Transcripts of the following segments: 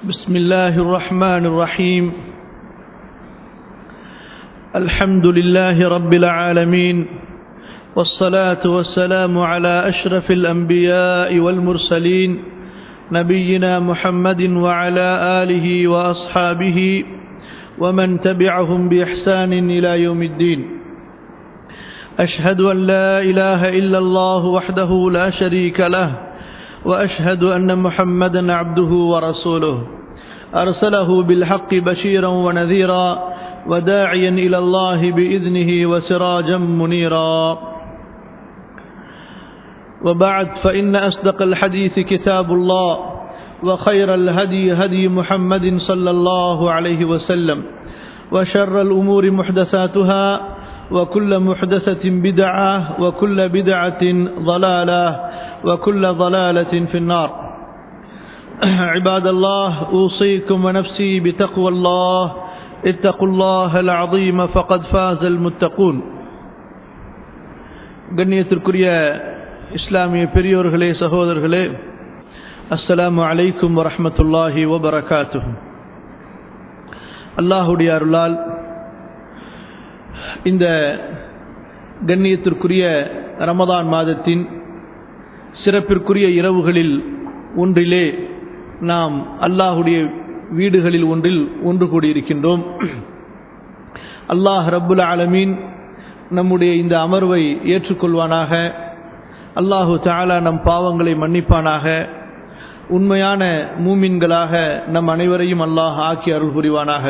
بسم الله الرحمن الرحيم الحمد لله رب العالمين والصلاة والسلام على أشرف الأنبياء والمرسلين نبينا محمد وعلى آله وأصحابه ومن تبعهم بإحسان إلى يوم الدين أشهد أن لا إله إلا الله وحده لا شريك له وأشهد أن محمدا عبده ورسوله أرسله بالحق بشيرا ونذيرا وداعيا إلى الله بإذنه وسراجا منيرا وبعد فإن أصدق الحديث كتاب الله وخير الهدي هدي محمد صلى الله عليه وسلم وشر الأمور محدثاتها وكل محدثة بدعة وكل بدعة ضلالة وكل ضلالة في النار عباد الله أوصيكم ونفسي بتقوى الله اتقوا الله العظيم فقد فاز المتقون கண்ணியத்திற்குரிய இஸ்லாமிய பெரியோர்களே சகோதரர்களே அஸ்ஸலாமு அலைக்கும் வரஹமத்துல்லாஹி வபரகாத்து அல்லாஹுடைய அருளால் இந்த கண்ணியத்திற்குரிய ரமதான் மாதத்தின் சிறப்பிற்குரிய இரவுகளில் ஒன்றிலே நாம் அல்லாஹுடைய வீடுகளில் ஒன்றில் ஒன்று கூடியிருக்கின்றோம் அல்லாஹ் ரப்புல் ஆலமீன் நம்முடைய இந்த அமர்வை ஏற்றுக்கொள்வானாக அல்லாஹு தாலா நம் பாவங்களை மன்னிப்பானாக உண்மையான மூமின்களாக நம் அனைவரையும் அல்லாஹ் ஆக்கி அருள் புரிவானாக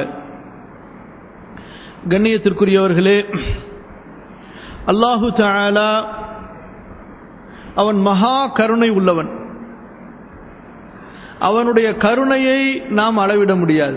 கண்ணியத்திற்குரியவர்களே அல்லாஹு தாலா அவன் மகா கருணை உள்ளவன் அவனுடைய கருணையை நாம் அளவிட முடியாது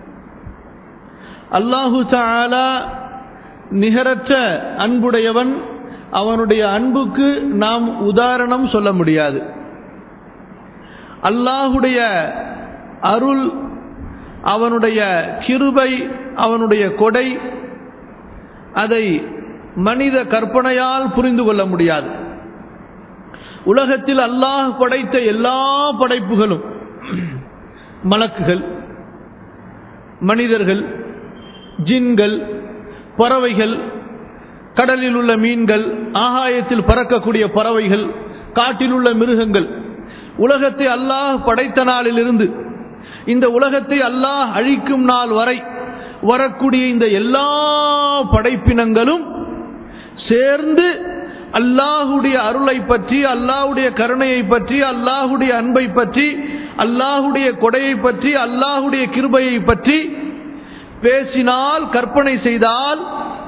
அல்லாஹு தாலா நிகரற்ற அன்புடையவன் அவனுடைய அன்புக்கு நாம் உதாரணம் சொல்ல முடியாது அல்லாஹுடைய அருள் அவனுடைய கிருபை அவனுடைய கொடை அதை மனித கற்பனையால் புரிந்து கொள்ள முடியாது உலகத்தில் அல்லாஹ் படைத்த எல்லா படைப்புகளும் மலக்குகள் மனிதர்கள் ஜின்கள் பறவைகள் கடலில் உள்ள மீன்கள் ஆகாயத்தில் பறக்கக்கூடிய பறவைகள் காட்டில் உள்ள மிருகங்கள் உலகத்தை அல்லாஹ் படைத்த நாளிலிருந்து இந்த உலகத்தை அல்லாஹ் அழிக்கும் நாள் வரை வரக்கூடிய இந்த எல்லா படைப்பினங்களும் சேர்ந்து அல்லாஹுடைய அருளை பற்றி அல்லாஹுடைய கருணையை பற்றி அல்லாஹுடைய அன்பை பற்றி அல்லாஹுடைய கொடையை பற்றி அல்லாஹுடைய கிருபையை பற்றி பேசினால் கற்பனை செய்தால்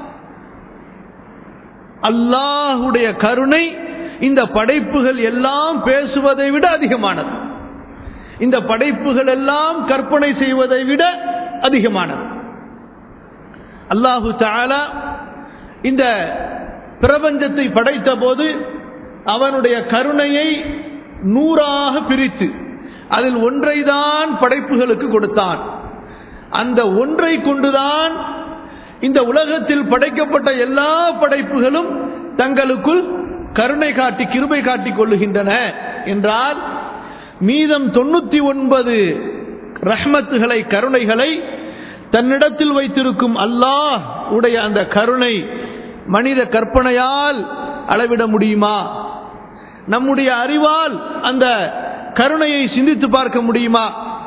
அல்லாஹுடைய கருணை இந்த படைப்புகள் எல்லாம் பேசுவதை விட அதிகமானது இந்த படைப்புகள் எல்லாம் கற்பனை செய்வதை விட அதிகமானது அல்லாஹு தாலா இந்த பிரபஞ்சத்தை படைத்த போது அவனுடைய கருணையை நூறாக பிரித்து அதில் ஒன்றைதான் படைப்புகளுக்கு கொடுத்தான் அந்த ஒன்றை கொண்டுதான் இந்த உலகத்தில் படைக்கப்பட்ட எல்லா படைப்புகளும் தங்களுக்குள் கருணை காட்டி கிருபை காட்டிக் கொள்ளுகின்றன என்றால் மீதம் தொண்ணூத்தி ஒன்பது ரஹ்மத்துகளை கருணைகளை தன்னிடத்தில் வைத்திருக்கும் அல்லாஹ் உடைய அந்த கருணை மனித கற்பனையால் அளவிட முடியுமா நம்முடைய அறிவால் அந்த கருணையை சிந்தித்து பார்க்க முடியுமா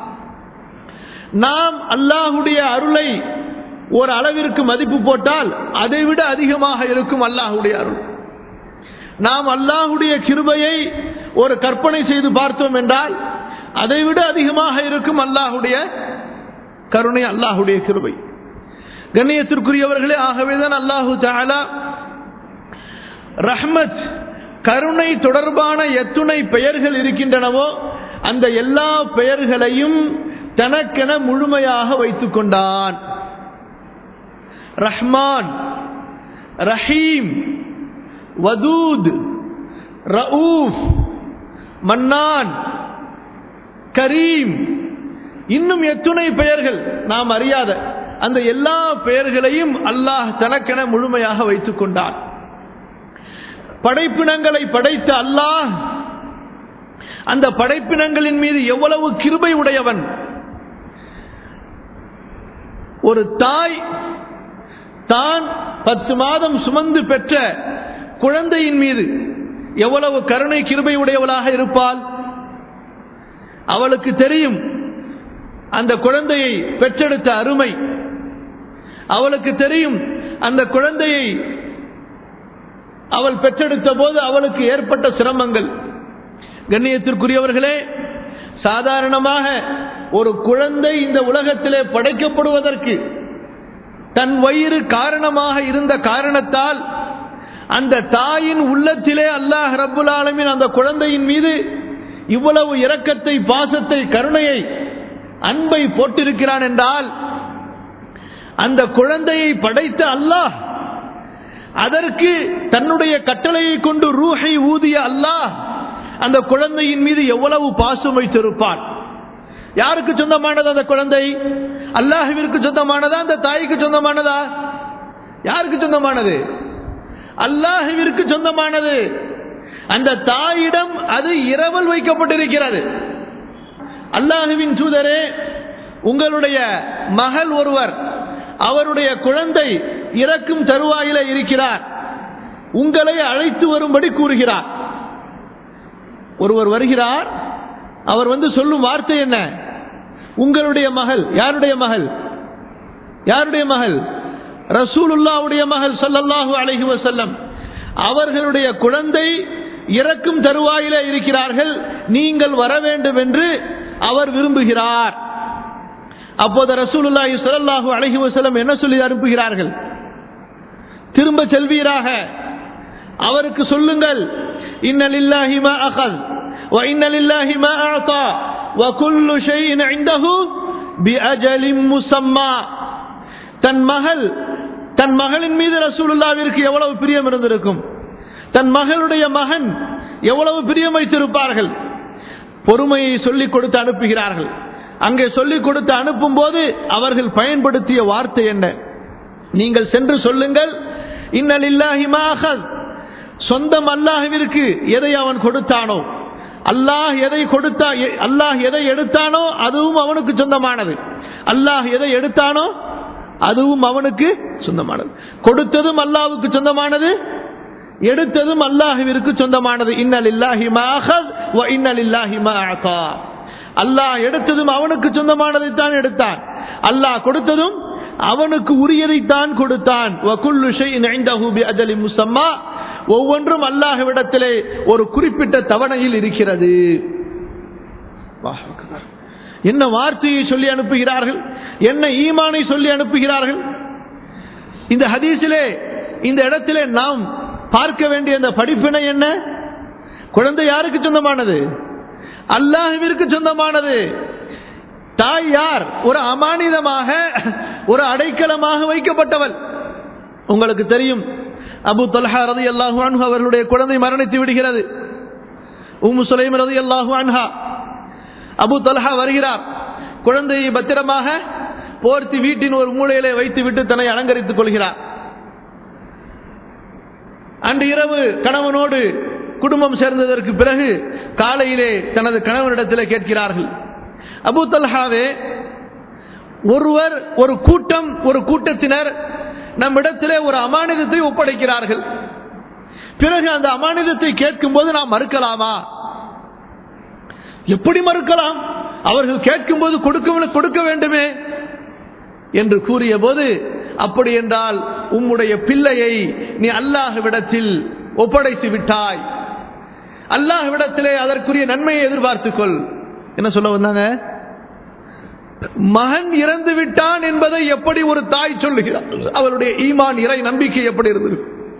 நாம் அல்லாஹுடைய அருளை ஒரு அளவிற்கு மதிப்பு போட்டால் அதை விட அதிகமாக இருக்கும் அல்லாஹுடைய அருள் நாம் அல்லாஹுடைய கிருபையை ஒரு கற்பனை செய்து பார்த்தோம் என்றால் அதை விட அதிகமாக இருக்கும் அல்லாஹுடைய கருணை அல்லாஹுடைய கிருபை கண்ணியத்திற்குரியவர்களே ஆகவேதான் அல்லாஹு தாலா ரஹ்மத் கருணை தொடர்பான எத்துணை பெயர்கள் இருக்கின்றனவோ அந்த எல்லா பெயர்களையும் தனக்கென முழுமையாக வைத்துக் கொண்டான் ரஹ்மான் ரஹீம் வதூத் ரவுஃப் மன்னான் கரீம் இன்னும் எத்துணை பெயர்கள் நாம் அறியாத அந்த எல்லா பெயர்களையும் அல்லாஹ் தனக்கென முழுமையாக வைத்துக் கொண்டான் படைப்பினங்களை படைத்த அல்லாஹ் அந்த படைப்பினங்களின் மீது எவ்வளவு கிருபை உடையவன் ஒரு தாய் தான் பத்து மாதம் சுமந்து பெற்ற குழந்தையின் மீது எவ்வளவு கருணை கிருபை உடையவளாக இருப்பாள் அவளுக்கு தெரியும் அந்த குழந்தையை பெற்றெடுத்த அருமை அவளுக்கு தெரியும் அந்த குழந்தையை அவள் பெற்றெடுத்த போது அவளுக்கு ஏற்பட்ட சிரமங்கள் கண்ணியத்திற்குரியவர்களே சாதாரணமாக ஒரு குழந்தை இந்த உலகத்திலே படைக்கப்படுவதற்கு தன் வயிறு காரணமாக இருந்த காரணத்தால் அந்த தாயின் உள்ளத்திலே அல்லாஹ் ரப்புல் ஆலமின் அந்த குழந்தையின் மீது இவ்வளவு இரக்கத்தை பாசத்தை கருணையை அன்பை போட்டிருக்கிறான் என்றால் அந்த குழந்தையை படைத்த அல்லாஹ் அதற்கு தன்னுடைய கட்டளையை கொண்டு ரூஹை ஊதிய அல்லாஹ் அந்த குழந்தையின் மீது எவ்வளவு பாசம் வைத்திருப்பான் யாருக்கு சொந்தமானது அந்த குழந்தை அல்லாஹுவிற்கு சொந்தமானதா அந்த தாய்க்கு சொந்தமானதா யாருக்கு சொந்தமானது அல்லாஹுவிற்கு சொந்தமானது அந்த தாயிடம் அது இரவல் வைக்கப்பட்டிருக்கிறது அல்லாஹுவின் தூதரே உங்களுடைய மகள் ஒருவர் அவருடைய குழந்தை இறக்கும் தருவாயில இருக்கிறார் உங்களை அழைத்து வரும்படி கூறுகிறார் ஒருவர் வருகிறார் அவர் வந்து சொல்லும் வார்த்தை என்ன உங்களுடைய மகள் யாருடைய மகள் யாருடைய மகள் ரசூலுல்லாவுடைய மகள் சல்லல்லாஹு அலைஹி வசல்லம் அவர்களுடைய குழந்தை இறக்கும் தருவாயில இருக்கிறார்கள் நீங்கள் வர வேண்டும் என்று அவர் விரும்புகிறார் அப்போது ரசூலுல்லாஹி ஸல்லல்லாஹு அலைஹி வஸல்லம் என்ன சொல்லி அனுப்புகிறார்கள் திரும்ப செல்வீராக அவருக்கு சொல்லுங்கள் இன்னலில்லாஹி மா அகல் வ இன்னலில்லாஹி மா அஅதா வ குல்லு ஷைஇன் இன்தஹு பிஅஜலின் முஸம்மா தன் மகள் தன் மகளின் மீது ரசூலுல்லாவிற்கு எவ்வளவு பிரியம் இருந்திருக்கும் தன் மகளுடைய மகன் எவ்வளவு பிரியம் வைத்திருப்பார்கள் பொறுமையை சொல்லிக் கொடுத்து அனுப்புகிறார்கள் அங்கே சொல்லிக் கொடுத்து அனுப்பும் போது அவர்கள் பயன்படுத்திய வார்த்தை என்ன நீங்கள் சென்று சொல்லுங்கள் இன்னலில்லாஹி மாஹல் சொந்தம் அல்லாஹுவிற்கு எதை அவன் கொடுத்தானோ அல்லாஹ் எதை கொடுத்தா அல்லாஹ் எதை எடுத்தானோ அதுவும் அவனுக்கு சொந்தமானது அல்லாஹ் எதை எடுத்தானோ அதுவும் அவனுக்கு சொந்தமானது கொடுத்ததும் அல்லாஹ்வுக்கு சொந்தமானது எடுத்ததும் அல்லாஹுவிற்கு சொந்தமானது இன்னலில்லாஹி மாஹல் வ இன்னலில்லாஹி மாஅதா அல்லாஹ் எடுத்ததும் அவனுக்கு சொந்தமானதை தான் எடுத்தான் அல்லாஹ் கொடுத்ததும் அவனுக்கு உரியதைத்தான் கொடுத்தான் முசம்மா ஒவ்வொன்றும் அல்லாஹ்விடத்திலே ஒரு குறிப்பிட்ட தவணையில் இருக்கிறது என்ன வார்த்தையை சொல்லி அனுப்புகிறார்கள் என்ன ஈமானை சொல்லி அனுப்புகிறார்கள் இந்த ஹதீஸிலே இந்த இடத்திலே நாம் பார்க்க வேண்டிய அந்த படிப்பினை என்ன குழந்தை யாருக்கு சொந்தமானது அல்லாஹுவிற்கு சொந்தமானது தாய் யார் ஒரு அமானிதமாக ஒரு அடைக்கலமாக வைக்கப்பட்டவள் உங்களுக்கு தெரியும் அபு தொல்ஹா ரதி அல்லாஹு அன்ஹா அவர்களுடைய குழந்தை மரணித்து விடுகிறது உம்மு சுலைம் ரதி அல்லாஹு அன்ஹா அபு தொல்ஹா வருகிறார் குழந்தையை பத்திரமாக போர்த்தி வீட்டின் ஒரு மூலையிலே வைத்து விட்டு தன்னை அலங்கரித்துக் கொள்கிறார் அன்று இரவு கணவனோடு குடும்பம் சேர்ந்ததற்கு பிறகு காலையிலே தனது கணவனிடத்தில் கேட்கிறார்கள் அபு தல்ஹாவே ஒருவர் ஒரு கூட்டம் ஒரு கூட்டத்தினர் நம்மிடத்திலே ஒரு அமானிதத்தை ஒப்படைக்கிறார்கள் பிறகு அந்த அமானிதத்தை கேட்கும் போது நாம் மறுக்கலாமா எப்படி மறுக்கலாம் அவர்கள் கேட்கும் போது கொடுக்க கொடுக்க வேண்டுமே என்று கூறிய போது அப்படி என்றால் உம்முடைய பிள்ளையை நீ அல்லாஹ்விடத்தில் ஒப்படைத்து விட்டாய் அல்லாஹ்விடத்திலே அதற்குரிய நன்மையை எதிர்பார்த்துக்கொள் என்ன சொல்ல வந்தாங்க மகன் இறந்து விட்டான் என்பதை எப்படி ஒரு தாய் சொல்லுகிறார் அவருடைய ஈமான் இறை நம்பிக்கை எப்படி இருந்தது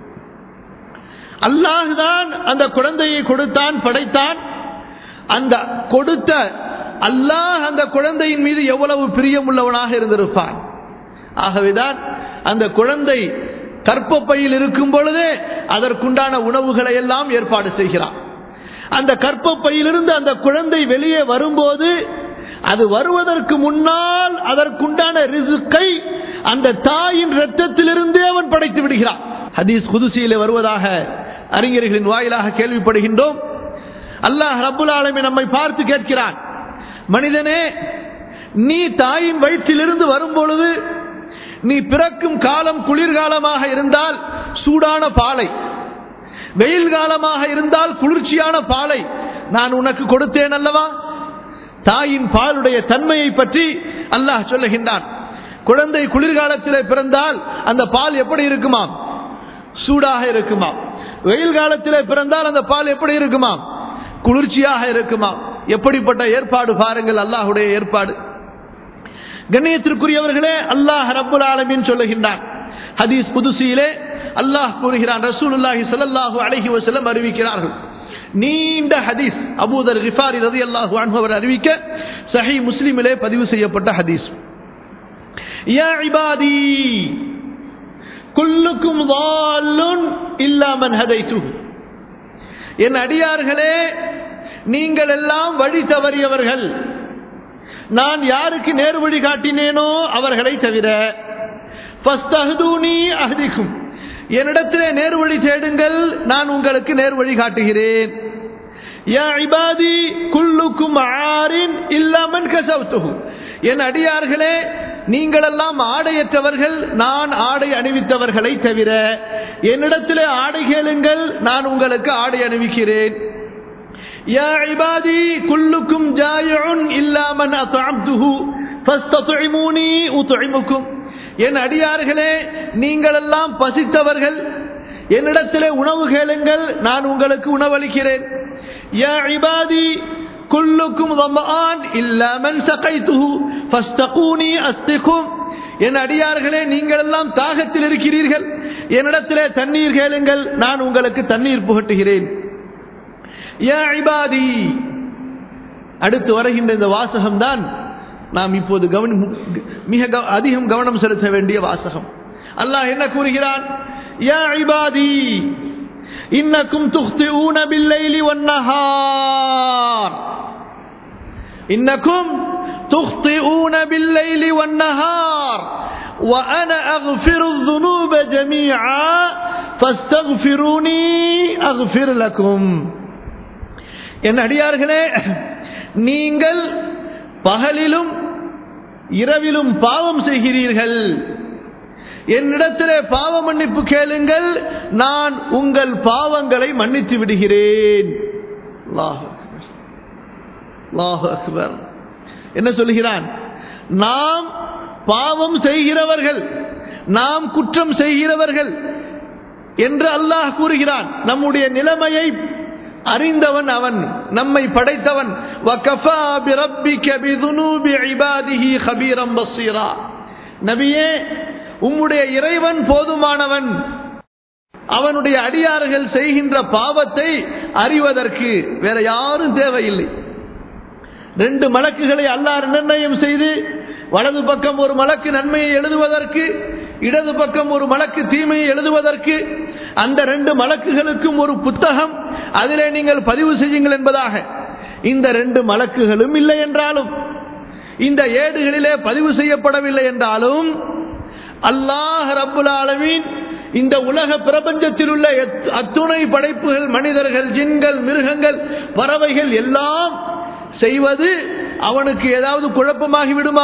அல்லாஹுதான் அந்த குழந்தையை கொடுத்தான் படைத்தான் அந்த கொடுத்த அல்லாஹ் அந்த குழந்தையின் மீது எவ்வளவு பிரியம் உள்ளவனாக இருந்திருப்பான் ஆகவேதான் அந்த குழந்தை கற்பப்பையில் இருக்கும் பொழுதே அதற்குண்டான உணவுகளை எல்லாம் ஏற்பாடு செய்கிறான் அந்த கற்பப்பையிலிருந்து அந்த குழந்தை வெளியே வரும்போது அது வருவதற்கு முன்னால் அதற்குண்டான ரிசுக்கை அந்த தாயின் ரத்தத்திலிருந்தே அவன் படைத்து விடுகிறான் ஹதீஸ் குதுசியிலே வருவதாக அறிஞர்களின் வாயிலாக கேள்விப்படுகின்றோம் அல்லாஹ் ரபுல் ஆலமி நம்மை பார்த்து கேட்கிறான் மனிதனே நீ தாயின் வயிற்றிலிருந்து வரும்பொழுது நீ பிறக்கும் காலம் குளிர்காலமாக இருந்தால் சூடான பாலை வெயில் காலமாக இருந்தால் குளிர்ச்சியான பாலை நான் உனக்கு கொடுத்தேன் அல்லவா தாயின் பாலுடைய தன்மையை பற்றி அல்லாஹ் சொல்லுகின்றான் குழந்தை குளிர்காலத்தில் பிறந்தால் அந்த பால் எப்படி இருக்குமாம் சூடாக இருக்குமாம் வெயில் காலத்தில் பிறந்தால் அந்த பால் எப்படி இருக்குமாம் குளிர்ச்சியாக இருக்குமாம் எப்படிப்பட்ட ஏற்பாடு பாருங்கள் அல்லாஹுடைய ஏற்பாடு கண்ணியத்திற்குரியவர்களே அல்லாஹ் ரப்புல் ஆலமீன் சொல்லுகின்றான் ஹதீஸ் புதுசியிலே அல்லாஹ் கூறுகிறான் ரசூலுல்லாஹி ஸல்லல்லாஹு அலைஹி வஸல்லம் அறிவிக்கிறார்கள் நீண்ட ஹதீஸ் அபூதர் கிஃபாரி ரலியல்லாஹு அன்ஹு அவர் அறிவிக்க சஹீஹ் முஸ்லிமிலே பதிவு செய்யப்பட்ட ஹதீஸ் யா இபாதி குல்லுக்கும் ضالٌ இல்லா மன் ஹதைத்துஹு என் அடியார்களே நீங்கள் எல்லாம் வழி தவறியவர்கள் நான் யாருக்கு நேர் வழி காட்டினேனோ அவர்களை தவிர ஃபஸ்தஹ்தூனி அஹ்திக்கும் என்னிடத்திலே நேர் வழி தேடுங்கள் நான் உங்களுக்கு நேர் வழி காட்டுகிறேன் யா இபாதி குல்லுக்கும் ஆரின் இல்லாமன் கசவுத்துஹு என் அடியார்களே நீங்களெல்லாம் ஆடையற்றவர்கள் நான் ஆடை அணிவித்தவர்களை தவிர என்னிடத்திலே ஆடை கேளுங்கள் நான் உங்களுக்கு ஆடை அணிவிக்கிறேன் யா இபாதி குல்லுக்கும் ஜாயிஉன் இல்லா மன் அத்அம்துஹு ஃபஸ்தத்இமூனி உத்இமுக்கும் என் அடியார்களே நீங்களெல்லாம் பசித்தவர்கள் என்னிடத்திலே உணவு கேளுங்கள் நான் உங்களுக்கு உணவளிக்கிறேன் யா இபாதி குல்லுக்கும் ظمآن إلا من سقيته فاستقوني أسقكم என் அடியார்களே நீங்கள் எல்லாம் தாகத்தில் இருக்கிறீர்கள் என்னிடத்திலே தண்ணீர் கேளுங்கள் நான் உங்களுக்கு தண்ணீர் புகட்டுகிறேன் யா இபாதி அடுத்து வருகின்ற இந்த வாசகம் தான் நாம் இப்போது கவனி மிக கவ- அதிகம் கவனம் செலுத்த வேண்டிய வாசகம் அல்லாஹ் என்ன கூறுகிறான் யா இபாதி இன்னக்கும் துக்திஊன பில்லைலி வன்னஹார் இன்னக்கும் تخطئون بالليل والنهار وأنا أغفر الذنوب جميعا فاستغفروني أغفر لكم என் அடியார்களே நீங்கள் பகலிலும் இரவிலும் பாவம் செய்கிறீர்கள் என்னிடத்திலே பாவ மன்னிப்பு கேளுங்கள் நான் உங்கள் பாவங்களை மன்னித்து விடுகிறேன் அல்லாஹ் அக்பர். அல்லாஹ் அக்பர். என்ன சொல்கிறான் நாம் பாவம் செய்கிறவர்கள் நாம் குற்றம் செய்கிறவர்கள் என்று அல்லாஹ் கூறுகிறான் நம்முடைய நிலைமையை அறிந்தவன் அவன் நம்மை படைத்தவன் وَكَفَى بِرَبِّكَ بِذُنُوبِ عِبَادِهِ خَبِيرًا بَصِيرًا நபியே உம்முடைய இறைவன் போதுமானவன் அவனுடைய அடியார்கள் செய்கின்ற பாவத்தை அறிவதற்கு வேற யாரும் தேவையில்லை ரெண்டு மலக்குகளை அல்லாஹ் நிர்ணயம் செய்து வலது பக்கம் ஒரு மலக்கு நன்மையை எழுதுவதற்கு இடது பக்கம் ஒரு மலக்கு தீமையை எழுதுவதற்கு அந்த ரெண்டு மலக்குகளுக்கும் ஒரு புத்தகம் அதிலே நீங்கள் பதிவு செய்யுங்கள் என்பதாக இந்த ரெண்டு மலக்குகளும் இல்லை என்றாலும் இந்த ஏடுகளிலே பதிவு செய்யப்படவில்லை என்றாலும் அல்லாஹ் ரப்புல் ஆலமீன் இந்த உலக பிரபஞ்சத்தில் உள்ள எத்- அத்துணை படைப்புகள் மனிதர்கள் ஜின்கள் மிருகங்கள் பறவைகள் எல்லாம் செய்வது அவனுக்கு ஏதாவது குழப்பமாகி விடுமா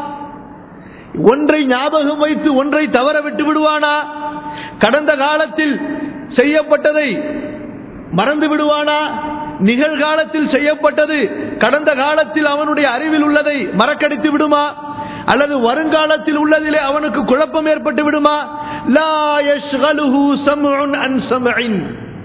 ஒன்றை ஞாபகம் வைத்து ஒன்றை தவற விட்டு விடுவானா கடந்த காலத்தில் செய்யப்பட்டதை மறந்து விடுவானா நிகழ்காலத்தில் செய்யப்பட்டது கடந்த காலத்தில் அவனுடைய அறிவில் உள்ளதை மறக்கடித்து விடுமா அல்லது வருங்காலத்தில் உள்ளதிலே அவனுக்கு குழப்பம் ஏற்பட்டு விடுமா லா யஷ்கலுஹு சம்உன் அன் சம்இன்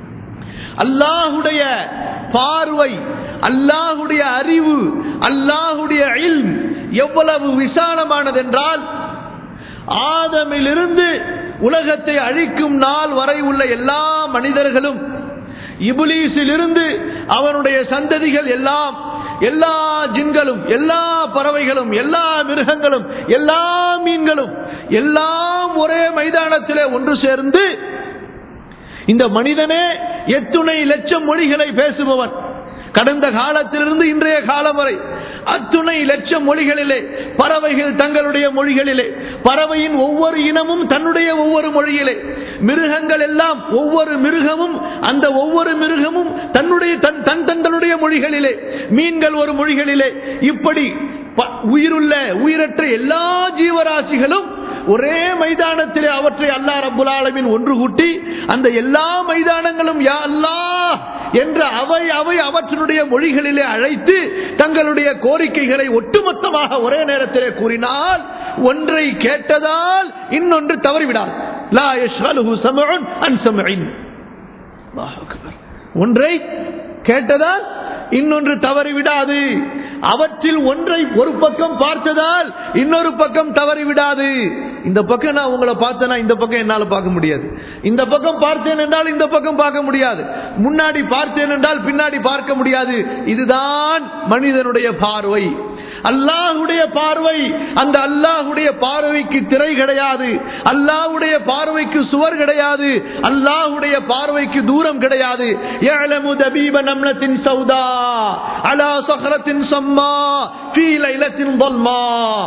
அல்லாஹுடைய பார்வை அல்லாஹுடைய அறிவு அல்லாஹுடைய இல்ம் எவ்வளவு விசாலமானதென்றால் ஆதமிலிருந்து உலகத்தை அழிக்கும் நாள் வரை உள்ள எல்லா மனிதர்களும் இபுலீஸிலிருந்து அவனுடைய சந்ததிகள் எல்லாம் எல்லா ஜின்களும் எல்லா பறவைகளும் எல்லா மிருகங்களும் எல்லா மீன்களும் எல்லாம் ஒரே மைதானத்திலே ஒன்று சேர்ந்து இந்த மனிதனே எத்துணை லட்சம் மொழிகளை பேசுபவன் கடந்த காலத்திலிருந்து இன்றைய காலம் வரை அத்துணை லட்சம் மொழிகளிலே பறவைகள் தங்களுடைய மொழிகளிலே பறவையின் ஒவ்வொரு இனமும் தன்னுடைய ஒவ்வொரு மொழியிலே மிருகங்கள் எல்லாம் ஒவ்வொரு மிருகமும் அந்த ஒவ்வொரு மிருகமும் தன்னுடைய தன் தன் தங்களுடைய மொழிகளிலே மீன்கள் ஒரு மொழிகளிலே இப்படி ப- உயிருள்ள உயிரற்ற எல்லா ஜீவராசிகளும் ஒரே மைதானத்திலே அவற்றை அல்லா ரபுல் ஆலமின் ஒன்று கூட்டி அந்த எல்லா மைதானங்களும் யா அல்லாஹ் என்ற அவை அவை அவற்றினுடைய மொழிகளிலே அழைத்து தங்களுடைய கோரிக்கைகளை ஒட்டுமொத்தமாக ஒரே நேரத்திலே கூறினால் ஒன்றை கேட்டதால் இன்னொன்று தவறிவிடாது லா யஷ்கலுஹு சமஉன் அன் சமஇன் அல்லாஹ் அக்பர். ஒன்றை கேட்டதால் இன்னொன்று தவறிவிடாது அவற்றில் ஒன்றை ஒரு பக்கம் பார்த்ததால் இன்னொரு பக்கம் தவறிவிடாது இந்த பக்கம் நான் உங்களை பார்த்தேன்னா இந்த பக்கம் என்னால பார்க்க முடியாது இந்த பக்கம் பார்த்தேன் என்றால் இந்த பக்கம் பார்க்க முடியாது முன்னாடி பார்த்தேன் என்றால் பின்னாடி பார்க்க முடியாது இதுதான் மனிதனுடைய பார்வை அல்லாஹுடைய பார்வை அந்த அல்லாஹுடைய பார்வைக்கு திரை கிடையாது அல்லாஹுடைய பார்வைக்கு சுவர் கிடையாது அல்லாஹுடைய பார்வைக்கு தூரம் கிடையாது يعلم دبيب نملة سوداء على صخرة صماء في ليلة ظلماء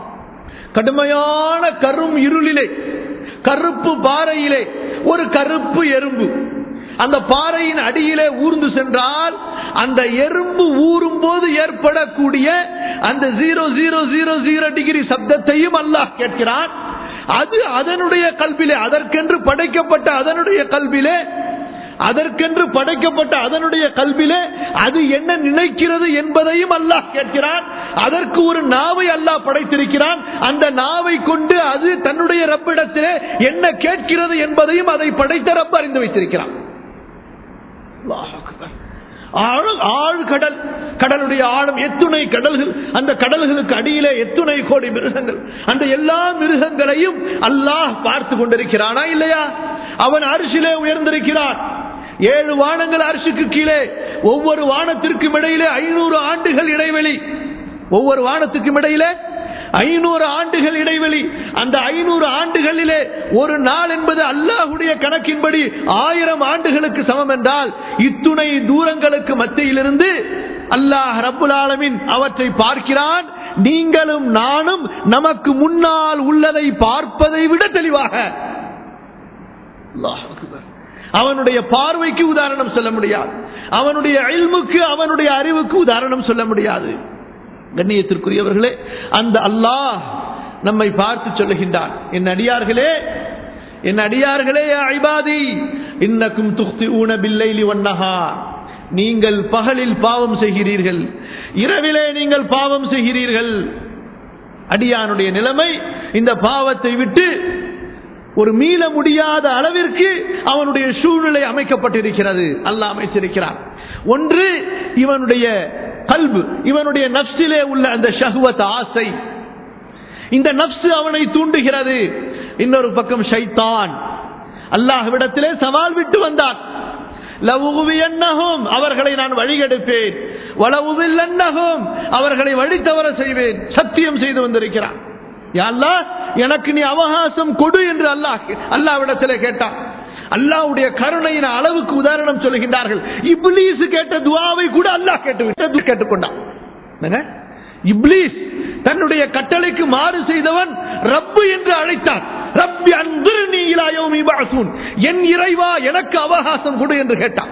கடுமையான கரும் இருளிலே கருப்பு பாறையிலே ஒரு கருப்பு எறும்பு அந்த பாறையின் அடியிலே ஊர்ந்து சென்றால் அந்த எறும்பு ஊறும் போது ஏற்படக்கூடிய அந்த zero zero zero zero degree சப்தத்தையும் அல்லாஹ் கேட்கிறான் அது அதனுடைய கல்விலே அதற்கென்று படைக்கப்பட்ட அதனுடைய கல்விலே அதற்கென்று படைக்கப்பட்ட அதனுடைய கல்விலே அது என்ன நினைக்கிறது என்பதையும் அல்லாஹ் கேட்கிறான் அதற்கு ஒரு நாவை அல்லாஹ் படைத்திருக்கிறான் அந்த நாவை கொண்டு அது தன்னுடைய ரப்பிடத்திலே என்ன கேட்கிறது என்பதையும் அதை படைத்த ரப்ப அறிந்து வைத்திருக்கிறான் அல்லாஹ் அக்பர். ஆழ- ஆழ்கடல் கடலுடைய ஆழம் எத்துணை கடல்கள் அந்த கடல்களுக்கு அடியிலே எத்துணை கோடி மிருகங்கள் அந்த எல்லா மிருகங்களையும் அல்லாஹ் பார்த்து கொண்டிருக்கிறானா இல்லையா அவன் அரிசிலே உயர்ந்திருக்கிறான் ஏழு வானங்கள் அரிசிக்கு கீழே ஒவ்வொரு வானத்திற்கும் இடையிலே ஐநூறு ஆண்டுகள் இடைவெளி ஒவ்வொரு வானத்துக்கும் இடையிலே ஐநூறு ஆண்டுகள் இடைவெளி அந்த ஐநூறு ஆண்டுகளிலே ஒரு நாள் என்பது அல்லாஹுடைய கணக்கின்படி ஆயிரம் ஆண்டுகளுக்கு சமம் என்றால் இத்துணை தூரங்களுக்கு மத்தியிலிருந்து அல்லாஹ் ரப்புல் ஆலமீன் அவற்றை பார்க்கிறான் நீங்களும் நானும் நமக்கு முன்னால் உள்ளதை பார்ப்பதை விட தெளிவாக அல்லாஹ் அக்பர். அவனுடைய பார்வைக்கு உதாரணம் சொல்ல முடியாது அவனுடைய அல்முக்கு அவனுடைய அறிவுக்கு உதாரணம் சொல்ல முடியாது கண்ணியத்திற்குரியவர்களே அந்த அல்லாஹ் நம்மை பார்த்து சொல்லுகின்றான் என் அடியார்களே என் அடியார்களே யா ஐபாதி இன்னக்கும் துக்தி ஊன பில்லைலி வண்ணஹா நீங்கள் பகலில் பாவம் செய்கிறீர்கள் இரவிலே நீங்கள் பாவம் செய்கிறீர்கள் அடியானுடைய நிலைமை இந்த பாவத்தை விட்டு ஒரு மீள முடியாத அளவிற்கு அவனுடைய சூழ்நிலை அமைக்கப்பட்டிருக்கிறது அல்லாஹ் அமைச்சிருக்கிறான் ஒன்று இவனுடைய கல்பு இவனுடைய நப்சிலே உள்ள அந்த ஷஹ்வத் ஆசை இந்த நப்சு அவனை தூண்டுகிறது இன்னொரு பக்கம் ஷைத்தான் அல்லாஹ்விடத்திலே சவால் விட்டு வந்தான் லவுகுவியன்னஹும் அவர்களை நான் வழிகெடுப்பேன் வளவுதில்லன்னஹும் அவர்களை வழி தவற செய்வேன் சத்தியம் செய்து வந்திருக்கிறான் யா அல்லாஹ் எனக்கு நீ அவகாசம் கொடு என்று அல்லாஹ் அல்லாவிடத்திலே கேட்டான் அல்லாஹ்வுடைய கருணையின் அளவுக்கு உதாரணம் சொல்லுகின்றார்கள் இப்லீஸ் கேட்ட துவாவை கூட அல்லாஹ் கேட்டு விட்டு கேட்டுக்கொண்டான் என்னங்க? இப்லீஸ் தன்னுடைய கட்டளைக்கு மாறு செய்தவன் ரப்பு என்று அழைத்தான் ரப்பி அன்பிர்னி இலா யௌமி யபஅஸூன். என் இறைவா எனக்கு அவகாசம் கொடு என்று கேட்டான்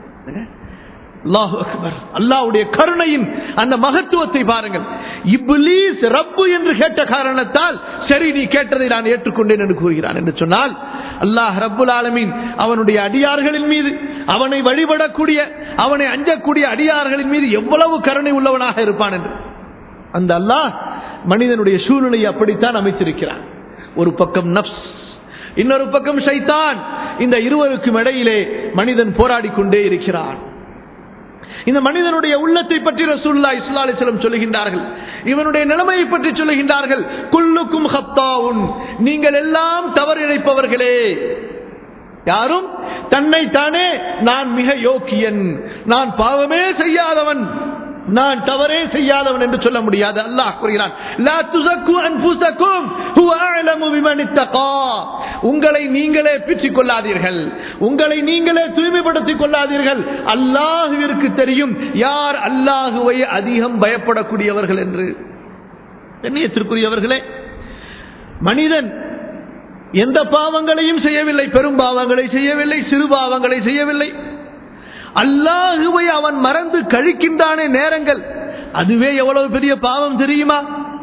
அல்லாஹு அக்பர் அல்லாஹ்வுடைய கருணையின் அந்த மகத்துவத்தை பாருங்கள் இப்லீஸ் ரப்பு என்று கேட்ட காரணத்தால் சரி நீ கேட்டதை நான் ஏற்றுக்கொண்டேன் என்று கூறுகிறான் என்று சொன்னால் அல்லாஹ் ரப்புல் ஆலமீன் அவனுடைய அடியார்களின் மீது அவனை வழிபடக்கூடிய அவனை அஞ்சக்கூடிய அடியார்களின் மீது எவ்வளவு கருணை உள்ளவனாக இருப்பான் என்று அந்த அல்லாஹ் மனிதனுடைய சூழ்நிலையை அப்படித்தான் அமைத்திருக்கிறான் ஒரு பக்கம் நப்ஸ் இன்னொரு பக்கம் ஷைத்தான் இந்த இருவருக்கும் இடையிலே மனிதன் போராடிக் கொண்டே இருக்கிறான் இந்த மனிதனுடைய உள்ளத்தை பற்றி ரசூல்லா இஸ்லா அலிஸ்லம் சொல்லுகின்றார்கள் இவனுடைய நிலைமையை பற்றி சொல்லுகின்றார்கள் குல்லுக்கும் ஹத்தாவுன் நீங்கள் எல்லாம் தவறு இழைப்பவர்களே யாரும் தன்னை தானே நான் மிக யோக்கியன் நான் பாவமே செய்யாதவன் நான் தவறே செய்யாதவன் என்று சொல்ல முடியாது அல்லாஹ் கூறுகிறான் லா துஸக்கு அன்ஃபுஸக்கும் ஹுவ அஅலமு பிமன் இத்தகா உங்களை நீங்களே பிற்றிக் கொள்ளாதீர்கள் உங்களை நீங்களே தூய்மைப்படுத்திக் கொள்ளாதீர்கள் அல்லாஹுவிற்கு தெரியும் யார் அல்லாஹுவை அதிகம் பயப்படக்கூடியவர்கள் என்று கண்ணியத்திற்குரியவர்களே மனிதன் எந்த பாவங்களையும் செய்யவில்லை பெரும் பாவங்களை செய்யவில்லை சிறு பாவங்களை செய்யவில்லை அல்லாஹுவை அவன் மறந்து கழிக்கின்றானே நேரங்கள் அதுவே எவ்வளவு பெரிய பாவம் தெரியுமா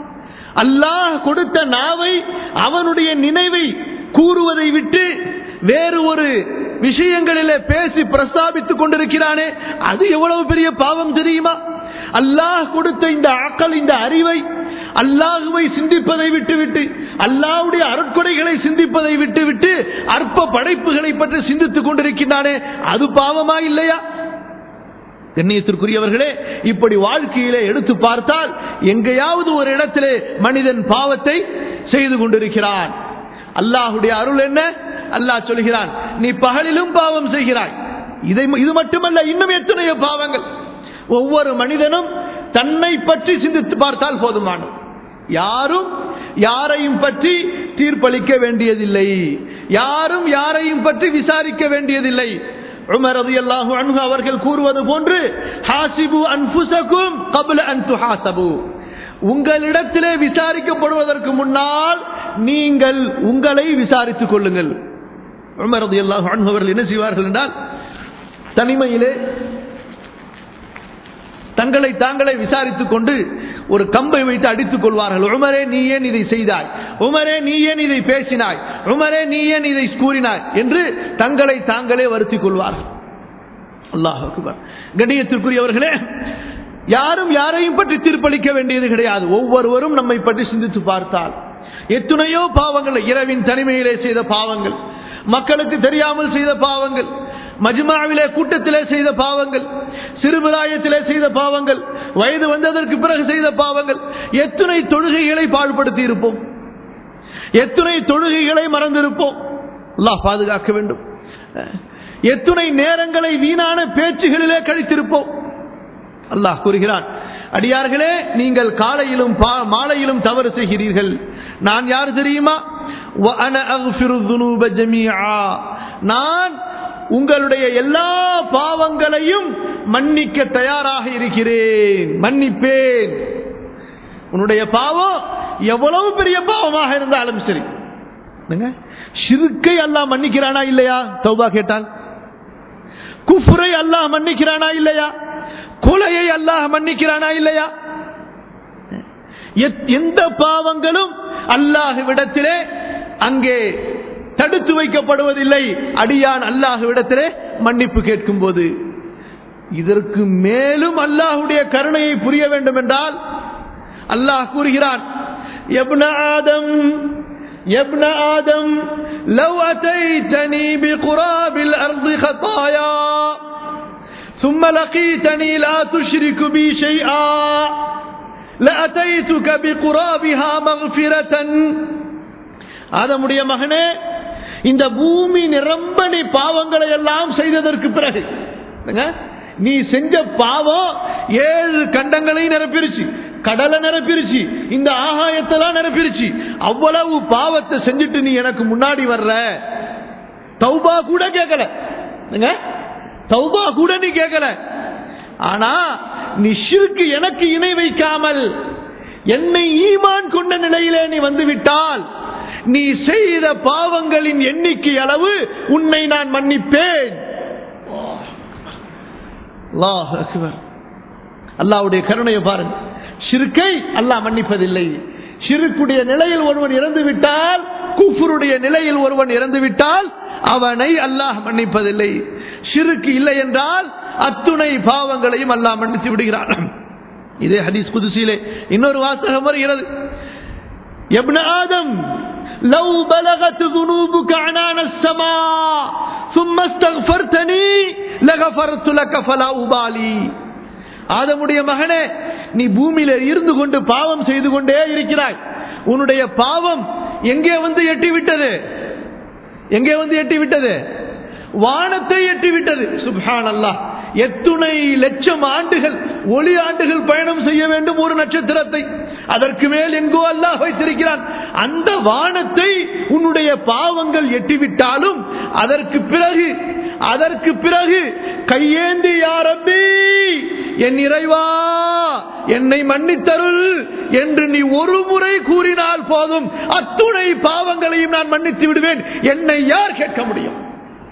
அல்லாஹ் கொடுத்த நாவை அவனுடைய நினைவை கூறுவதை விட்டு வேறு ஒரு விஷயங்களிலே பேசி பிரஸ்தாபித்துக் கொண்டிருக்கிறானே அது எவ்வளவு பெரிய பாவம் தெரியுமா அல்லாஹ் கொடுத்த இந்த ஆக்கள் இந்த அறிவை அல்லாஹுவை சிந்திப்பதை விட்டுவிட்டு அல்லாஹ்வுடைய அருட்கொடைகளை சிந்திப்பதை விட்டுவிட்டு அற்ப படைப்புகளை பற்றி சிந்தித்துக் கொண்டிருக்கிறானே அது பாவமா இல்லையா கண்ணியத்திற்குரியவர்களே இப்படி வாழ்க்கையிலே எடுத்து பார்த்தால் எங்கேயாவது ஒரு இடத்திலே மனிதன் பாவத்தை செய்து கொண்டிருக்கிறான் அல்லாஹுடைய அருள் என்ன அல்லாஹ் சொல்கிறான் நீ பகலிலும் பாவம் செய்கிறாய் இதை இது மட்டுமல்ல இன்னும் எத்தனையோ பாவங்கள் ஒவ்வொரு மனிதனும் தன்னை பற்றி சிந்தித்து பார்த்தால் போதுமானது யாரும் யாரையும் பற்றி தீர்ப்பளிக்க வேண்டியதில்லை யாரும் யாரையும் பற்றி விசாரிக்க வேண்டியதில்லை உமர் ரலியல்லாஹு அன்ஹு அவர்கள் கூறுவது போன்று ஹாசிபு அன்ஃபுசகும் கப்ல அன் துஹாசபு உங்களிடத்திலே விசாரிக்கப்படுவதற்கு முன்னால் நீங்கள் உங்களை விசாரித்துக் கொள்ளுங்கள் உமர் ரலியல்லாஹு அன்ஹு அவர்கள் என்ன செய்வார்கள் என்றால் தனிமையிலே தங்களை தாங்களே விசாரித்துக் கொண்டு ஒரு கம்பை வைத்து அடித்துக் கொள்வார்கள் உமரே நீ ஏன் இதை செய்தாய் உமரே நீ ஏன் இதை பேசினாய் உமரே நீ ஏன் இதை கூறினாய் என்று தங்களை தாங்களே வருத்திக் கொள்வார்கள் அல்லாஹ் அக்பர் கண்ணியத்திற்குரியவர்களே யாரும் யாரையும் பற்றி தீர்ப்பளிக்க வேண்டியது கிடையாது ஒவ்வொருவரும் நம்மை பற்றி சிந்தித்து பார்த்தால் எத்தனையோ பாவங்கள் இரவின் தனிமையிலே செய்த பாவங்கள் மக்களுக்கு தெரியாமல் செய்த பாவங்கள் மஜ்மாவிலே கூட்டத்திலே செய்த பாவங்கள் சிறுபிராயத்திலே செய்த பாவங்கள் வயது வந்ததற்கு பிறகு செய்த பாவங்கள் எத்தனை தொழுகைகளை பாழ்படுத்தி இருப்போம் எத்தனை தொழுகைகளை மறந்திருப்போம் அல்லாஹ் பாதுகாக்க வேண்டும் எத்துணை நேரங்களை வீணான பேச்சுகளிலே கழித்திருப்போம் அல்லாஹ் கூறுகிறான் அடியார்களே நீங்கள் காலையிலும் பா- மாலையிலும் தவறு செய்கிறீர்கள் நான் யார் தெரியுமா وَأَنَا أَغْفِرُ الذُّنُوبَ جَمِيعًا. நான் உங்களுடைய எல்லா பாவங்களையும் மன்னிக்க தயாராக இருக்கிறேன் மன்னிப்பேன் உன்னுடைய பாவம் எவ்வளவு பெரிய பாவமாக இருந்தாலும் சரி என்னங்க? ஷிருக்கை அல்லாஹ் மன்னிக்கிறானா இல்லையா தௌபா கேட்டால் குஃப்ரை அல்லாஹ் மன்னிக்கிறானா இல்லையா கொலையை அல்லாஹ் மன்னிக்கிறானா இல்லையா எத்- எந்த பாவங்களும் அல்லாஹுவிடத்திலே அங்கே தடுத்து வைக்கப்படுவதில்லை அடியான் அல்லாஹுவிடத்திலே மன்னிப்பு கேட்கும் போது இதற்கு மேலும் அல்லாஹுடைய கருணையை புரிய வேண்டும் என்றால் அல்லாஹ் கூறுகிறான் எப்ன ஆதம் எப்ன ஆதம் லவ் அதைத்தனி بقراب الأرض خطايا ثم لقيتني لا تشرك بي شيئا لأتيتك بقرابها مغفرة ஆதமுடைய மகனே இந்த பூமி நிரம்ப நீ பாவங்களை எல்லாம் செய்ததற்கு பிறகு என்னங்க? நீ செஞ்ச பாவம் ஏழு கண்டங்களையும் நிரப்பிருச்சு கடலை நிரப்பிருச்சு இந்த ஆகாயத்தெல்லாம் நிரப்பிருச்சு அவ்வளவு பாவத்தை செஞ்சுட்டு நீ எனக்கு முன்னாடி வர்ற தௌபா கூட கேட்கல என்னங்க? தௌபா கூட நீ கேட்கல ஆனா நீ ஷிர்க்கு எனக்கு இணை வைக்காமல் என்னை ஈமான் கொண்ட நிலையிலே நீ வந்து விட்டால் நீ செய்த பாவங்களின் எண்ணிக்கை அளவு உன்னை நான் மன்னிப்பேன் அல்லாஹ் அக்பர். அல்லாஹ்வுடைய கருணையை பாருங்க ஷிர்கை அல்லாஹ் மன்னிப்பதில்லை ஷிருக்குடைய நிலையில் ஒருவன் இறந்து விட்டால் குஃபருடைய நிலையில் ஒருவன் இறந்து விட்டால் அவனை அல்லாஹ் மன்னிப்பதில்லை ஷிருக்கு இல்லை என்றால் அத்துணை பாவங்களையும் அல்லாஹ் மன்னித்து விடுகிறான் இதே ஹதீஸ் குதுசியிலே இன்னொரு வாசகம் வருகிறது ابن آدم لو بلغت ذنوبك عنان السماء ثم استغفرتني لغفرت لك فلا أبالي ஆதமுடைய மகனே நீ பூமியில இருந்து கொண்டு பாவம் செய்து கொண்டே இருக்கிறாய் உன்னுடைய பாவம் எங்கே வந்து எட்டி விட்டது எங்கே வந்து எட்டி விட்டது வானத்தை எட்டி விட்டது சுப்ஹான் அல்லாஹ் எத்துணை லட்சம் ஆண்டுகள் ஒளி ஆண்டுகள் பயணம் செய்ய வேண்டும் ஒரு நட்சத்திரத்தை அதற்கு மேல் எங்கோ அல்லாஹ் வைத்திருக்கிறான் அந்த வானத்தை உன்னுடைய பாவங்கள் எட்டிவிட்டாலும் அதற்கு பிறகு அதற்கு பிறகு கையேந்தி யாரம்பி என் இறைவா என்னை மன்னித்தருள் என்று நீ ஒரு முறை கூறினால் போதும் அத்துணை பாவங்களையும் நான் மன்னித்து விடுவேன் என்னை யார் கேட்க முடியும்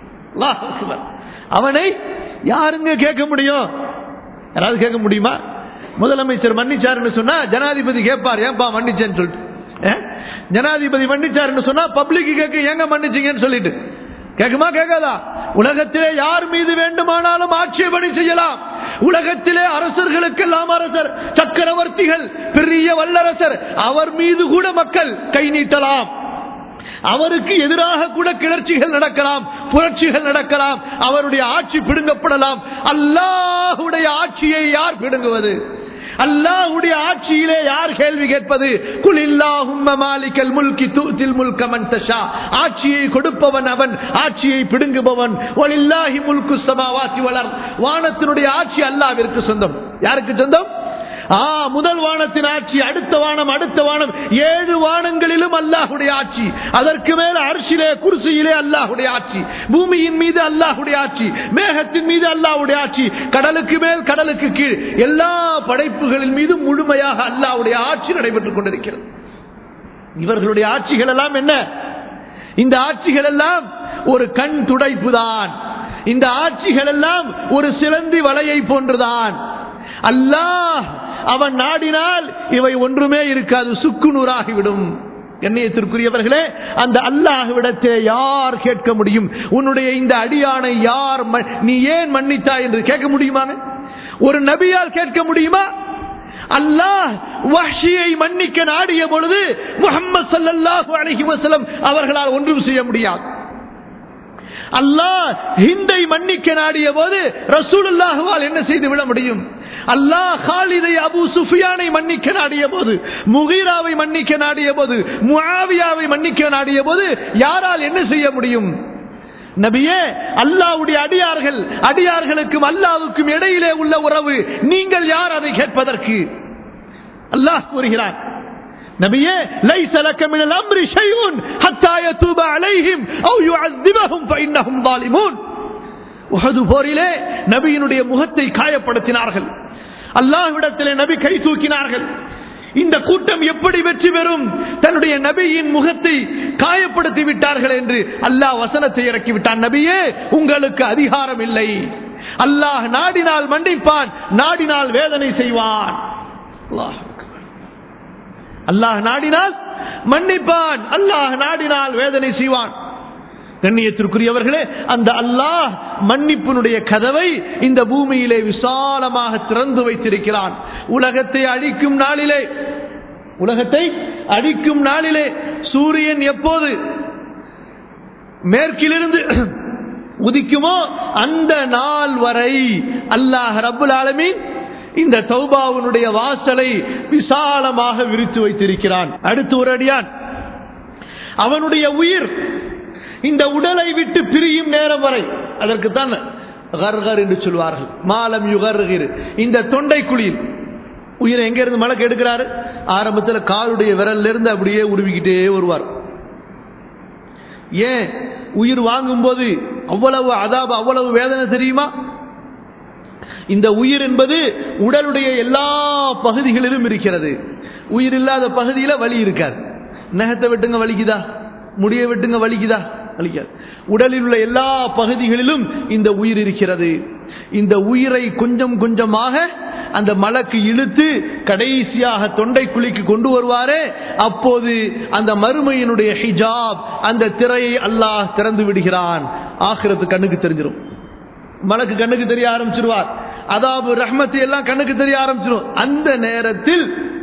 அல்லாஹ் அக்பர். அவனை யாருங்க கேட்க முடியும் யாராவது கேட்க முடியுமா முதலமைச்சர் மன்னிச்சாருன்னு சொன்னா ஜனாதிபதி கேட்பார் ஏன்பா மன்னிச்சேன்னு சொல்லிட்டு அஹ்? ஜனாதிபதி மன்னிச்சாருன்னு சொன்னா பப்ளிக் கேட்க ஏங்க மன்னிச்சீங்கன்னு சொல்லிட்டு கேட்குமா கேட்காதா உலகத்திலே யார் மீது வேண்டுமானாலும் ஆட்சேபனை செய்யலாம் உலகத்திலே அரசர்களுக்கெல்லாம் அரசர் சக்கரவர்த்திகள் பெரிய வல்லரசர் அவர் மீது கூட மக்கள் கை நீட்டலாம் அவருக்கு எதிராக கூட கிளர்ச்சிகள் நடக்கலாம் புரட்சிகள் நடக்கலாம் அவருடைய ஆட்சி பிடுங்கப்படலாம் அல்லாஹுடைய ஆட்சியை யார் பிடுங்குவது அல்லாஹுடைய ஆட்சியிலே யார் கேள்வி கேட்பது குலில்லாஹும்ம மாலிகல் முல்கி தூத்தில் முல்க மன் தஷா ஆட்சியை கொடுப்பவன் அவன் ஆட்சியை பிடுங்குபவன் ஒலில்லாஹி முல்கு சமாவாசி வளர் வானத்தினுடைய ஆட்சி அல்லாவிற்கு சொந்தம் யாருக்கு சொந்தம் ஆ முதல் வானத்தின் ஆட்சி அடுத்த வானம் அடுத்த வானம் ஏழு வானங்களிலும் அல்லாஹுடைய ஆட்சி அதற்கு மேல அரிசிலே குருசியிலே அல்லாஹுடைய ஆட்சி பூமியின் மீது அல்லாஹுடைய ஆட்சி மேகத்தின் மீது அல்லாஹுடைய ஆட்சி கடலுக்கு மேல் கடலுக்கு கீழ் எல்லா படைப்புகளின் மீது முழுமையாக அல்லாஹுடைய ஆட்சி நடைபெற்றுக் கொண்டிருக்கிறது இவர்களுடைய ஆட்சிகள் எல்லாம் என்ன இந்த ஆட்சிகள் எல்லாம் ஒரு கண் துடைப்பு தான் இந்த ஆட்சிகள் எல்லாம் ஒரு சிலந்தி வலையை போன்றுதான் அல்லாஹ் அவன் நாடினால் இவை ஒன்றுமே இருக்காது சுக்கு நூறாகிவிடும் கண்ணியத்திற்குரியவர்களே அந்த அல்லாஹ்விடத்தை யார் கேட்க முடியும் உன்னுடைய இந்த அடியானை யார் ம- நீ ஏன் மன்னித்தாய் என்று கேட்க முடியுமான ஒரு நபியால் கேட்க முடியுமா அல்லாஹ் வஹ்ஷியை மன்னிக்க நாடிய பொழுது முகமது ஸல்லல்லாஹு அலைஹி வஸல்லம் அவர்களால் ஒன்றும் செய்ய முடியாது அல்லாஹ் ஹிந்தை மன்னிக்க நாடிய போது ரசூலுல்லாஹுவால் என்ன செய்து விட முடியும் அல்லாஹ் ஹாலிதை அபு சுஃபியானை மன்னிக்க நாடிய போது முகீராவை மன்னிக்க நாடிய போது முஆவியாவை மன்னிக்க நாடிய போது யாரால் என்ன செய்ய முடியும் நபியே அல்லாஹ்வுடைய அடியார்கள் அடியார்களுக்கும் அல்லாஹ்வுக்கும் இடையிலே உள்ள உறவு நீங்கள் யார் அதை கேட்பதற்கு அல்லாஹ் கூறுகிறான் நபியே லைஸ லக மினல் அம்ரி ஷைஉன் ஹத்தா யதூப அலைஹிம் அவ் யுஅذிபஹும் ஃபஇன்னஹும் ظالمون உஹது போரிலே நபியினுடைய முகத்தை காயப்படுத்தினார்கள் அல்லாஹ்விடத்திலே நபி கை தூக்கினார்கள் இந்த கூட்டம் எப்படி வெற்றி பெறும் தன்னுடைய நபியின் முகத்தை காயப்படுத்தி விட்டார்கள் என்று அல்லாஹ் வசனத்தை இறக்கி விட்டான் நபியே உங்களுக்கு அதிகாரம் இல்லை அல்லாஹ் நாடினால் மன்னிப்பான் நாடினால் வேதனை செய்வான் அல்லாஹ் அல்லாஹ் நாடினால் மன்னிப்பான் அல்லாஹ் நாடினால் வேதனை செய்வான் கண்ணியத்திற்குரியவர்களே அந்த அல்லாஹ் மன்னிப்பினுடைய கதவை இந்த பூமியிலே விசாலமாக திறந்து வைத்திருக்கிறான் உலகத்தை அழிக்கும் நாளிலே உலகத்தை அழிக்கும் நாளிலே சூரியன் எப்போது மேற்கிலிருந்து உதிக்குமோ அந்த நாள் வரை அல்லாஹ் ரப்புல் ஆலமீன் இந்த தௌபாவுனுடைய வாசலை விசாலமாக விரித்து வைத்திருக்கிறான் அடுத்து ஒரு அடியான் அவனுடைய உயிர் இந்த உடலை விட்டு பிரியும் நேரம் வரை அதற்குத்தான் கர்கர் என்று சொல்வார்கள் மாலம் யுகர்கிர் இந்த தொண்டை குழியில் உயிரை எங்க இருந்து மலக்கு எடுக்கிறாரு ஆரம்பத்தில் காலுடைய விரல்ல இருந்து அப்படியே உருவிக்கிட்டே வருவார் ஏன் உயிர் வாங்கும்போது அவ்வளவு அதாப அவ்வளவு வேதனை தெரியுமா இந்த உயிர் என்பது உடலுடைய எல்லா பகுதிகளிலும் இருக்கிறது உயிர் இல்லாத பகுதியில வலி இருக்காது நகத்தை வெட்டுங்க வலிக்குதா முடிய வெட்டுங்க வலிக்குதா வலிக்காது உடலில் உள்ள எல்லா பகுதிகளிலும் இந்த உயிர் இருக்கிறது இந்த உயிரை கொஞ்சம் கொஞ்சமாக அந்த மலக்கு இழுத்து கடைசியாக தொண்டை குழிக்கு கொண்டு வருவாரே அப்போது அந்த மறுமையினுடைய ஹிஜாப் அந்த திரையை அல்லாஹ் திறந்து விடுகிறான் ஆகிரத்து கண்ணுக்கு தெரிஞ்சிடும் மலக்கு கண்ணுக்கு தெரிய ஆரம்பிச்சிருவார் அதாவது ரஹ்மத்து எல்லாம் கண்ணுக்கு தெரிய ஆரம்பிச்சிடும் அந்த நேரத்தில்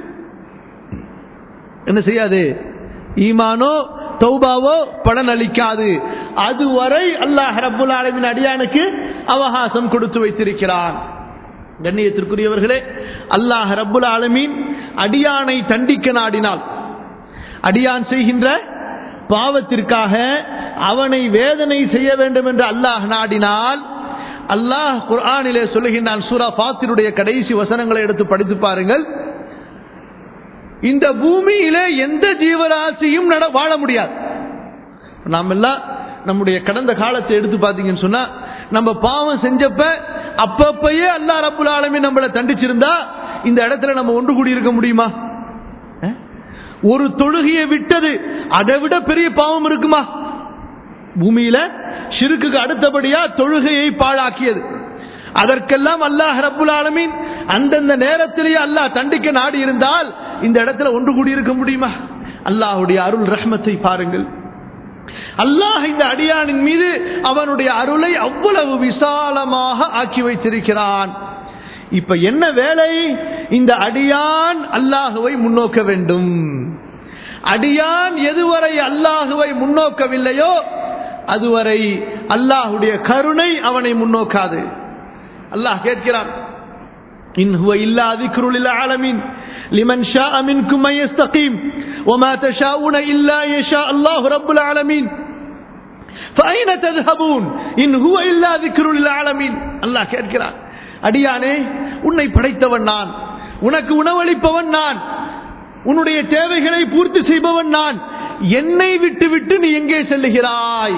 என்ன செய்யாது ஈமானோ தௌபாவோ பலன் அளிக்காது அதுவரை அல்லாஹ் ரப்புல் ஆலமின் அடியானுக்கு அவகாசம் கொடுத்து வைத்திருக்கிறான் கண்ணியத்திற்குரியவர்களே அல்லாஹ் ரப்புல் ஆலமீன் அடியானை தண்டிக்க நாடினால் அடியான் செய்கின்ற பாவத்திற்காக அவனை வேதனை செய்ய வேண்டும் என்று அல்லாஹ் நாடினால் அல்லாஹ் குர்ஆனிலே சொல்லுகின்றான் சூரா ஃபாத்திருடைய கடைசி வசனங்களை எடுத்து படித்து பாருங்கள் இந்த பூமியிலே எந்த ஜீவராசியும் நட வாழ முடியாது நாம் எல்லாம் நம்முடைய கடந்த காலத்தை எடுத்து பார்த்தீங்கன்னு சொன்னா நம்ம பாவம் செஞ்சப்ப அப்பப்பயே அல்லா ரப்புல் ஆலமீன் நம்மளை தண்டிச்சிருந்தா இந்த இடத்துல நம்ம ஒன்று கூடி இருக்க முடியுமா அஹ்? ஒரு தொழுகையை விட்டது அதை விட பெரிய பாவம் இருக்குமா பூமியில ஷிருக்குக்கு அடுத்தபடியா தொழுகையை பாழாக்கியது அதற்கெல்லாம் அல்லாஹ் ரப்புல் ஆலமீன் அந்தந்த நேரத்திலேயே அல்லாஹ் தண்டிக்க நாடி இருந்தால் இந்த இடத்துல ஒன்று கூடி இருக்க முடியுமா அல்லாஹ்வுடைய அருள் ரஹ்மத்தை பாருங்கள் அல்லாஹ் இந்த அடியானின் மீது அவனுடைய அருளை அவ்வளவு விசாலமாக ஆக்கி வைத்திருக்கிறான் இப்ப என்ன வேலை இந்த அடியான் அல்லாஹுவை முன்னோக்க வேண்டும் அடியான் எதுவரை அல்லாஹுவை முன்னோக்கவில்லையோ அதுவரை அல்லாஹுடைய கருணை அவனை முன்னோக்காது அல்லாஹ் கேட்கிறான் இன் ஹுவ இல்லா ذكر للعالمين لمن شاء منكم من يستقيم وما تشاءون إلا يشاء الله رب العالمين فأين تذهبون إن هو إلا ذكر للعالمين அல்லாஹ் கேட்கிறான் அடியானே உன்னை படைத்தவன் நான் உனக்கு உணவளிப்பவன் நான் உன்னுடைய தேவைகளை பூர்த்தி செய்பவன் நான் என்னை விட்டு விட்டு நீ எங்கே செல்லுகிறாய்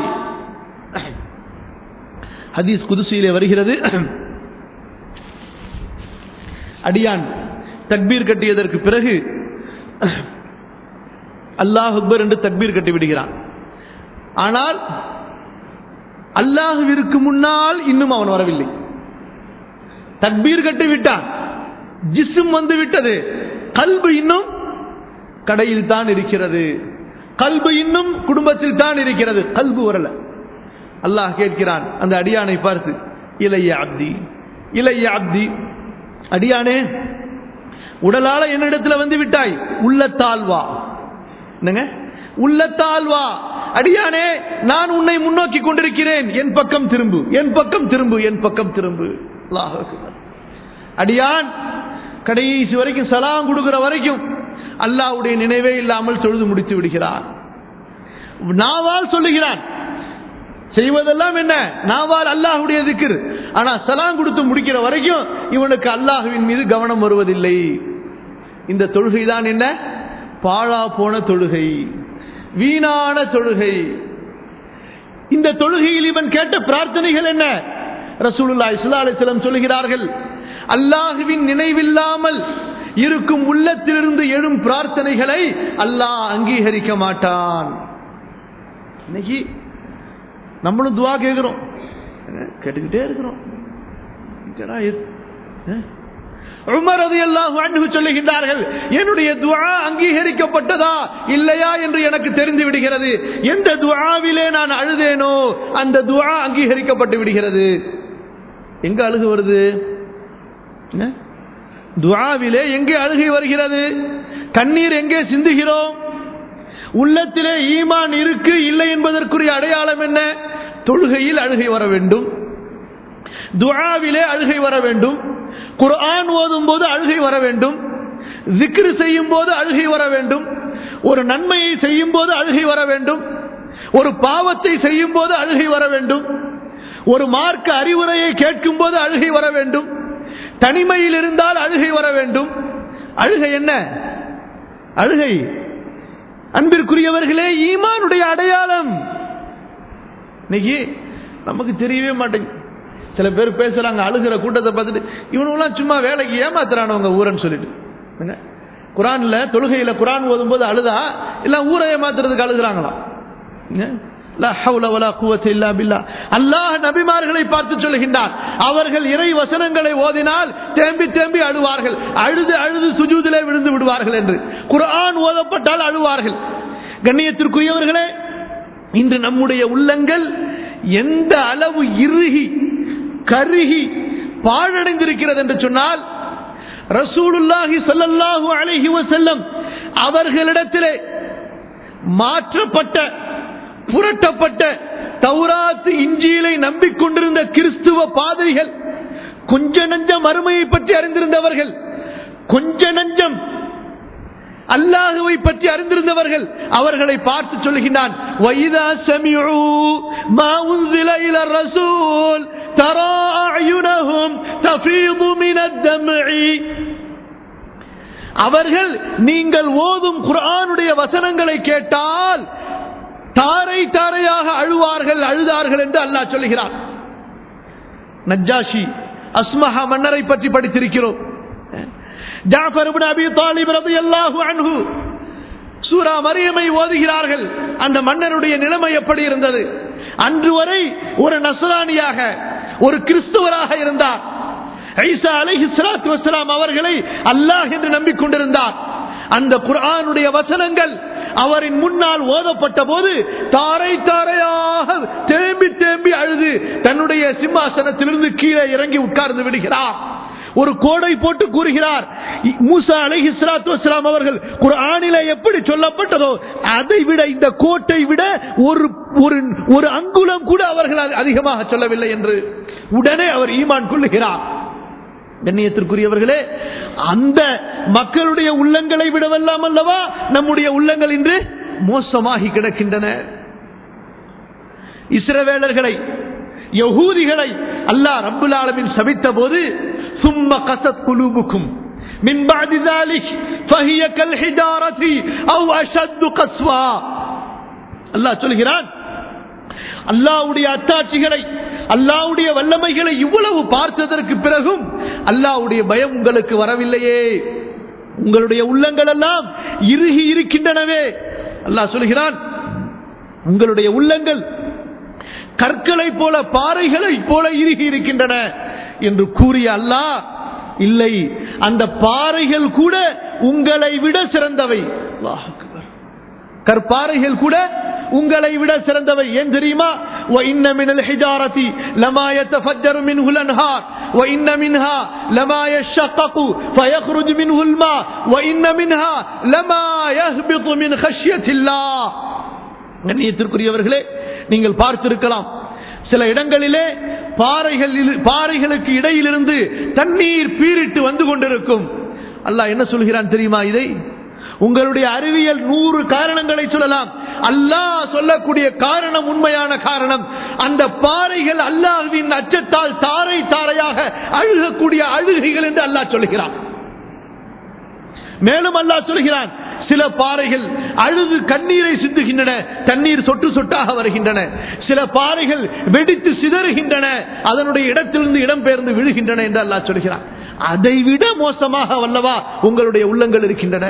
ஹதீஸ் குதுசியிலே வருகிறது அடியான் தக்பீர் கட்டியதற்கு பிறகு அல்லாஹ் அக்பர் என்று தக்பீர் கட்டி விடுகிறான் ஆனால் அல்லாஹுவிற்கு முன்னால் இன்னும் அவன் வரவில்லை தக்பீர் கட்டி விட்டான் ஜிஸ்ம் வந்து விட்டது கல்பு இன்னும் கடையில் தான் இருக்கிறது கல்பு இன்னும் குடும்பத்தில் தான் இருக்கிறது கல்பு வரல அல்லாஹ் கேட்கிறான் அந்த அடியானை பார்த்து இளைய அப்தி இளைய அப்தி அடியானே உடலால என்னிடத்துல வந்து விட்டாய் உள்ளத்தால் வா என்னங்க உள்ளத்தால் வா அடியானே நான் உன்னை முன்னோக்கி கொண்டிருக்கிறேன் என் பக்கம் திரும்பு என் பக்கம் திரும்பு என் பக்கம் திரும்பு அல்லாஹ் அக்பர். அடியான் கடைசி வரைக்கும் சலாம் கொடுக்கிற வரைக்கும் அல்லாஹ்வுடைய நினைவே இல்லாமல் தொழுது முடித்து விடுகிறான் நாவால் சொல்லுகிறான் செய்வதெல்லாம் என்ன நாவால் அல்லாஹுடைய திக்ர் ஆனா சலாம் கொடுத்து முடிக்கிற வரைக்கும் இவனுக்கு அல்லாஹுவின் மீது கவனம் வருவதில்லை இந்த தொழுகை தான் என்ன பாழா போன தொழுகை வீணான தொழுகை இந்த தொழுகையில் இவன் கேட்ட பிரார்த்தனைகள் என்ன ரசூலுல்லாஹி ஸல்லல்லாஹு அலைஹி வஸல்லம் சொல்கிறார்கள் அல்லாஹுவின் நினைவில்லாமல் இருக்கும் உள்ளத்திலிருந்து எழும் பிரார்த்தனைகளை அல்லாஹ் அங்கீகரிக்க மாட்டான் இன்னைக்கு நம்மளும் துவா கேட்கிறோம் கேட்டுக்கிட்டே இருக்கிறோம் என்னடா இது? அஹ்? உமர் ரலியல்லாஹு அன்ஹு சொல்லுகின்றார்கள் என்னுடைய துஆ அங்கீகரிக்கப்பட்டதா இல்லையா என்று எனக்கு தெரிந்து விடுகிறது எந்த துஆவிலே நான் அழுதேனோ அந்த துஆ அங்கீகரிக்கப்பட்டு விடுகிறது எங்க அழுகு வருது என்ன? துஆவிலே எங்கே அழுகை வருகிறது கண்ணீர் எங்கே சிந்துகிறோம் உள்ளத்திலே ஈமான் இருக்கு இல்லை என்பதற்குரிய அடையாளம் என்ன தொழுகையில் அழுகை வர வேண்டும் துஆவிலே அழுகை வர வேண்டும் குர்ஆன் ஓதும் போது அழுகை வர வேண்டும் zikr செய்யும் போது அழுகை வர வேண்டும் ஒரு நன்மையை செய்யும் போது அழுகை வர வேண்டும் ஒரு பாவத்தை செய்யும் போது அழுகை வர வேண்டும் ஒரு மார்க்க அறிவுரையை கேட்கும் போது அழுகை வர வேண்டும் தனிமையில் இருந்தால் அழுகை வர வேண்டும் அழுகை என்ன அழுகை அன்பிற்குரியவர்களே ஈமானுடைய அடையாளம் இன்னைக்கு நமக்கு தெரியவே மாட்டேங்குது சில பேர் பேசுறாங்க அழுகிற கூட்டத்தை பார்த்துட்டு இவனுங்களாம் சும்மா வேலைக்கு ஏமாத்துறானவங்க ஊரன்னு சொல்லிட்டு என்ன? குரான்ல தொழுகையில குரான் ஓதும் போது அழுதா இல்ல ஊரை ஏமாத்துறதுக்கு அழுகுறாங்களாம் என்ன? லா ஹவ்ல வலா குவத்த இல்லா பில்லா. அல்லாஹ் நபிமார்களை பார்த்து சொல்லுகின்றார் அவர்கள் இறை வசனங்களை ஓதினால் தேம்பி தேம்பி அழுவார்கள் அழுது அழுது சுஜூதிலே விழுந்து விடுவார்கள் என்று குர்ஆன் ஓதப்பட்டால் அழுவார்கள் கண்ணியத்திற்குரியவர்களே இன்று நம்முடைய உள்ளங்கள் எந்த அளவு இறுகி கருகி பாழடைந்திருக்கிறது என்று சொன்னால் ரசூலுல்லாஹி ஸல்லல்லாஹு அலைஹி வஸல்லம் அவர்களிடத்திலே மாற்றப்பட்ட புரட்டப்பட்ட தௌராத்து இஞ்சியிலை நம்பிக்கொண்டிருந்த கிறிஸ்துவ பாதிரிகள் கொஞ்ச நஞ்சம் மறுமையை பற்றி அறிந்திருந்தவர்கள் கொஞ்ச நஞ்சம் அல்லாஹுவை பற்றி அறிந்திருந்தவர்கள் அவர்களை பார்த்து சொல்லுகின்றான் وَإِذَا سَمِعُوا مَا أُنزِلَ إِلَى الرَّسُولِ تَرَى أَعْيُنَهُمْ تَفِيضُ مِنَ الدَّمْعِ அவர்கள் நீங்கள் ஓதும் குர்ஆனுடைய வசனங்களை கேட்டால் தாரை தாரையாக அழுவார்கள் அழுதார்கள் என்று அல்லாஹ் சொல்லுகிறார் நஜ்ஜாஷி அஸ்மஹா மன்னரை பற்றி படித்திருக்கிறோம் ஜாஃபர் இப்னு அபி தாலிப் ரலியல்லாஹு அன்ஹு சூரா மரியமை ஓதுகிறார்கள் அந்த மன்னருடைய நிலைமை எப்படி இருந்தது அன்று வரை ஒரு நஸ்ரானியாக ஒரு கிறிஸ்துவராக இருந்தார் ஐசா அலைஹி ஸலாத்து வஸலாம் அவர்களை அல்லாஹ் என்று நம்பிக்கொண்டிருந்தார் அந்த குர்ஆனுடைய வசனங்கள் அவரின் முன்னால் ஓதப்பட்ட போது தாரை தாரையாக தேம்பி தேம்பி அழுது தன்னுடைய சிம்மாசனத்திலிருந்து கீழே இறங்கி உட்கார்ந்து விடுகிறார் ஒரு கோடை போட்டு கூறுகிறார் மூசா அலைஹி ஸலாத்து வஸலாம் அவர்கள் குர்ஆனிலே எப்படி சொல்லப்பட்டதோ அதை விட இந்த கோட்டை விட ஒரு ஒரு ஒரு அங்குலம் கூட அவர்கள் அதிகமாக சொல்லவில்லை என்று உடனே அவர் ஈமான் கொள்ளுகிறார் கண்ணியத்திற்குரியவர்களே அந்த மக்களுடைய உள்ளங்களை விடவெல்லாம் அல்லவா நம்முடைய உள்ளங்கள் இன்று மோசமாகி கிடக்கின்றன இஸ்ரவேலர்களை யகூதிகளை அல்லாஹ் ரப்புல் ஆலமீன் சபித்த போது சும்ம கசத் குலூபுக்கும் من بعد ذلك فهي كالحجارة أو أشد قسوة அல்லாஹ் சொல்கிறான் அல்லாவுடைய அத்தாட்சிகளை அல்லாவுடைய வல்லமைகளை இவ்வளவு பார்த்ததற்கு பிறகும் அல்லாவுடைய பயம் உங்களுக்கு வரவில்லையே உங்களுடைய உள்ளங்கள் எல்லாம் இறுகி இருக்கின்றனவே அல்லாஹ் சொல்கிறான் உங்களுடைய உள்ளங்கள் கற்களை போல பாறைகளை போல இறுகி இருக்கின்றன என்று கூறிய அல்லாஹ் இல்லை அந்த பாறைகள் கூட உங்களை விட சிறந்தவை அல்லாஹ் அக்பர். கற்பாறைகள் கூட உங்களை விட சிறந்தவை ஏன் தெரியுமா وَإِنَّ مِنَ الْحِجَارَةِ لَمَا يَتَفَجَّرُ مِنْهُ الْأَنْهَارُ وَإِنَّ مِنْهَا لَمَا يَشَّقَّقُ فَيَخْرُجُ مِنْهُ الْمَاءُ وَإِنَّ مِنْهَا لَمَا يَهْبِطُ مِنْ خَشْيَةِ اللَّهِ கண்ணியத்திற்குரியவர்களே நீங்கள் பார்த்திருக்கலாம் சில இடங்களிலே பாறைகள் பாறைகளுக்கு இடையிலிருந்து தண்ணீர் பீரிட்டு வந்து கொண்டிருக்கும் அல்லாஹ் என்ன சொல்கிறான் தெரியுமா இதை உங்களுடைய அறிவியல் நூறு காரணங்களை சொல்லலாம் அல்லாஹ் சொல்லக்கூடிய காரணம் உண்மையான காரணம் அந்த பாறைகள் அல்லாஹ்வின் அச்சத்தால் தாரை தாரையாக அழுகக்கூடிய அழுகைகள் என்று அல்லாஹ் சொல்கிறான் மேலும் அல்லாஹ் சொல்கிறான் சில பாறைகள் அழுது கண்ணீரை சிந்துகின்றன தண்ணீர் சொட்டு சொட்டாக வருகின்றன சில பாறைகள் வெடித்து சிதறுகின்றன அதனுடைய இடத்திலிருந்து இடம்பெயர்ந்து விழுகின்றன என்று அல்லாஹ் சொல்கிறான் அதை விட மோசமாக வல்லவா உங்களுடைய உள்ளங்கள் இருக்கின்றன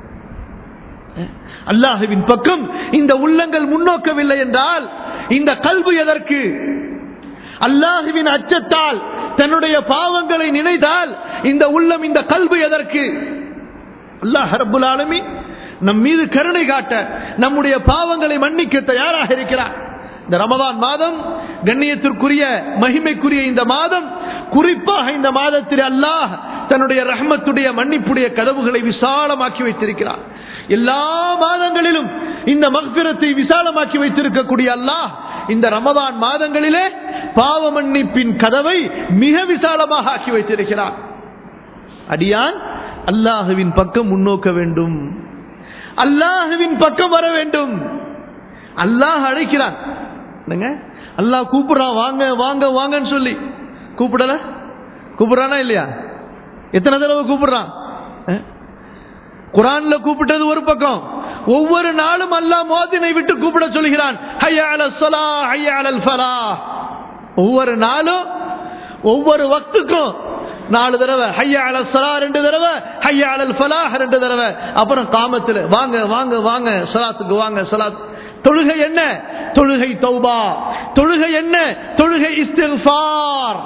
அல்லாஹுவின் பக்கம் இந்த உள்ளங்கள் முன்னோக்கவில்லை என்றால் இந்த கல்வி எதற்கு அல்லாஹுவின் அச்சத்தால் தன்னுடைய பாவங்களை நினைத்தால் இந்த உள்ளம் இந்த கல்வி எதற்கு அல்லாஹ் ரப்புல் ஆலமீன் நம் மீது கருணை காட்ட நம்முடைய பாவங்களை மன்னிக்க தயாராக இருக்கிறார் இந்த ரமதான் மாதம் கண்ணியத்திற்குரிய மகிமைக்குரிய இந்த மாதம் குறிப்பாக இந்த மாதத்தில் அல்லாஹ் தன்னுடைய ரஹ்மத்துடைய மன்னிப்புடைய கதவுகளை விசாலமாக்கி வைத்திருக்கிறார் எல்லா மாதங்களிலும் இந்த மக்பிரத்தை விசாலமாக்கி வைத்திருக்கக்கூடிய அல்லாஹ் இந்த ரமதான் மாதங்களிலே பாவ மன்னிப்பின் கதவை மிக விசாலமாக ஆக்கி வைத்திருக்கிறார் அடியான் அல்லாஹுவின் பக்கம் முன்னோக்க வேண்டும் அல்லாஹுவின் பக்கம் வர வேண்டும் அல்லாஹ் அழைக்கிறான் என்னங்க அல்லாஹ் கூப்பிடுறான் வாங்க வாங்க வாங்கன்னு சொல்லி கூப்பிடல கூப்பிடுறானா இல்லையா எத்தனை தடவை கூப்பிடுறான் அஹ்? குரான்ல கூப்பிட்டது ஒரு பக்கம் ஒவ்வொரு நாளும் அல்லாஹ் மோதினை விட்டு கூப்பிட சொல்கிறான் ஹய்யா அலல் ஸலா, ஹய்யா அலல் ஃபலாஹ். ஒவ்வொரு நாளும் ஒவ்வொரு வக்துக்கும் நாலு தடவை ஹையா அலல் ஸலா ரெண்டு தடவை ஹையா அலல் ஃபலாஹ் ரெண்டு தடவை அப்புறம் காமத்துல வாங்க வாங்க வாங்க ஸலாத்துக்கு வாங்க ஸலாத் தொழுகை என்ன தொழுகை தௌபா தொழுகை என்ன தொழுகை இஸ்திக்ஃபார்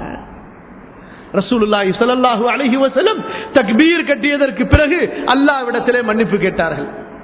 ரசூலுல்லாஹி ஸல்லல்லாஹு அலைஹி வஸல்லம் தக்பீர் கட்டியதற்கு பிறகு அல்லாஹ்விடத்திலே மன்னிப்பு கேட்டார்கள்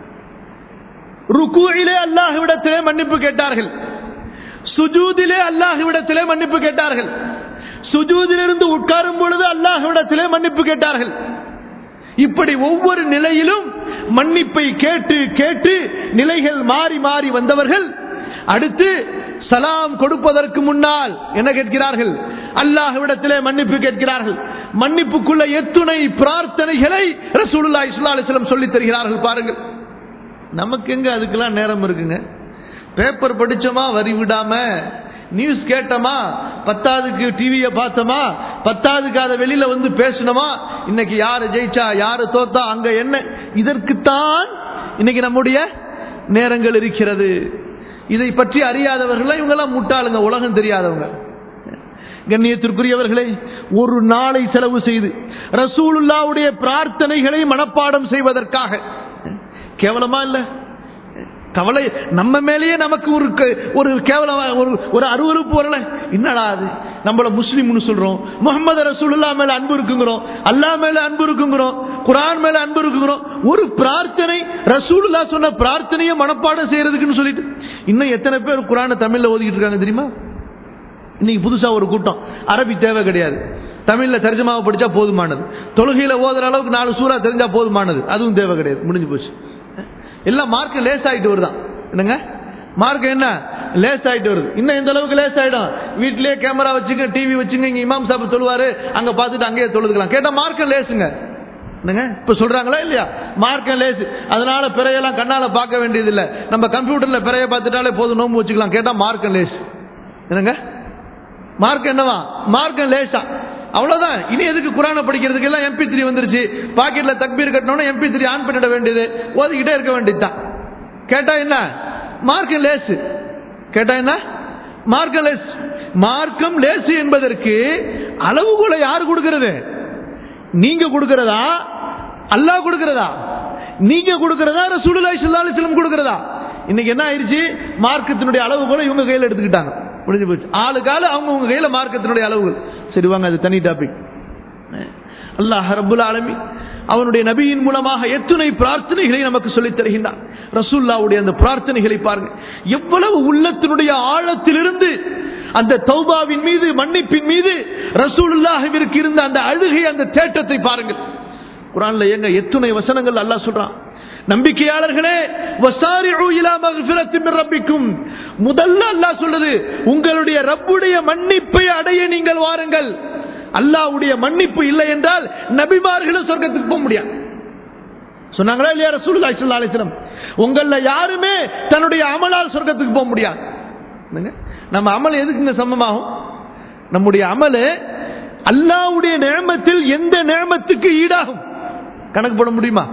ருக்குயிலே அல்லாஹ்விடத்திலே மன்னிப்பு கேட்டார்கள் சுஜூதிலே அல்லாஹ்விடத்திலே மன்னிப்பு கேட்டார்கள் சுஜூதிலிருந்து உட்காரும் பொழுது அல்லாஹ்விடத்திலே மன்னிப்பு கேட்டார்கள் இப்படி ஒவ்வொரு நிலையிலும் மன்னிப்பை கேட்டு கேட்டு நிலைகள் மாறி மாறி வந்தவர்கள் அடுத்து சலாம் கொடுப்பதற்கு முன்னால் என்ன கேட்கிறார்கள் அல்லாஹ்விடத்திலே மன்னிப்பு கேட்கிறார்கள் மன்னிப்புக்குள்ள எத்துணை பிரார்த்தனைகளை ரசூலுல்லாஹி ஸல்லல்லாஹு அலைஹி வஸல்லம் சொல்லித் தருகிறார்கள் பாருங்கள் நமக்கு எங்க அதுக்கெல்லாம் நேரம் இருக்குங்க பேப்பர் படிச்சோமா வரி விடாம நியூஸ் கேட்டோமா பத்தாவதுக்கு டிவியை பார்த்தோமா பத்தாவதுக்கு அதை வெளியில வந்து பேசணுமா இன்னைக்கு யாரு ஜெயிச்சா யாரு தோத்தா அங்க என்ன இதற்குத்தான் இன்னைக்கு நம்முடைய நேரங்கள் இருக்கிறது இதை பற்றி அறியாதவர்கள் இவங்கெல்லாம் முட்டாளுங்க உலகம் தெரியாதவங்க கண்ணியத்திற்குரியவர்களே ஒரு நாளை செலவு செய்து ரசூலுல்லாவுடைய பிரார்த்தனைகளை மனப்பாடம் செய்வதற்காக கேவலமா இல்ல கவலை நம்ம மேலேயே நமக்கு ஒரு க- ஒரு கேவலம் ஒரு ஒரு அருவருப்பு வரல என்னடா அது நம்மள முஸ்லீம்னு சொல்றோம் முகமது ரசூலுல்லா மேல அன்பு இருக்குங்கிறோம் அல்லாஹ் மேல அன்பு இருக்குங்கிறோம் குரான் மேல அன்பு இருக்குங்கிறோம் ஒரு பிரார்த்தனை ரசூலுல்லா சொன்ன பிரார்த்தனையை மனப்பாடம் செய்யறதுக்குன்னு சொல்லிட்டு இன்னும் எத்தனை பேர் குரானை தமிழ்ல ஓதிக்கிட்டு இருக்காங்க தெரியுமா இன்னைக்கு புதுசா ஒரு கூட்டம் அரபி தேவை கிடையாது தமிழ்ல தர்ஜமாவை படிச்சா போதுமானது தொழுகையில ஓதுற அளவுக்கு நாலு சூறா தெரிஞ்சா போதுமானது அதுவும் தேவை கிடையாது முடிஞ்சு போச்சு எல்லாம் மார்க் லேஸ் ஆயிட்டு வருதான் என்னங்க மார்க் என்ன லேஸ் ஆயிட்டு வருது இன்னும் எந்த அளவுக்கு லேஸ் ஆயிடும் வீட்லயே கேமரா வச்சுங்க டிவி வச்சுங்க இங்க இமாம் சாப்பிட்டு தொழுவாரு அங்க பார்த்துட்டு அங்கேயே தொழுதுக்கலாம் கேட்டா மார்க்க லேசுங்க என்னங்க இப்ப சொல்றாங்களா இல்லையா மார்க்க லேஸ் அதனால பிறையெல்லாம் கண்ணால பார்க்க வேண்டியது இல்ல நம்ம கம்ப்யூட்டர்ல பிறைய பார்த்துட்டாலே போதும் நோம்பு வச்சுக்கலாம் கேட்டா மார்க்க லேஸ் என்னங்க மார்க் என்னவா மார்க்கம் லேசா அவ்வளவுதான் இனி எதுக்கு குரானை படிக்கிறதுக்கு எல்லாம் எம்பி த்ரீ வந்துருச்சு பாக்கெட்ல தக்பீர் கட்டணும்னா எம்பி த்ரீ ஆன் பண்ணிட வேண்டியது ஓதிக்கிட்டே இருக்க வேண்டியதுதான் கேட்டா என்ன மார்க்கம் லேஸ் கேட்டா என்ன மார்க்கம் லேஸ் மார்க்கம் லேஸ் என்பதற்கு அளவுகோலை யார் கொடுக்கிறது நீங்க கொடுக்கிறதா அல்லாஹ் கொடுக்கிறதா நீங்க கொடுக்கிறதா ரசூலுல்லாஹி ஸல்லல்லாஹு அலைஹி வஸல்லம் கொடுக்கிறதா இன்னைக்கு என்ன ஆயிருச்சு மார்க்கத்தினுடைய அளவுகோலை இவங்க கையில எடுத்துக்கிட்டாங்க முடிஞ்சு போச்சு ஆளுக்கு ஆளு அவங்க உங்க கையில மார்க்கத்தினுடைய அளவுகள் சரி வாங்க அது தனி டாபிக் அல்லாஹ் ரப்புல் ஆலமீன் அவனுடைய நபியின் மூலமாக எத்துணை பிரார்த்தனைகளை நமக்கு சொல்லித் தருகின்றான் ரசூல்லாவுடைய அந்த பிரார்த்தனைகளை பாருங்க எவ்வளவு உள்ளத்தினுடைய ஆழத்திலிருந்து அந்த தௌபாவின் மீது மன்னிப்பின் மீது ரசூலுல்லாஹிற்கு இருந்த அந்த அழுகை அந்த தேட்டத்தை பாருங்கள் குரான்ல எங்க எத்துணை வசனங்கள் அல்லாஹ் சொல்றான் நம்பிக்கையாளர்களே வசாரிஉ இலா மக்ஃபிரத்தின் மின் ரப்பிக்கும் முதல்ல அல்லாஹ் சொல்றது உங்களுடைய ரப்புடைய மன்னிப்பை அடைய நீங்கள் வாருங்கள் அல்லாஹ்வுடைய மன்னிப்பு இல்லை என்றால் நபிமார்களும் சொர்க்கத்துக்கு போக முடியாது சொன்னாங்களா இல்லையா ரசூலுல்லாஹி ஸல்லல்லாஹு அலைஹி வஸல்லம் உங்கள யாருமே தன்னுடைய அமலால் சொர்க்கத்துக்கு போக முடியாது என்னங்க? நம்ம அமல் எதுக்குங்க சமமாகும் நம்முடைய அமலு அல்லாஹ்வுடைய நேமத்தில் எந்த நேமத்துக்கு ஈடாகும் கணக்கு போட முடியுமா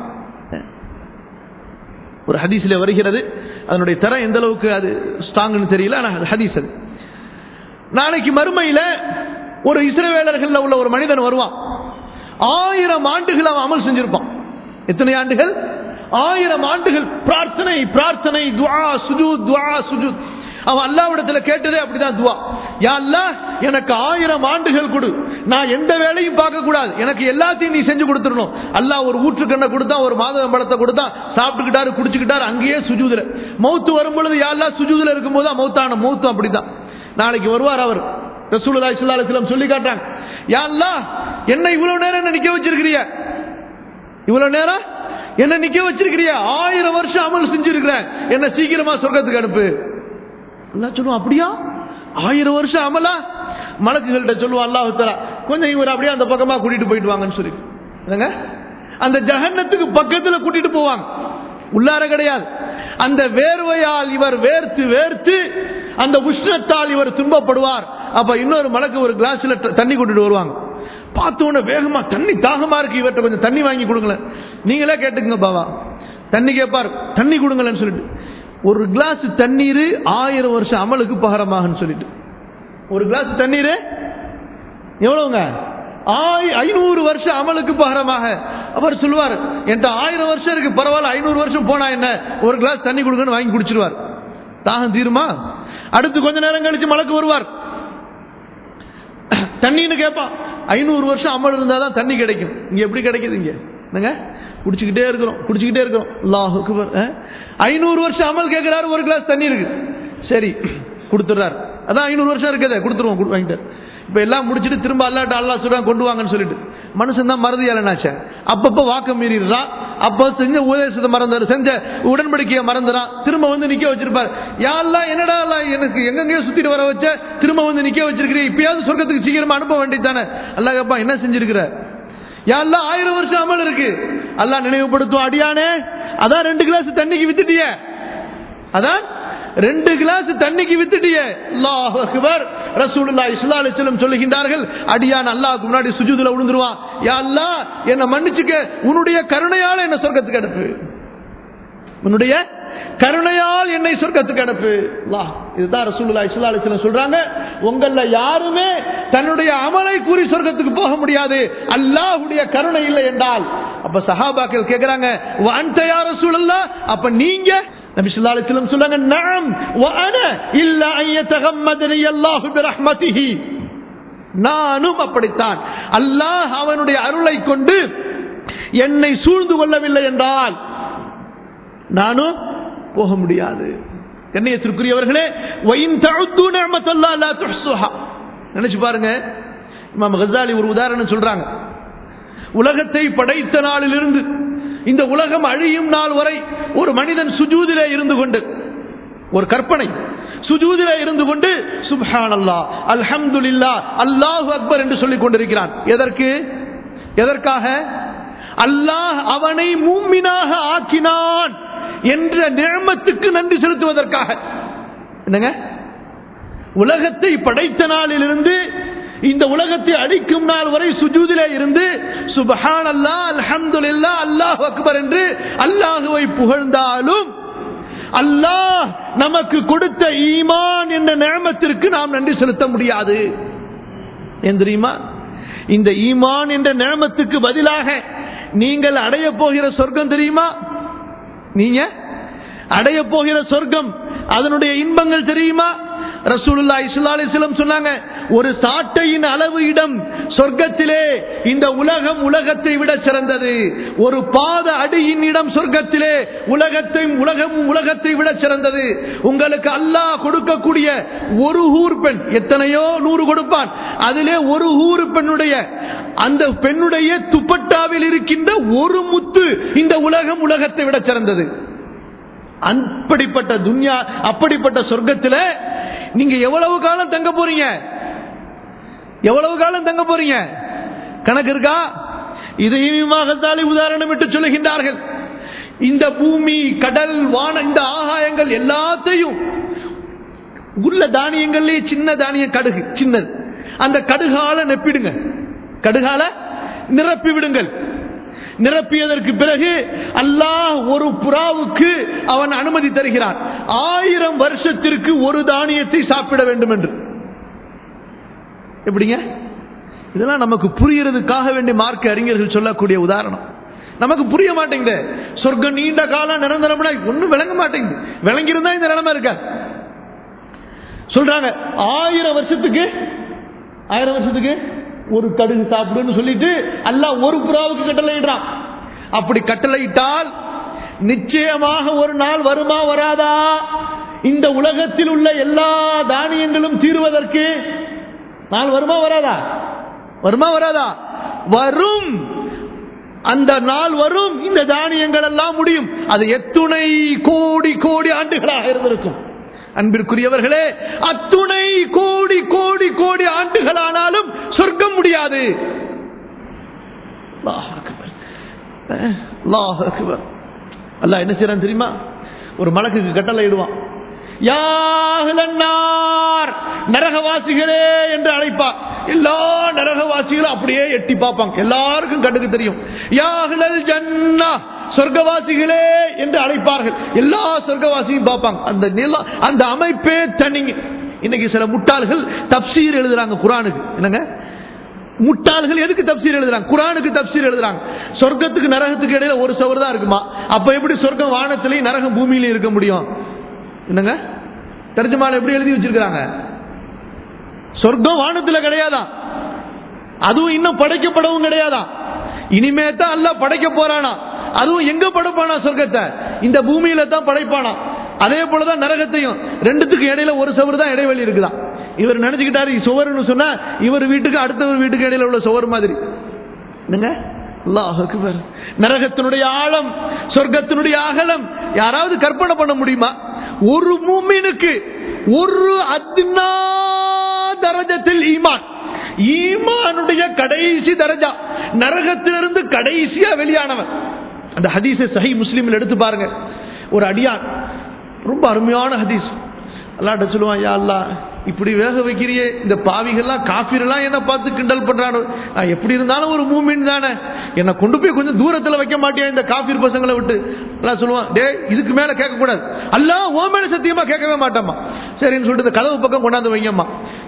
ஒரு ஹதீஸ்ல வருகிறது அதனுடைய தரம் எந்த அளவுக்கு அது ஸ்ட்ராங்னு தெரியல ஆனா அது ஹதீஸ் அது நாளைக்கு மறுமையில ஒரு இஸ்ரவேலர்கள்ல உள்ள ஒரு மனிதன் வருவான் ஆயிரம் ஆண்டுகள் அவன் அமல் செஞ்சிருப்பான் எத்தனை ஆண்டுகள் ஆயிரம் ஆண்டுகள் பிரார்த்தனை பிரார்த்தனை துஆ சுஜூத் துஆ சுஜூத் அவன் அல்லாவிடத்துல கேட்டதே அப்படிதான் துவா யா அல்லாஹ் எனக்கு ஆயிரம் ஆண்டுகள் கொடு நான் எந்த வேலையும் பார்க்க கூடாது எனக்கு எல்லாத்தையும் நீ செஞ்சு கொடுத்துடணும் அல்லாஹ் ஒரு ஊற்றுக்கண்ணை கொடுத்தா ஒரு மாதவ பழத்தை கொடுத்தா சாப்பிட்டுக்கிட்டாரு குடிச்சுக்கிட்டாரு அங்கேயே சுஜூதுல மௌத்து வரும் பொழுது யா அல்லாஹ் சுஜூதுல இருக்கும்போது தான் மௌத்தான மௌத்தும் அப்படிதான் நாளைக்கு வருவார் அவர் ரசூலுல்லாஹி ஸல்லல்லாஹு அலைஹி வஸல்லம் சொல்லி காட்டாங்க யா அல்லாஹ் என்ன இவ்வளவு நேரம் என்ன நிக்க வச்சிருக்கிறிய இவ்வளவு நேரம் என்ன நிக்க வச்சிருக்கிறிய ஆயிரம் வருஷம் அமல் செஞ்சிருக்கிறேன் என்ன சீக்கிரமா சொர்க்கத்துக்கு அனுப்பு அல்லாஹ் சொல்லுவான் அப்படியா ஆயிரம் வருஷம் அமலா மலக்குகள்கிட்ட சொல்லுவான் அல்லாஹ் தஆலா கொஞ்சம் இவர் அப்படியே அந்த பக்கமா கூட்டிட்டு போயிட்டு வாங்கன்னு சொல்லி என்னங்க அந்த ஜஹன்னத்துக்கு பக்கத்துல கூட்டிட்டு போவாங்க உள்ளார கிடையாது அந்த வேர்வையால் இவர் வேர்த்து வேர்த்து அந்த உஷ்ணத்தால் இவர் துன்பப்படுவார் அப்ப இன்னொரு மலக்கு ஒரு கிளாஸ்ல த- தண்ணி கொண்டுட்டு வருவாங்க பார்த்த உடனே வேகமா தண்ணி தாகமா இருக்கு இவர்கிட்ட கொஞ்சம் தண்ணி வாங்கி கொடுங்களேன் நீங்களே கேட்டுக்குங்க பாவா தண்ணி கேட்பார் தண்ணி கொடுங்களேன்னு சொல்லிட்டு ஒரு கிளாஸ் தண்ணீர் ஆயிரம் வருஷம் அமலுக்கு பகரமாகன்னு சொல்லிட்டு ஒரு கிளாஸ் தண்ணீர் எவ்வளவுங்க ஆய்- ஐநூறு வருஷம் அமலுக்கு பகரமாக அவர் சொல்லுவார் என்கிட்ட ஆயிரம் வருஷம் இருக்கு பரவாயில்ல ஐநூறு வருஷம் போனா என்ன ஒரு கிளாஸ் தண்ணி கொடுங்கன்னு வாங்கி குடிச்சிருவார் தாகம் தீருமா அடுத்து கொஞ்ச நேரம் கழிச்சு மலக்கு வருவார் தண்ணின்னு கேட்பான் ஐநூறு வருஷம் அமல் இருந்தால் தான் தண்ணி கிடைக்கும் இங்க எப்படி கிடைக்குது இங்க என்னங்க குடிச்சுக்கிட்டே இருக்கிறோம் குடிச்சுக்கிட்டே இருக்கிறோம் அல்லாஹ் அக்பர் அஹ். ஐநூறு வருஷம் அமல் கேட்கிறாரு ஒரு கிளாஸ் தண்ணி இருக்கு சரி கொடுத்துட்றாரு அதான் ஐநூறு வருஷம் இருக்குதே கொடுத்துருவோம் கொடு- வாங்கிட்டார் இப்ப எல்லாம் முடிச்சிட்டு திரும்ப அல்லாட்ட அல்லா சொல்றான் கொண்டு வாங்கன்னு சொல்லிட்டு மனுஷன் தான் மறதியாளனாச்சே அப்பப்ப வாக்கம் மீறிடுறான் அப்போ செஞ்ச உபதேசத்தை மறந்துறான் செஞ்ச உடன்படிக்கையை மறந்துறான் திரும்ப வந்து நிக்க வச்சிருப்பார் யாரெல்லாம் என்னடா எல்லாம் எனக்கு எங்கெங்கயோ சுத்திட்டு வர வச்ச திரும்ப வந்து நிக்க வச்சிருக்கிறீ இப்பயாவது சொர்க்கத்துக்கு சீக்கிரமா அனுப்ப வேண்டியதானே அல்லாஹ் கேப்பா என்ன செஞ்சிருக்கிற யாரெல்லாம் ஆயிரம் வருஷம் அமல் இருக்கு அல்லாஹ் நினைவுபடுத்தும் அடியானே அதான் ரெண்டு கிளாஸ் தண்ணிக்கு வித்துட்டிய அதான் ரெண்டு கிளாஸ் தண்ணிக்கு வித்துட்டிய அல்லாஹ் அக்பர் ரசூலுல்லாஹி ஸல்லல்லாஹு அலைஹி வஸல்லம் சொல்லுகின்றார்கள் அடியான் அல்லாஹ்வுக்கு முன்னாடி சுஜூதுல விழுந்துருவான் யா அல்லாஹ் என்ன மன்னிச்சுக்க உன்னுடைய கருணையால என்ன சொர்க்கத்துக்கு அனுப்பு உன்னுடைய கருணையால் என்னை சொர்க்கத்துக்கு அனுப்பு அல்லாஹ் இதுதான் ரசூலுல்லாஹி ஸல்லல்லாஹு அலைஹி வஸல்லம் சொல்றாங்க உங்கள யாருமே தன்னுடைய அமலை கூறி சொர்க்கத்துக்கு போக முடியாது அல்லாஹ்வுடைய கருணை இல்லை என்றால் அப்ப சஹாபாக்கள் கேக்குறாங்க "வ அன்த யா ரசூலல்லாஹ் அப்ப நீங்க நபி ஸல்லல்லாஹு அலைஹி வஸல்லம் சொன்னாங்க நஅம் வ அன இல்லா அன் யதகம்மதனி அல்லாஹு பிரஹ்மதிஹி நானும் அப்படித்தான் அல்லாஹ் அவனுடைய அருளை கொண்டு என்னை சூழ்ந்து கொள்ளவில்லை என்றால் நானும் போக முடியாது கண்ணியத்திற்குரியவர்களே வயின் தஅத்து நிஅமத்தல்லாஹ் லா துஹ்ஸுஹா நினைச்சு பாருங்க இமாம் கஸாலி ஒரு உதாரணம் சொல்றாங்க உலகத்தை படைத்த நாளிலிருந்து இந்த உலகம் அழியும் நாள் வரை ஒரு மனிதன் சுஜூதிலே இருந்து கொண்டு ஒரு கற்பனை சுஜூதிலே இருந்து கொண்டு சுப்ஹான் அல்லா அல்ஹம்துலில்லா அல்லாஹு அக்பர் என்று சொல்லிக் கொண்டிருக்கிறான் எதற்கு எதற்காக அல்லாஹ் அவனை மூமினாக ஆக்கினான் என்ற நிழமத்துக்கு நன்றி செலுத்துவதற்காக என்னங்க உலகத்தை படைத்த நாளிலிருந்து இந்த உலகத்தை அழிக்கும் நாள் வரை சுஜூதிலே இருந்து சுபஹான் அல்லா அல்ஹம்துலில்லா அல்லாஹ் அக்பர் என்று அல்லாஹுவை புகழ்ந்தாலும் அல்லாஹ் நமக்கு கொடுத்த ஈமான் என்ற நியமத்திற்கு நாம் நன்றி செலுத்த முடியாது ஏன் தெரியுமா இந்த ஈமான் என்ற நியமத்துக்கு பதிலாக நீங்கள் அடைய போகிற சொர்க்கம் தெரியுமா நீங்க அடைய போகிற சொர்க்கம் அதனுடைய இன்பங்கள் தெரியுமா ரசூலுல்லா இஸ்லா அலிஸ்லம் சொன்னாங்க ஒரு சாட்டையின் அளவு இடம் சொர்க்கத்திலே இந்த உலகம் உலகத்தை விட சிறந்தது ஒரு பாத அடியின் இடம் சொர்க்கத்திலே உலகத்தை உலகம் உலகத்தை விட சிறந்தது உங்களுக்கு அல்லாஹ் கொடுக்கக்கூடிய ஒரு ஊர் பெண் எத்தனையோ நூறு கொடுப்பான் அதிலே ஒரு ஊர் பெண்ணுடைய அந்த பெண்ணுடைய துப்பட்டாவில் இருக்கின்ற ஒரு முத்து இந்த உலகம் உலகத்தை விட சிறந்தது அப்படிப்பட்ட துன்யா அப்படிப்பட்ட சொர்க்கத்தில் நீங்க எவ்வளவு காலம் தங்க போறீங்க எவ்வளவு காலம் தங்க போறீங்க கணக்கு இருக்கா இதையுமாகத்தாலே உதாரணம் விட்டு சொல்லுகின்றார்கள் இந்த பூமி கடல் வான இந்த ஆகாயங்கள் எல்லாத்தையும் உள்ள தானியங்கள்லயே சின்ன தானியம் கடுகு சின்னது அந்த கடுகால நெப்பிடுங்க கடுகால நிரப்பி விடுங்கள் நிரப்பியதற்கு பிறகு அல்லாஹ் ஒரு புறாவுக்கு அவன் அனுமதி தருகிறான் ஆயிரம் வருஷத்திற்கு ஒரு தானியத்தை சாப்பிட வேண்டும் என்று எப்படிங்க இதெல்லாம் நமக்கு புரியறதுக்காக வேண்டிய மார்க்க அறிஞர்கள் சொல்லக்கூடிய உதாரணம் நமக்கு புரிய மாட்டேங்குது சொர்க்கம் நீண்ட காலம் நிரந்தரம்னா ஒன்றும் விளங்க மாட்டேங்குது விளங்கியிருந்தா இந்த நிலைமை இருக்க சொல்றாங்க ஆயிரம் வருஷத்துக்கு ஆயிரம் வருஷத்துக்கு ஒரு கடுகு சாப்பிடுன்னு சொல்லிட்டு அல்லாஹ் ஒரு புறாவுக்கு கட்டளையிடுறான் அப்படி கட்டளையிட்டால் நிச்சயமாக ஒரு நாள் வருமா வராதா இந்த உலகத்தில் உள்ள எல்லா தானியங்களும் தீர்வதற்கு நாள் வருமா வராதா வருமா வராதா வரும் அந்த நாள் வரும் இந்த தானியங்கள் எல்லாம் முடியும் அது எத்துணை கோடி கோடி ஆண்டுகளாக இருந்திருக்கும் அன்பிற்குரியவர்களே அத்துணை கோடி கோடி கோடி ஆண்டுகளானாலும் சொர்க்கம் முடியாது அல்ல என்ன செய்யறான் தெரியுமா ஒரு மலக்குக்கு கட்டளை இடுவான் நரகவாசிகளே என்று அழைப்பார் எல்லா நரகவாசிகளும் அப்படியே எட்டி பார்ப்பாங்க எல்லாருக்கும் கண்ணுக்கு தெரியும் யாஹ்லல் ஜன்னா சொர்க்கவாசிகளே என்று அழைப்பார்கள் எல்லா சொர்க்கவாசியும் பார்ப்பாங்க அந்த நில அந்த அமைப்பே தனிங்க இன்னைக்கு சில முட்டாள்கள் தப்சீர் எழுதுறாங்க குரானுக்கு என்னங்க முட்டாள்கள் எதுக்கு தப்சீர் எழுதுறாங்க குரானுக்கு தப்சீர் எழுதுறாங்க சொர்க்கத்துக்கு நரகத்துக்கு இடையில ஒரு சவர் தான் இருக்குமா அப்ப எப்படி சொர்க்கம் வானத்திலையும் நரகம் பூமியிலையும் இருக்க முடியும் என்னங்க தர்ஜமால எப்படி எழுதி வச்சிருக்காங்க சொர்க்கம் வானத்துல கிடையாதான் அதுவும் இன்னும் படைக்கப்படவும் கிடையாதான் இனிமே தான் அல்ல படைக்க போறானா அதுவும் எங்க படைப்பானா சொர்க்கத்தை இந்த பூமியில தான் படைப்பானா அதே போலதான் நரகத்தையும் ரெண்டுத்துக்கு இடையில ஒரு சுவர் தான் இடைவெளி இருக்குதான் இவர் நினைச்சுக்கிட்டாரு சுவர்னு சொன்னா இவர் வீட்டுக்கு அடுத்தவர் வீட்டுக்கு இடையில உள்ள சுவர் மாதிரி என்னங்க நரகத்தினுடைய ஆழம் சொர்க்கத்தினுடைய அகலம் யாராவது கற்பனை பண்ண முடியுமா ஒரு மூமினுக்கு ஒரு அத்னா தரஜத்தில் ஈமான் ஈமானுடைய கடைசி தரஜா நரகத்திலிருந்து கடைசியா வெளியானவன் அந்த ஹதீஸை சஹி முஸ்லீமில் எடுத்து பாருங்க ஒரு அடியான் ரொம்ப அருமையான ஹதீஸ் அல்லாட்ட சொல்லுவான் யா அல்லா இப்படி வேக வைக்கிறியே இந்த பாவிகள்லாம் காஃபிரெல்லாம் என்ன பார்த்து கிண்டல் பண்றானோ நான் எப்படி இருந்தாலும் ஒரு மூமின் தானே என்னை கொண்டு போய் கொஞ்சம் தூரத்தில் வைக்க மாட்டியா இந்த காஃபிர் பசங்களை விட்டு எல்லாம் சொல்லுவான் டே இதுக்கு மேல கேட்கக்கூடாது அல்ல ஓ மேல சத்தியமா கேட்கவே மாட்டாமா சரின்னு சொல்லிட்டு இந்த கதவு பக்கம் கொண்டாந்து வைங்கம்மா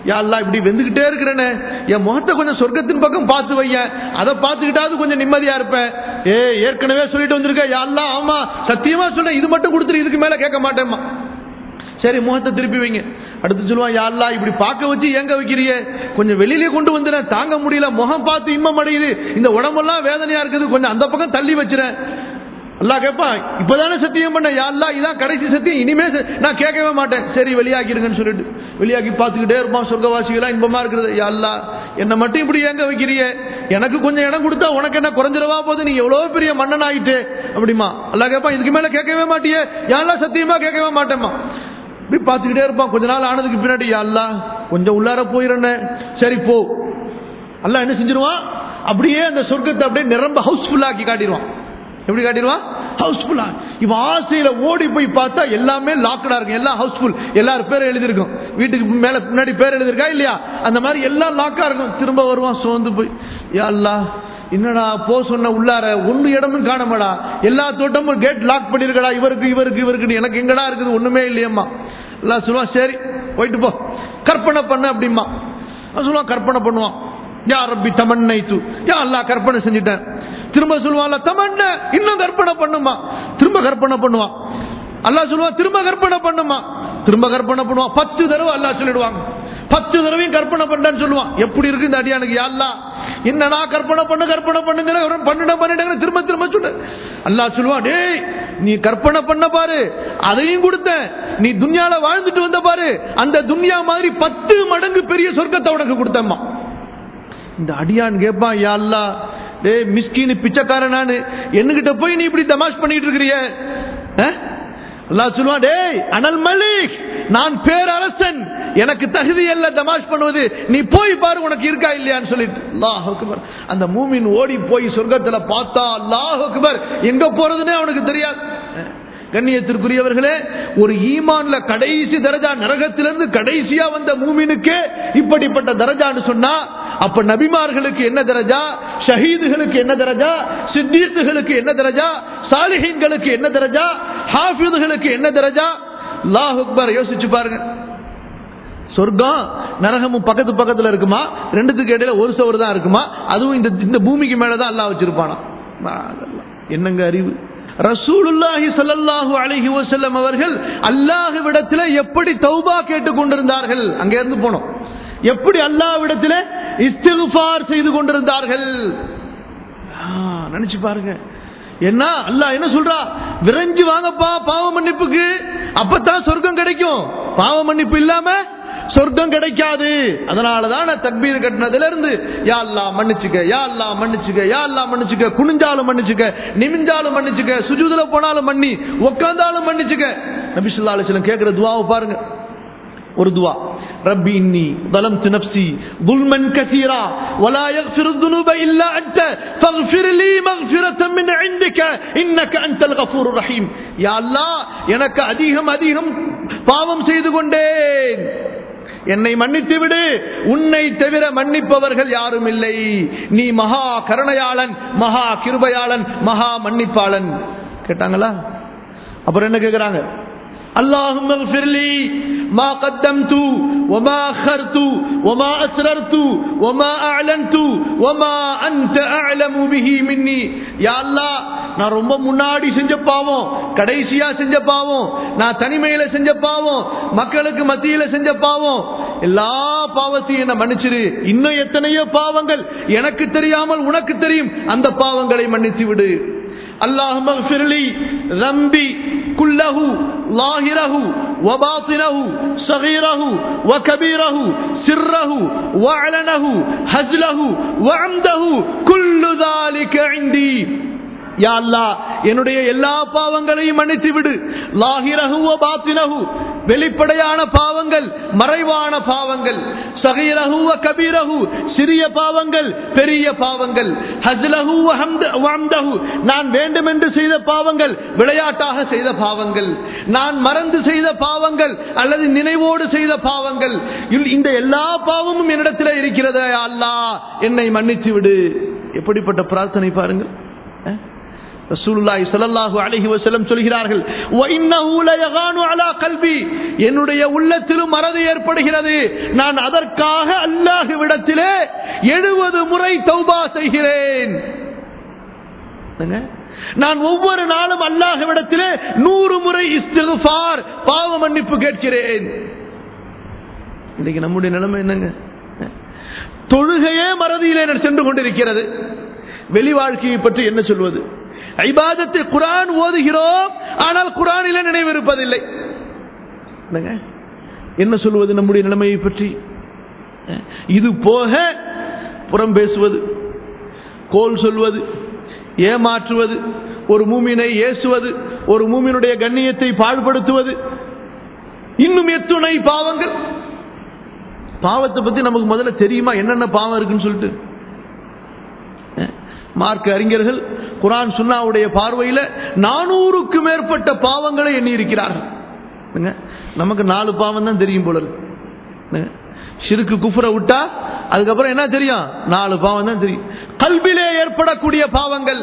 யா அல்லாஹ் இப்படி வெந்துகிட்டே இருக்கிறேனே என் முகத்தை கொஞ்சம் சொர்க்கத்தின் பக்கம் பார்த்து வையேன் அதை பார்த்துக்கிட்டாவது கொஞ்சம் நிம்மதியா இருப்பேன் ஏ ஏற்கனவே சொல்லிட்டு வந்திருக்க யா அல்லாஹ் ஆமா சத்தியமா சொன்னேன் இது மட்டும் கொடுத்துரு இதுக்கு மேல கேட்க மாட்டேம்மா சரி முகத்தை திருப்பி வைங்க அடுத்து சொல்லுவான் யா அல்லாஹ் இப்படி பார்க்க வச்சு ஏங்க வைக்கிறியே கொஞ்சம் வெளியிலே கொண்டு வந்துடுறேன் தாங்க முடியல முகம் பார்த்து இன்பம் அடையுது இந்த உடம்பெல்லாம் வேதனையா இருக்குது கொஞ்சம் அந்த பக்கம் தள்ளி வச்சிரேன் அல்லாஹ் கேட்பான் இப்பதானே சத்தியம் பண்ண யா அல்லாஹ் இதான் கடைசி சத்தியம் இனிமே ச- நான் கேட்கவே மாட்டேன் சரி வெளியாக்கிருங்கன்னு சொல்லிட்டு வெளியாக்கி பார்த்துக்கிட்டே இருப்பான் சொர்க்கவாசிகளா இன்பமா இருக்கிறது யா அல்லாஹ் என்னை மட்டும் இப்படி ஏங்க வைக்கிறியே எனக்கு கொஞ்சம் இடம் கொடுத்தா உனக்கு என்ன குறைஞ்சிடவா போது நீ எவ்வளவு பெரிய மன்னன் ஆயிட்டு அப்படிமா அல்லாஹ் கேட்பான் இதுக்கு மேல கேட்கவே மாட்டியே யா அல்லாஹ் சத்தியமா கேட்கவே மாட்டேம்மா இப்படி பார்த்துக்கிட்டே இருப்பான் கொஞ்ச நாள் ஆனதுக்கு பின்னாடி யா அல்லாஹ் கொஞ்சம் உள்ளார போயிடுறேன் சரி போ அல்லாஹ் என்ன செஞ்சிருவான் அப்படியே அந்த சொர்க்கத்தை அப்படியே நிரம்ப ஹவுஸ்ஃபுல் ஆக்கி காட்டிடுவான் எப்படி காட்டிடுவான் ஹவுஸ்ஃபுல்லா இவன் ஆசையில ஓடி போய் பார்த்தா எல்லாமே லாக்கடா இருக்கும் எல்லாம் ஹவுஸ்ஃபுல் எல்லாரும் பேர் எழுதிருக்கும் வீட்டுக்கு மேல பின்னாடி பேர் எழுதிருக்கா இல்லையா அந்த மாதிரி எல்லாம் லாக்கா இருக்கும் திரும்ப வருவான் சோர்ந்து போய் யா அல்லாஹ் என்னடா போ சொன்ன உள்ளார ஒன்று இடமும் காணமாடா எல்லா தோட்டமும் கேட் லாக் பண்ணிருக்கடா இவருக்கு இவருக்கு இவருக்கு எனக்கு எங்கடா இருக்குது ஒண்ணுமே இல்லையம்மா எல்லாம் சொல்லுவான் சரி போயிட்டு போ கற்பனை பண்ண அப்படிமா அவன் சொல்லுவான் கற்பனை பண்ணுவான் யா ரப்பி தமன்னை தூ யா அல்லாஹ் கற்பனை செஞ்சுட்டேன் திரும்ப சொல்லுவான்ல தமன்ன இன்னும் கற்பனை பண்ணுமா திரும்ப கற்பனை பண்ணுவான் அல்லாஹ் சொல்லுவான் திரும்ப கற்பனை பண்ணுமா திரும்ப கற்பனை பண்ணுவான் பத்து தடவை அல்லாஹ் சொல்லிடுவாங்க பத்து தடவையும் கற்பனை பண்ணேன்னு சொல்லுவான் எப்படி இருக்கு இந்த அடியானுக்கு யா அல்லாஹ் என்னடா கற்பனை பண்ணு கற்பனை பண்ணுங்கிற பண்ணிட பண்ணிட்டேங்கிற திரும்ப திரும்ப சொல்லு அல்லாஹ் சொல்லுவான் டேய் நீ கற்பனை பண்ண பாரு அதையும் கொடுத்தேன் நீ துன்யால வாழ்ந்துட்டு வந்த பாரு அந்த துன்யா மாதிரி பத்து மடங்கு பெரிய சொர்க்கத்தை உனக்கு கொடுத்தேம்மா இந்த அடியான் கேட்பான் யா அல்லாஹ் டேய் மிஸ்கின் பிச்சைக்காரன் நானு என்னகிட்ட போய் நீ இப்படி தமாஷ் பண்ணிட்டு இருக்கிறிய அல்லாஹ் சொல்லுவான் டேய் அனல் மலிக் நான் பேரரசன் எனக்கு தகுதி அல்ல தமாஷ் பண்ணுவது நீ போய் பாரு உனக்கு இருக்கா இல்லையான்னு சொல்லிட்டு அல்லாஹ் அக்பர் அந்த மூமின் ஓடி போய் சொர்க்கத்துல பார்த்தா அல்லாஹ் அக்பர் எங்க போறதுன்னே அவனுக்கு தெரியாது கண்ணியத்திற்குரியவர்களே ஒரு ஈமான்ல கடைசி தரஜா நரகத்திலிருந்து கடைசியா வந்த மூமினுக்கே இப்படிப்பட்ட தரஜான்னு சொன்னா அப்ப நபிமார்களுக்கு என்ன தரஜா ஷஹீதுகளுக்கு என்ன தரஜா சித்தீக்குகளுக்கு என்ன தரஜா சாலிஹீன்களுக்கு என்ன தரஜா ஹாஃபிதுகளுக்கு என்ன தரஜா அல்லாஹ் அக்பர் யோசிச்சு பாருங்க சொர்க்கம் நரகமும் பக்கத்து பக்கத்துல இருக்குமா ரெண்டுத்துக்கு இடையில ஒரு சவர் தான் இருக்குமா அதுவும் இந்த இந்த பூமிக்கு மேலதான் அல்லாஹ் வச்சிருப்பானா அதெல்லாம் என்னங்க அறிவு ரசூலுல்லாஹி ஸல்லல்லாஹு அலைஹி வஸல்லம் அவர்கள் அல்லாஹ்விடத்தில் எப்படி தௌபா கேட்டுக் கொண்டிருந்தார்கள் அங்க இருந்து போனோம் எப்படி அல்லாஹ்விடத்தில் இஸ்திக்ஃபார் செய்து கொண்டிருந்தார்கள் ஆ, நினைச்சு பாருங்க என்ன அல்லாஹ் என்ன சொல்றா விரைஞ்சு வாங்கப்பா பாவ மன்னிப்புக்கு அப்பதான் சொர்க்கம் கிடைக்கும் பாவ மன்னிப்பு இல்லாம சொர்க்கம் கிடைக்காது அதனாலதான் நான் தக்பீர் கட்டினதுல இருந்து யா அல்லாஹ் மன்னிச்சுக்க யா அல்லாஹ் மன்னிச்சுக்க யா அல்லாஹ் மன்னிச்சுக்க குனிஞ்சாலும் மன்னிச்சுக்க நிமிஞ்சாலும் மன்னிச்சுக்க சுஜூதுல போனாலும் மன்னி உட்கார்ந்தாலும் மன்னிச்சுக்க நபி ஸல்லல்லாஹு அலைஹி வஸல்லம் கேக்குற துஆவை பாருங்க ஒரு துவா ரப்பி இன்னி ظلمت نفسي ظلما كثيرا ولا يغفر الذنوب الا انت فاغفر لي مغفرة من عندك انك انت الغفور الرحيم يا الله எனக்கு அதிகம் அதிகம் பாவம் செய்து கொண்டேன் என்னை மன்னித்து விடு உன்னை தவிர மன்னிப்பவர்கள் யாரும் இல்லை நீ மகா கருணையாளன் மகா கிருபையாளன் மகா மன்னிப்பாளன் கேட்டாங்களா அப்புறம் என்ன கேக்குறாங்க اللهم اغفر لي ما قدمت وما أخرت وما أسررت وما أعلنت وما أنت أعلم به مني يا الله நான் ரொம்ப முன்னாடி செஞ்ச பாவம் கடைசியா செஞ்ச பாவம் நான் தனிமையில செஞ்ச பாவம் மக்களுக்கு மத்தியில செஞ்ச பாவம் எல்லா பாவத்தையும் என்ன மன்னிச்சிரு இன்னும் எத்தனையோ பாவங்கள் எனக்கு தெரியாமல் உனக்கு தெரியும் அந்த பாவங்களை மன்னித்து விடு اللهم اغفر لي ذنبي كله ظاهره وباطنه صغيره وكبيره سره وعلنه هزله وعمده كل ذلك عندي யா அல்லாஹ் என்னுடைய எல்லா பாவங்களையும் மன்னித்து விடு லாஹிரஹு வ பாத்தினஹு வெளிப்படையான பாவங்கள் மறைவான பாவங்கள் சகீரஹு வ கபீரஹு சிறிய பாவங்கள் பெரிய பாவங்கள் ஹஸ்லஹு வ ஹம்த வ ஹம்தஹு நான் வேண்டுமென்று செய்த பாவங்கள் விளையாட்டாக செய்த பாவங்கள் நான் மறந்து செய்த பாவங்கள் அல்லது நினைவோடு செய்த பாவங்கள் இல்- இந்த எல்லா பாவமும் என்னிடத்தில் இருக்கிறதே அல்லாஹ் என்னை மன்னித்து விடு எப்படிப்பட்ட பிரார்த்தனை பாருங்கள் அஹ்? ரசூலுல்லாஹி ஸல்லல்லாஹு அலைஹி வஸல்லம் சொல்கிறார்கள் "வ இன்னஹு லயகானு அலா கல்பி என்னுடைய உள்ளத்திலும் மறதி ஏற்படுகிறது நான் அதற்காக அல்லாஹ்விடத்திலே 70 முறை தௌபா செய்கிறேன் என்னங்க? நான் ஒவ்வொரு நாளும் அல்லாஹ்விடத்திலே நூறு முறை இஸ்திகுஃபார் பாவ மன்னிப்பு கேட்கிறேன் இன்னைக்கு நம்முடைய நிலைமை என்னங்க தொழுகையே மறதியிலே சென்று கொண்டிருக்கிறது வெளி வாழ்க்கையை பற்றி என்ன சொல்வது ஐபாதத்தை குரான் ஓதுகிறோம் ஆனால் குரானிலே நினைவிருப்பதில்லை என்னங்க? என்ன சொல்வது நம்முடைய நிலைமையை பற்றி இது போக புறம் பேசுவது கோல் சொல்வது ஏமாற்றுவது ஒரு மூமினை ஏசுவது ஒரு மூமினுடைய கண்ணியத்தை பாழ்படுத்துவது இன்னும் எத்துணை பாவங்கள் பாவத்தை பத்தி நமக்கு முதல்ல தெரியுமா என்னென்ன பாவம் இருக்குன்னு சொல்லிட்டு மார்க்க அறிஞர்கள் குரான் சுன்னாவுடைய பார்வையில் நானூறுக்கு மேற்பட்ட பாவங்களை எண்ணி இருக்கிறார்கள் என்னங்க? நமக்கு நாலு பாவம் தான் தெரியும் போல இருக்கு என்னங்க? ஷிருக்கு குஃபரை விட்டா அதுக்கப்புறம் என்ன தெரியும் நாலு பாவம் தான் தெரியும் கல்விலே ஏற்படக்கூடிய பாவங்கள்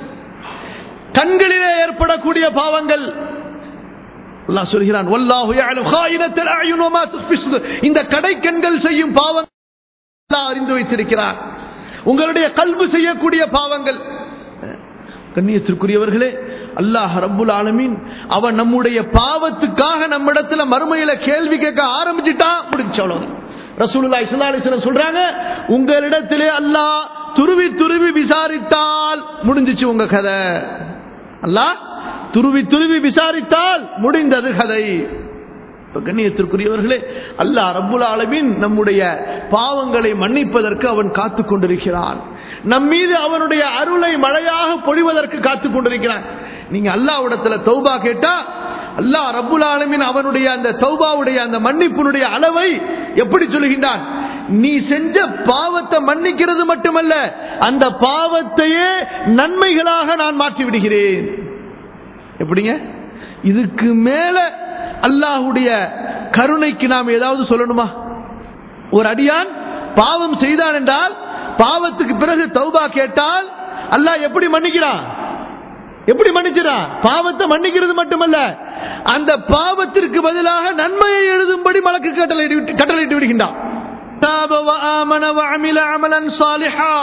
கண்களிலே ஏற்படக்கூடிய பாவங்கள் அல்லாஹ் சொல்கிறான் வல்லாஹு யஅலமு காயினத்தல் அயுன் வமா துஃபி சுதூர்." இந்த கடைக்கண்கள் செய்யும் பாவங்கள் அல்லாஹ் அறிந்து வைத்திருக்கிறார் உங்களுடைய கல்வி செய்யக்கூடிய பாவங்கள் கண்ணியத்திற்குரியவர்களே அல்லாஹ் ரப்புல் ஆலமீன் அவன் நம்முடைய பாவத்துக்காக நம்மிடத்துல மறுமையில கேள்வி கேட்க ஆரம்பிச்சுட்டா முடிஞ்சு அவ்வளவு ரசூலுல்லாஹி ஸல்லல்லாஹு அலைஹி வஸல்லம் சொல்றாங்க உங்களிடத்திலே அல்லாஹ் துருவி துருவி விசாரித்தால் முடிஞ்சிச்சு உங்க கதை அல்லாஹ் துருவி துருவி விசாரித்தால் முடிந்தது கதை இப்ப கண்ணியத்திற்குரியவர்களே அல்லாஹ் ரப்புல் ஆலமீன் நம்முடைய பாவங்களை மன்னிப்பதற்கு அவன் காத்து கொண்டிருக்கிறான் நம் மீது அவனுடைய அருளை மழையாக பொழிவதற்கு காத்து கொண்டிருக்கிறான் நீங்க அல்லாஹ்விடத்துல தௌபா கேட்டா அல்லாஹ் ரப்புல் ஆலமீன் அவனுடைய அந்த தௌபாவுடைய அந்த மன்னிப்பினுடைய அளவை எப்படி சொல்லுகின்றான் நீ செஞ்ச பாவத்தை மன்னிக்கிறது மட்டுமல்ல அந்த பாவத்தையே நன்மைகளாக நான் மாற்றி விடுகிறேன் எப்படிங்க இதுக்கு மேல அல்லாஹுடைய கருணைக்கு நாம் ஏதாவது சொல்லணுமா ஒரு அடியான் பாவம் செய்தான் என்றால் பாவத்துக்கு பிறகு தௌபா கேட்டால் அல்லாஹ் எப்படி மன்னிக்கிறான் எப்படி மன்னிச்சிடான் பாவத்தை மன்னிக்கிறது மட்டுமல்ல அந்த பாவத்திற்கு பதிலாக நன்மையை எழுதும்படி மலக்கு கட்டளை கட்டளையிட்டு விடுகின்றான் تاب وآمن وعمل عملا صالحا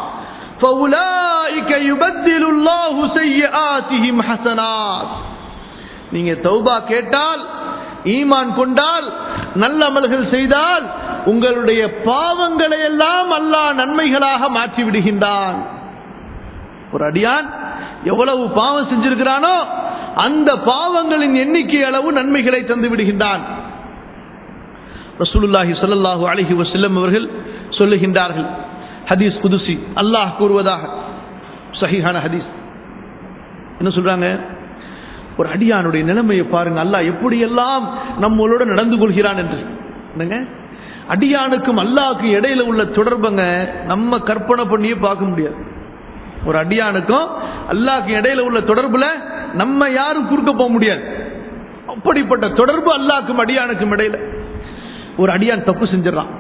فأولئك يبدل الله سيئاتهم حسنات நீங்க தௌபா கேட்டால் ஈமான் கொண்டால் நல்ல அமல்கள் செய்தால் உங்களுடைய பாவங்களை எல்லாம் அல்லாஹ் நன்மைகளாக மாற்றி விடுகின்றான் ஒரு அடியான் எவ்வளவு பாவம் செஞ்சிருக்கிறானோ அந்த பாவங்களின் எண்ணிக்கை அளவு நன்மைகளை தந்து விடுகின்றான் ரசூலுல்லாஹி ஸல்லல்லாஹு அலைஹி வஸல்லம் அவர்கள் சொல்லுகின்றார்கள் ஹதீஸ் குதுசி அல்லாஹ் கூறுவதாக சஹீஹான ஹதீஸ் என்ன சொல்றாங்க ஒரு அடியானுடைய நிலைமையை பாருங்க அல்லாஹ் எப்படியெல்லாம் நம்மளோட நடந்து கொள்கிறான் என்று என்னங்க அடியானுக்கும் அல்லாஹ்க்கும் இடையில உள்ள தொடர்புங்க நம்ம கற்பனை பண்ணியே பார்க்க முடியாது ஒரு அடியானுக்கும் அல்லாஹ்க்கு இடையில உள்ள தொடர்புல நம்ம யாரும் குறுக்க போக முடியாது அப்படிப்பட்ட தொடர்பு அல்லாஹ்க்கும் அடியானுக்கும் இடையில ஒரு அடியான் தப்பு செஞ்சிடறான்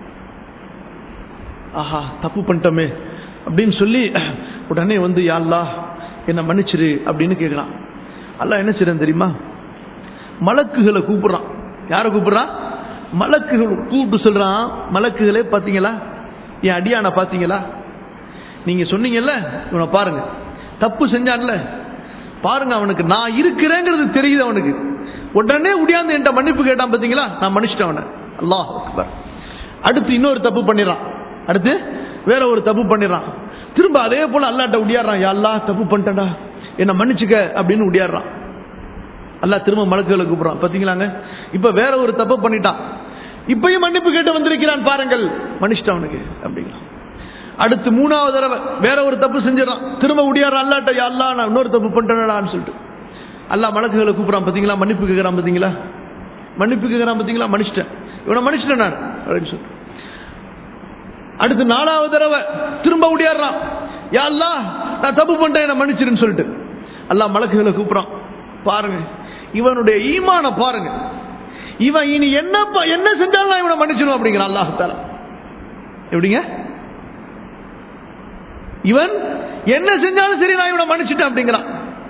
ஆஹா தப்பு பண்ணிட்டோமே அப்படின்னு சொல்லி உடனே வந்து யா அல்லாஹ் என்னை மன்னிச்சிரு அப்படின்னு கேட்குறான் அல்லாஹ் என்ன செய்யறான் தெரியுமா மலக்குகளை கூப்பிடுறான் யாரை கூப்பிடுறான் மலக்குகள் கூப்பிட்டு சொல்றான் மலக்குகளே பார்த்தீங்களா என் அடியானை பார்த்தீங்களா நீங்க சொன்னீங்கல்ல இவனை பாருங்க தப்பு செஞ்சான்ல பாருங்க அவனுக்கு நான் இருக்கிறேங்கிறது தெரியுது அவனுக்கு உடனே உடையாந்து என்கிட்ட மன்னிப்பு கேட்டான் பார்த்தீங்களா நான் மன்னிச்சிட்டேன் அவனை அல்லாஹ் அக்பர் அடுத்து இன்னொரு தப்பு பண்ணிடுறான் அடுத்து வேற ஒரு தப்பு பண்ணிடுறான் திரும்ப அதே போல அல்லாட்ட உடியாடுறான் யா அல்லாஹ் தப்பு பண்ணிட்டேன்டா என்ன மன்னிச்சுக்க அப்படின்னு உடியாடுறான் அல்லாஹ் திரும்ப மலக்குகளை கூப்பிடுறான் பாத்தீங்களாங்க இப்ப வேற ஒரு தப்பு பண்ணிட்டான் இப்பயும் மன்னிப்பு கேட்டு வந்திருக்கிறான் பாருங்கள் மன்னிச்சிட்டான் அவனுக்கு அப்படிங்களா அடுத்து மூணாவது தடவை வேற ஒரு தப்பு செஞ்சிடறான் திரும்ப உடியாடுறான் அல்லாட்ட யா அல்லாஹ் நான் இன்னொரு தப்பு பண்ணிட்டேனடான்னு சொல்லிட்டு அல்லாஹ் மலக்குகளை கூப்பிடுறான் பாத்தீங்களா மன்னிப்பு கேட்கறான் பாத்தீங்களா மன்னிப்பு கேட்கறான் பாத்தீங்களா மன்னிச்சிட்டேன் இவனை மன்னிச்சிட்டேன் நான் அப்படின்னு சொல்லிட்டு அடுத்து நாலாவது தடவை திரும்ப உடையாடுறான் யா அல்லாஹ் நான் தப்பு பண்ணிட்டேன் என்ன மன்னிச்சிருன்னு சொல்லிட்டு அல்லாஹ் மலக்குகளை கூப்பிடுறான் பாருங்க இவனுடைய ஈமான பாருங்க இவன் இனி என்ன ப- என்ன செஞ்சாலும் நான் இவனை மன்னிச்சிடும் அப்படிங்கிறான் அல்லாஹ் தாலா எப்படிங்க இவன் என்ன செஞ்சாலும் சரி நான் இவனை மன்னிச்சுட்டேன் அப்படிங்கிறான்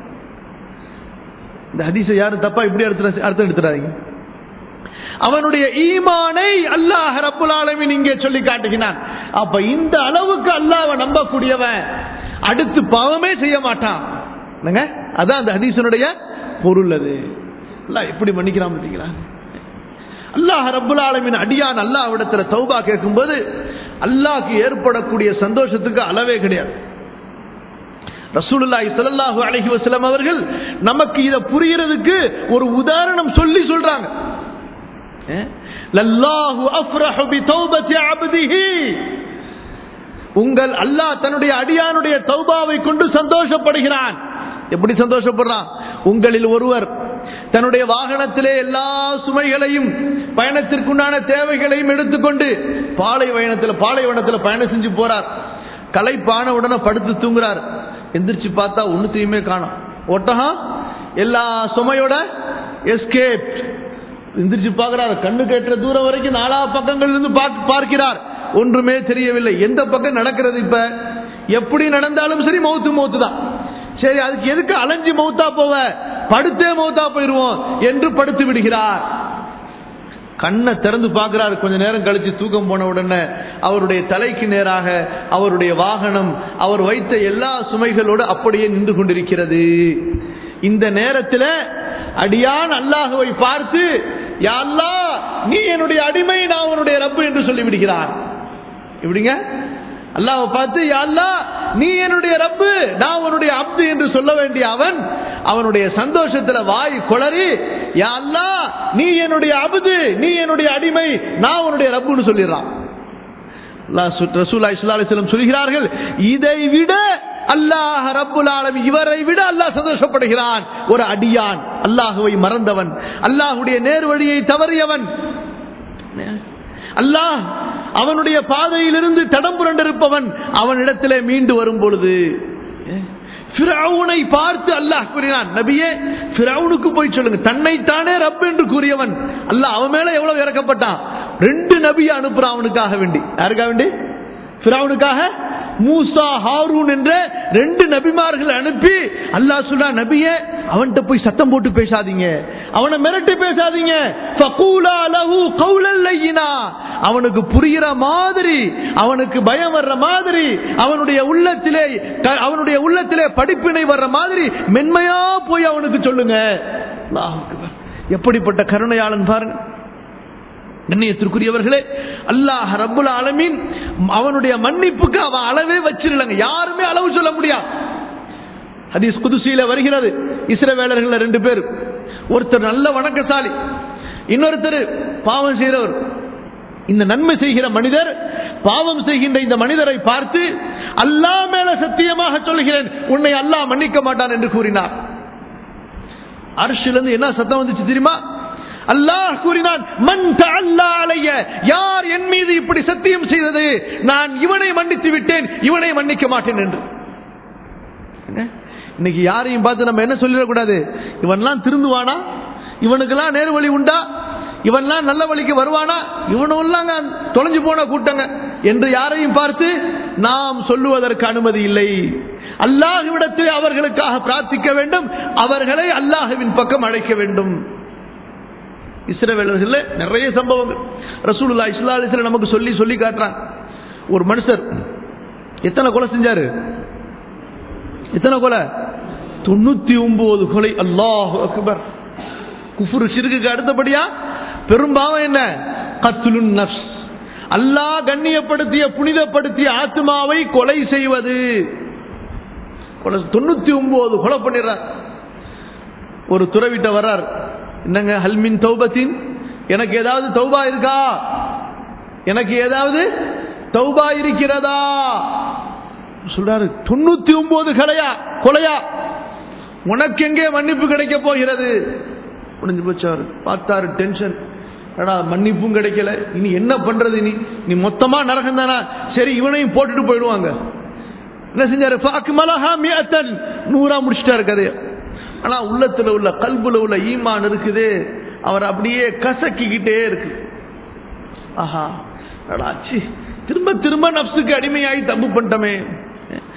இந்த ஹதீஸை யாரும் தப்பா இப்படி அர்த்தம் அர்த்தம் எடுத்துறாங்க அவனுடைய ஈமானை அல்லாஹ் ரப்புல் ஆலமீன் இங்கே சொல்லி காட்டுகிறான் அப்ப இந்த அளவுக்கு அல்லாஹ்வை நம்பக்கூடியவன் அடுத்து பாவமே செய்ய மாட்டான் என்னங்க அதான் அந்த ஹதீஸனுடைய பொருள் அது அல்லாஹ் எப்படி மன்னிக்கிறான் பார்த்தீங்களா அல்லாஹ் ரப்புல் ஆலமின் அடியான் அல்லாஹ்விடத்துல தௌபா கேட்கும்போது அல்லாஹ்க்கு ஏற்படக்கூடிய சந்தோஷத்துக்கு அளவே கிடையாது ரசூலுல்லாஹி ஸல்லல்லாஹு அலைஹி வஸல்லம் அவர்கள் நமக்கு இத புரியறதுக்கு ஒரு உதாரணம் சொல்லி சொல்றாங்க லல்லாஹு அஃப்ரஹு பி தௌபத்தி அப்திஹி உங்கள் அல்லாஹ் தன்னுடைய அடியானுடைய தௌபாவை கொண்டு சந்தோஷப்படுகிறான் எப்படி சந்தோஷப்படுறான் உங்களில் ஒருவர் தன்னுடைய வாகனத்திலே எல்லா சுமைகளையும் பயணத்திற்குண்டான தேவைகளையும் எடுத்துக்கொண்டு பாலைவனத்தில் பாலைவனத்தில் பயணம் செஞ்சு போறார் களைப்பான உடனே படுத்து தூங்குறார் எந்திரிச்சு பார்த்தா ஒன்னுத்தையுமே காணும் ஒட்டகம் எல்லா சுமையோட எஸ்கேப் எந்திரிச்சு பார்க்கிறார் கண்ணு கேட்டுற தூரம் வரைக்கும் நாலா பக்கங்கள் இருந்து பார்க்கிறார் ஒன்றுமே தெரியவில்லை எந்த பக்கம் நடக்கிறது இப்ப எப்படி நடந்தாலும் சரி மௌத்து மௌத்து தான் சரி அதுக்கு எதுக்கு அலைஞ்சு மௌத்தா போவ படுத்தே மௌத்தா போயிருவோம் என்று படுத்து விடுகிறார் கண்ணை திறந்து பார்க்கிறார் கொஞ்ச நேரம் கழிச்சு தூக்கம் போன உடனே அவருடைய தலைக்கு நேராக அவருடைய வாகனம் அவர் வைத்த எல்லா சுமைகளோடு அப்படியே நின்று கொண்டிருக்கிறது இந்த நேரத்தில் அடியான் அல்லாஹுவை பார்த்து யாழ்லா நீ என்னுடைய அடிமை நான் உன்னுடைய ரப்பு என்று சொல்லி விடுகிறார் இப்படிங்க அல்லாஹ் பார்த்து யாழ்லா நீ என்னுடைய ரப்பு நான் உன்னுடைய அப்து என்று சொல்ல வேண்டிய அவன் அவனுடைய சந்தோஷத்துல வாய் குளறி யாழ்லா நீ என்னுடைய அபுது நீ என்னுடைய அடிமை நான் உன்னுடைய ரப்புன்னு சொல்லிடுறான் ரசூலா இஸ்லாம் சொல்கிறார்கள் இதை விட அல்லாஹ் ரப்புல் ஆலம் இவரை விட அல்லாஹ் சந்தோஷப்படுகிறான் ஒரு அடியான் அல்லாஹுவை மறந்தவன் அல்லாஹுடைய நேர்வழியை தவறியவன் அல்லாஹ் அவனுடைய பாதையிலிருந்து தடம் புரண்டிருப்பவன் அவனிடத்திலே மீண்டு வரும் பொழுது பிறவுனை பார்த்து அல்லாஹ் கூறினான் நபியே பிறவுனுக்கு போய் சொல்லுங்க தன்னைத்தானே ரப் என்று கூறியவன் அல்லாஹ் அவன் மேல எவ்வளவு இறக்கப்பட்டான் ரெண்டு நபியை அனுப்புறான் அவனுக்காக வேண்டி யாருக்காக வேண்டி பிறவுனுக்காக மூசா ஹாரூன் என்ற ரெண்டு நபிமார்கள் அனுப்பி அல்லாஹ் சொல்றா நபியே அவன்கிட்ட போய் சத்தம் போட்டு பேசாதீங்க அவனை மிரட்டி பேசாதீங்க அவனுக்கு புரிகிற மாதிரி அவனுக்கு பயம் வர்ற மாதிரி அவனுடைய உள்ளத்திலே அவனுடைய உள்ளத்திலே படிப்பினை வர்ற மாதிரி மென்மையா போய் அவனுக்கு சொல்லுங்க எப்படிப்பட்ட கருணையாளன் பாருங்க கண்ணியத்திற்குரியவர்களே அல்லாஹ் ரப்புல் ஆலமீன் அவனுடைய மன்னிப்புக்கு அவன் அளவே வச்சிருலங்க யாருமே அளவு சொல்ல முடியாது ஹதீஸ் குதுசியில வருகிறது இஸ்ரவேலர்கள் ரெண்டு பேர் ஒருத்தர் நல்ல வணக்கசாலி இன்னொருத்தர் பாவம் செய்கிறவர் இந்த நன்மை செய்கிற மனிதர் பாவம் செய்கின்ற இந்த மனிதரை பார்த்து அல்லாஹ் மேல சத்தியமாக சொல்கிறேன் உன்னை அல்லாஹ் மன்னிக்க மாட்டான் என்று கூறினார் அரசிலிருந்து என்ன சத்தம் வந்துச்சு தெரியுமா அல்லாஹ் கூறினான் மண் அலைய யார் என் மீது இப்படி சத்தியம் செய்தது நான் இவனை மன்னித்து விட்டேன் இவனை மன்னிக்க மாட்டேன் என்று இன்னைக்கு யாரையும் பார்த்து நம்ம என்ன சொல்லிடக்கூடாது இவன்லாம் திருந்துவானா இவனுக்கெல்லாம் நேரு வழி உண்டா இவன்லாம் நல்ல வழிக்கு வருவானா இவனெல்லாம் தொலைஞ்சு போன கூட்டங்க என்று யாரையும் பார்த்து நாம் சொல்லுவதற்கு அனுமதி இல்லை அல்லாஹுவிடத்தில் அவர்களுக்காக பிரார்த்திக்க வேண்டும் அவர்களை அல்லாஹுவின் பக்கம் அழைக்க வேண்டும் இஸ்ரவேலர்கள் நிறைய சம்பவங்கள் ரசூலுல்லா இஸ்லாலிசில நமக்கு சொல்லி சொல்லி காட்டுறான் ஒரு மனுஷர் எத்தனை கொலை செஞ்சாரு எத்தனை கொலை தொண்ணூத்தி ஒன்பது கொலை அல்லாஹ் அக்பர் குஃபுரு சிறுக்கு அடுத்தபடியா பெரும்பாவம் என்ன கத்துலுன் நப்ஸ் அல்லாஹ் கண்ணியப்படுத்திய புனிதப்படுத்திய ஆத்மாவை கொலை செய்வது தொண்ணூத்தி ஒன்பது கொலை பண்ணிடுறார் ஒரு துறவிட்ட வர்றார் என்னங்க ஹல்மின் தௌபத்தின் எனக்கு ஏதாவது தௌபா இருக்கா எனக்கு ஏதாவது தௌபா இருக்கிறதா சொல்றாரு தொண்ணூத்தி ஒன்பது கலையா கொலையா உனக்கு எங்கே மன்னிப்பு கிடைக்க போகிறது முடிஞ்சு போச்சாரு பார்த்தாரு டென்ஷன் மன்னிப்பும் கிடைக்கல இனி என்ன பண்றது இனி நீ மொத்தமா நரகம் தானா சரி இவனையும் போட்டுட்டு போயிடுவாங்க என்ன செஞ்சாரு நூறா முடிச்சிட்டாரு கதையை ஆனா உள்ளத்துல உள்ள கல்புல உள்ள ஈமான் இருக்குது அவர் அப்படியே கசக்கிக்கிட்டே இருக்கு ஆஹா அடாச்சி திரும்ப திரும்ப நப்சுக்கு அடிமையாகி தப்பு பண்ணிட்டமே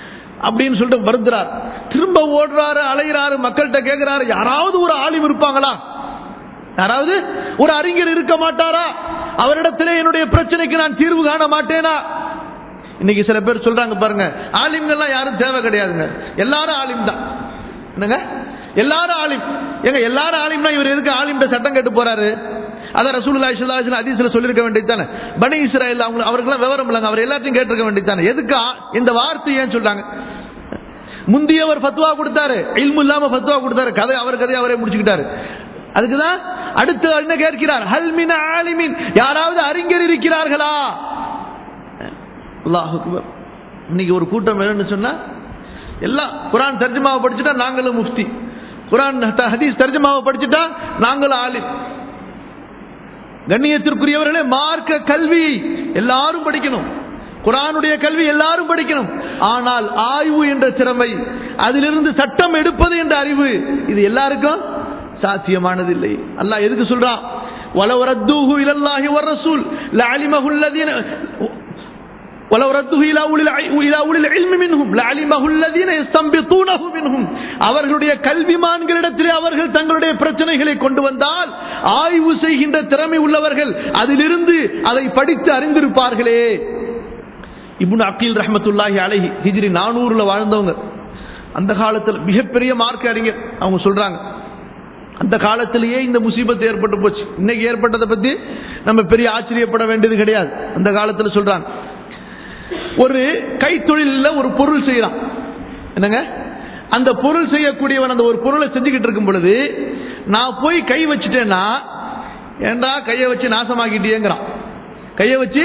அப்படின்னு சொல்லிட்டு வருந்துறார் திரும்ப ஓடுறாரு அலைகிறாரு மக்கள்கிட்ட கேட்கிறாரு யாராவது ஒரு ஆலிம் இருப்பாங்களா யாராவது ஒரு அறிஞர் இருக்க மாட்டாரா அவரிடத்திலே என்னுடைய பிரச்சனைக்கு நான் தீர்வு காண மாட்டேனா இன்னைக்கு சில பேர் சொல்றாங்க பாருங்க ஆலிம்கள்லாம் யாரும் தேவை கிடையாதுங்க எல்லாரும் ஆலிம் தான் என்னங்க எல்லாரும் ஆலிம் எங்க எல்லாரும் ஆலிம்னா இவர் எதுக்கு ஆலிம்ட சட்டம் கேட்டு போறாரு அதான் ரசூலுல்லாஹி ஸல்லல்லாஹு அலைஹி வஸல்லம் ஹதீஸ்ல சொல்லிருக்க வேண்டியதானே பனி இஸ்ராயல் அவங்க அவருக்கெல்லாம் விவரம் இல்லைங்க அவர் எல்லாத்தையும் கேட்டிருக்க வேண்டியதானே எதுக்கு ஆ- இந்த வார்த்தை ஏன் சொல்றாங்க முந்தியவர் ஃபத்வா கொடுத்தாரு இல்மு இல்லாம ஃபத்வா கொடுத்தாரு கதை அவர் கதையை அவரே முடிச்சுக்கிட்டாரு அதுக்குதான் அடுத்து என்ன கேட்கிறார் ஹல்மின் ஆலிமின் யாராவது அறிஞர் இருக்கிறார்களா அல்லாஹ் அக்பர். இன்னைக்கு ஒரு கூட்டம் என்னன்னு சொன்னா எல்லாம் குரான் தர்ஜமாவை படிச்சுட்டா நாங்களும் முஃப்தி குரான் த- ஹதீஸ் தர்ஜமாவை படிச்சுட்டா நாங்களும் ஆலிம் கண்ணியத்திற்குரியவர்களே மார்க்க கல்வி எல்லாரும் படிக்கணும் குரானுடைய கல்வி எல்லாரும் படிக்கணும் ஆனால் ஆய்வு என்ற திறமை அதிலிருந்து சட்டம் எடுப்பது என்ற அறிவு இது எல்லாருக்கும் சாத்தியமானதில்லை அல்லாஹ் எதுக்கு சொல்றான் وَلَوْ رَدُّوهُ إِلَى اللَّهِ وَالرَّسُولِ لَعَلِمَهُ الَّذِينَ ولو رده الى اولي الع- الى اولي العلم منهم لعلمه الذين يستنبطونه منهم அவர்களுடைய கல்விமான்களிடத்திலே அவர்கள் தங்களுடைய பிரச்சனைகளை கொண்டு வந்தால் ஆய்வு செய்கின்ற திறமை உள்ளவர்கள் அதிலிருந்து அதை படித்து அறிந்திருப்பார்களே இப்னு அக்கீல் ரஹ்மத்துல்லாஹி அலைஹி ஹிஜ்ரி நானூறுல வாழ்ந்தவங்க அந்த காலத்தில் மிகப்பெரிய மார்க் அறிஞர் அவங்க சொல்றாங்க அந்த காலத்திலேயே இந்த முசீபத்து ஏற்பட்டு போச்சு இன்னைக்கு ஏற்பட்டதை பத்தி நம்ம பெரிய ஆச்சரியப்பட வேண்டியது கிடையாது அந்த காலத்துல சொல்றாங்க ஒரு கைத்தொழிலில் ஒரு பொருள் செய்யறான் என்னங்க அந்த பொருள் செய்யக்கூடியவன் அந்த ஒரு பொருளை செஞ்சுக்கிட்டு இருக்கும் பொழுது நான் போய் கை வச்சுட்டேன்னா ஏண்டா கையை வச்சு நாசமாக்கிட்டியேங்கிறான் கையை வச்சு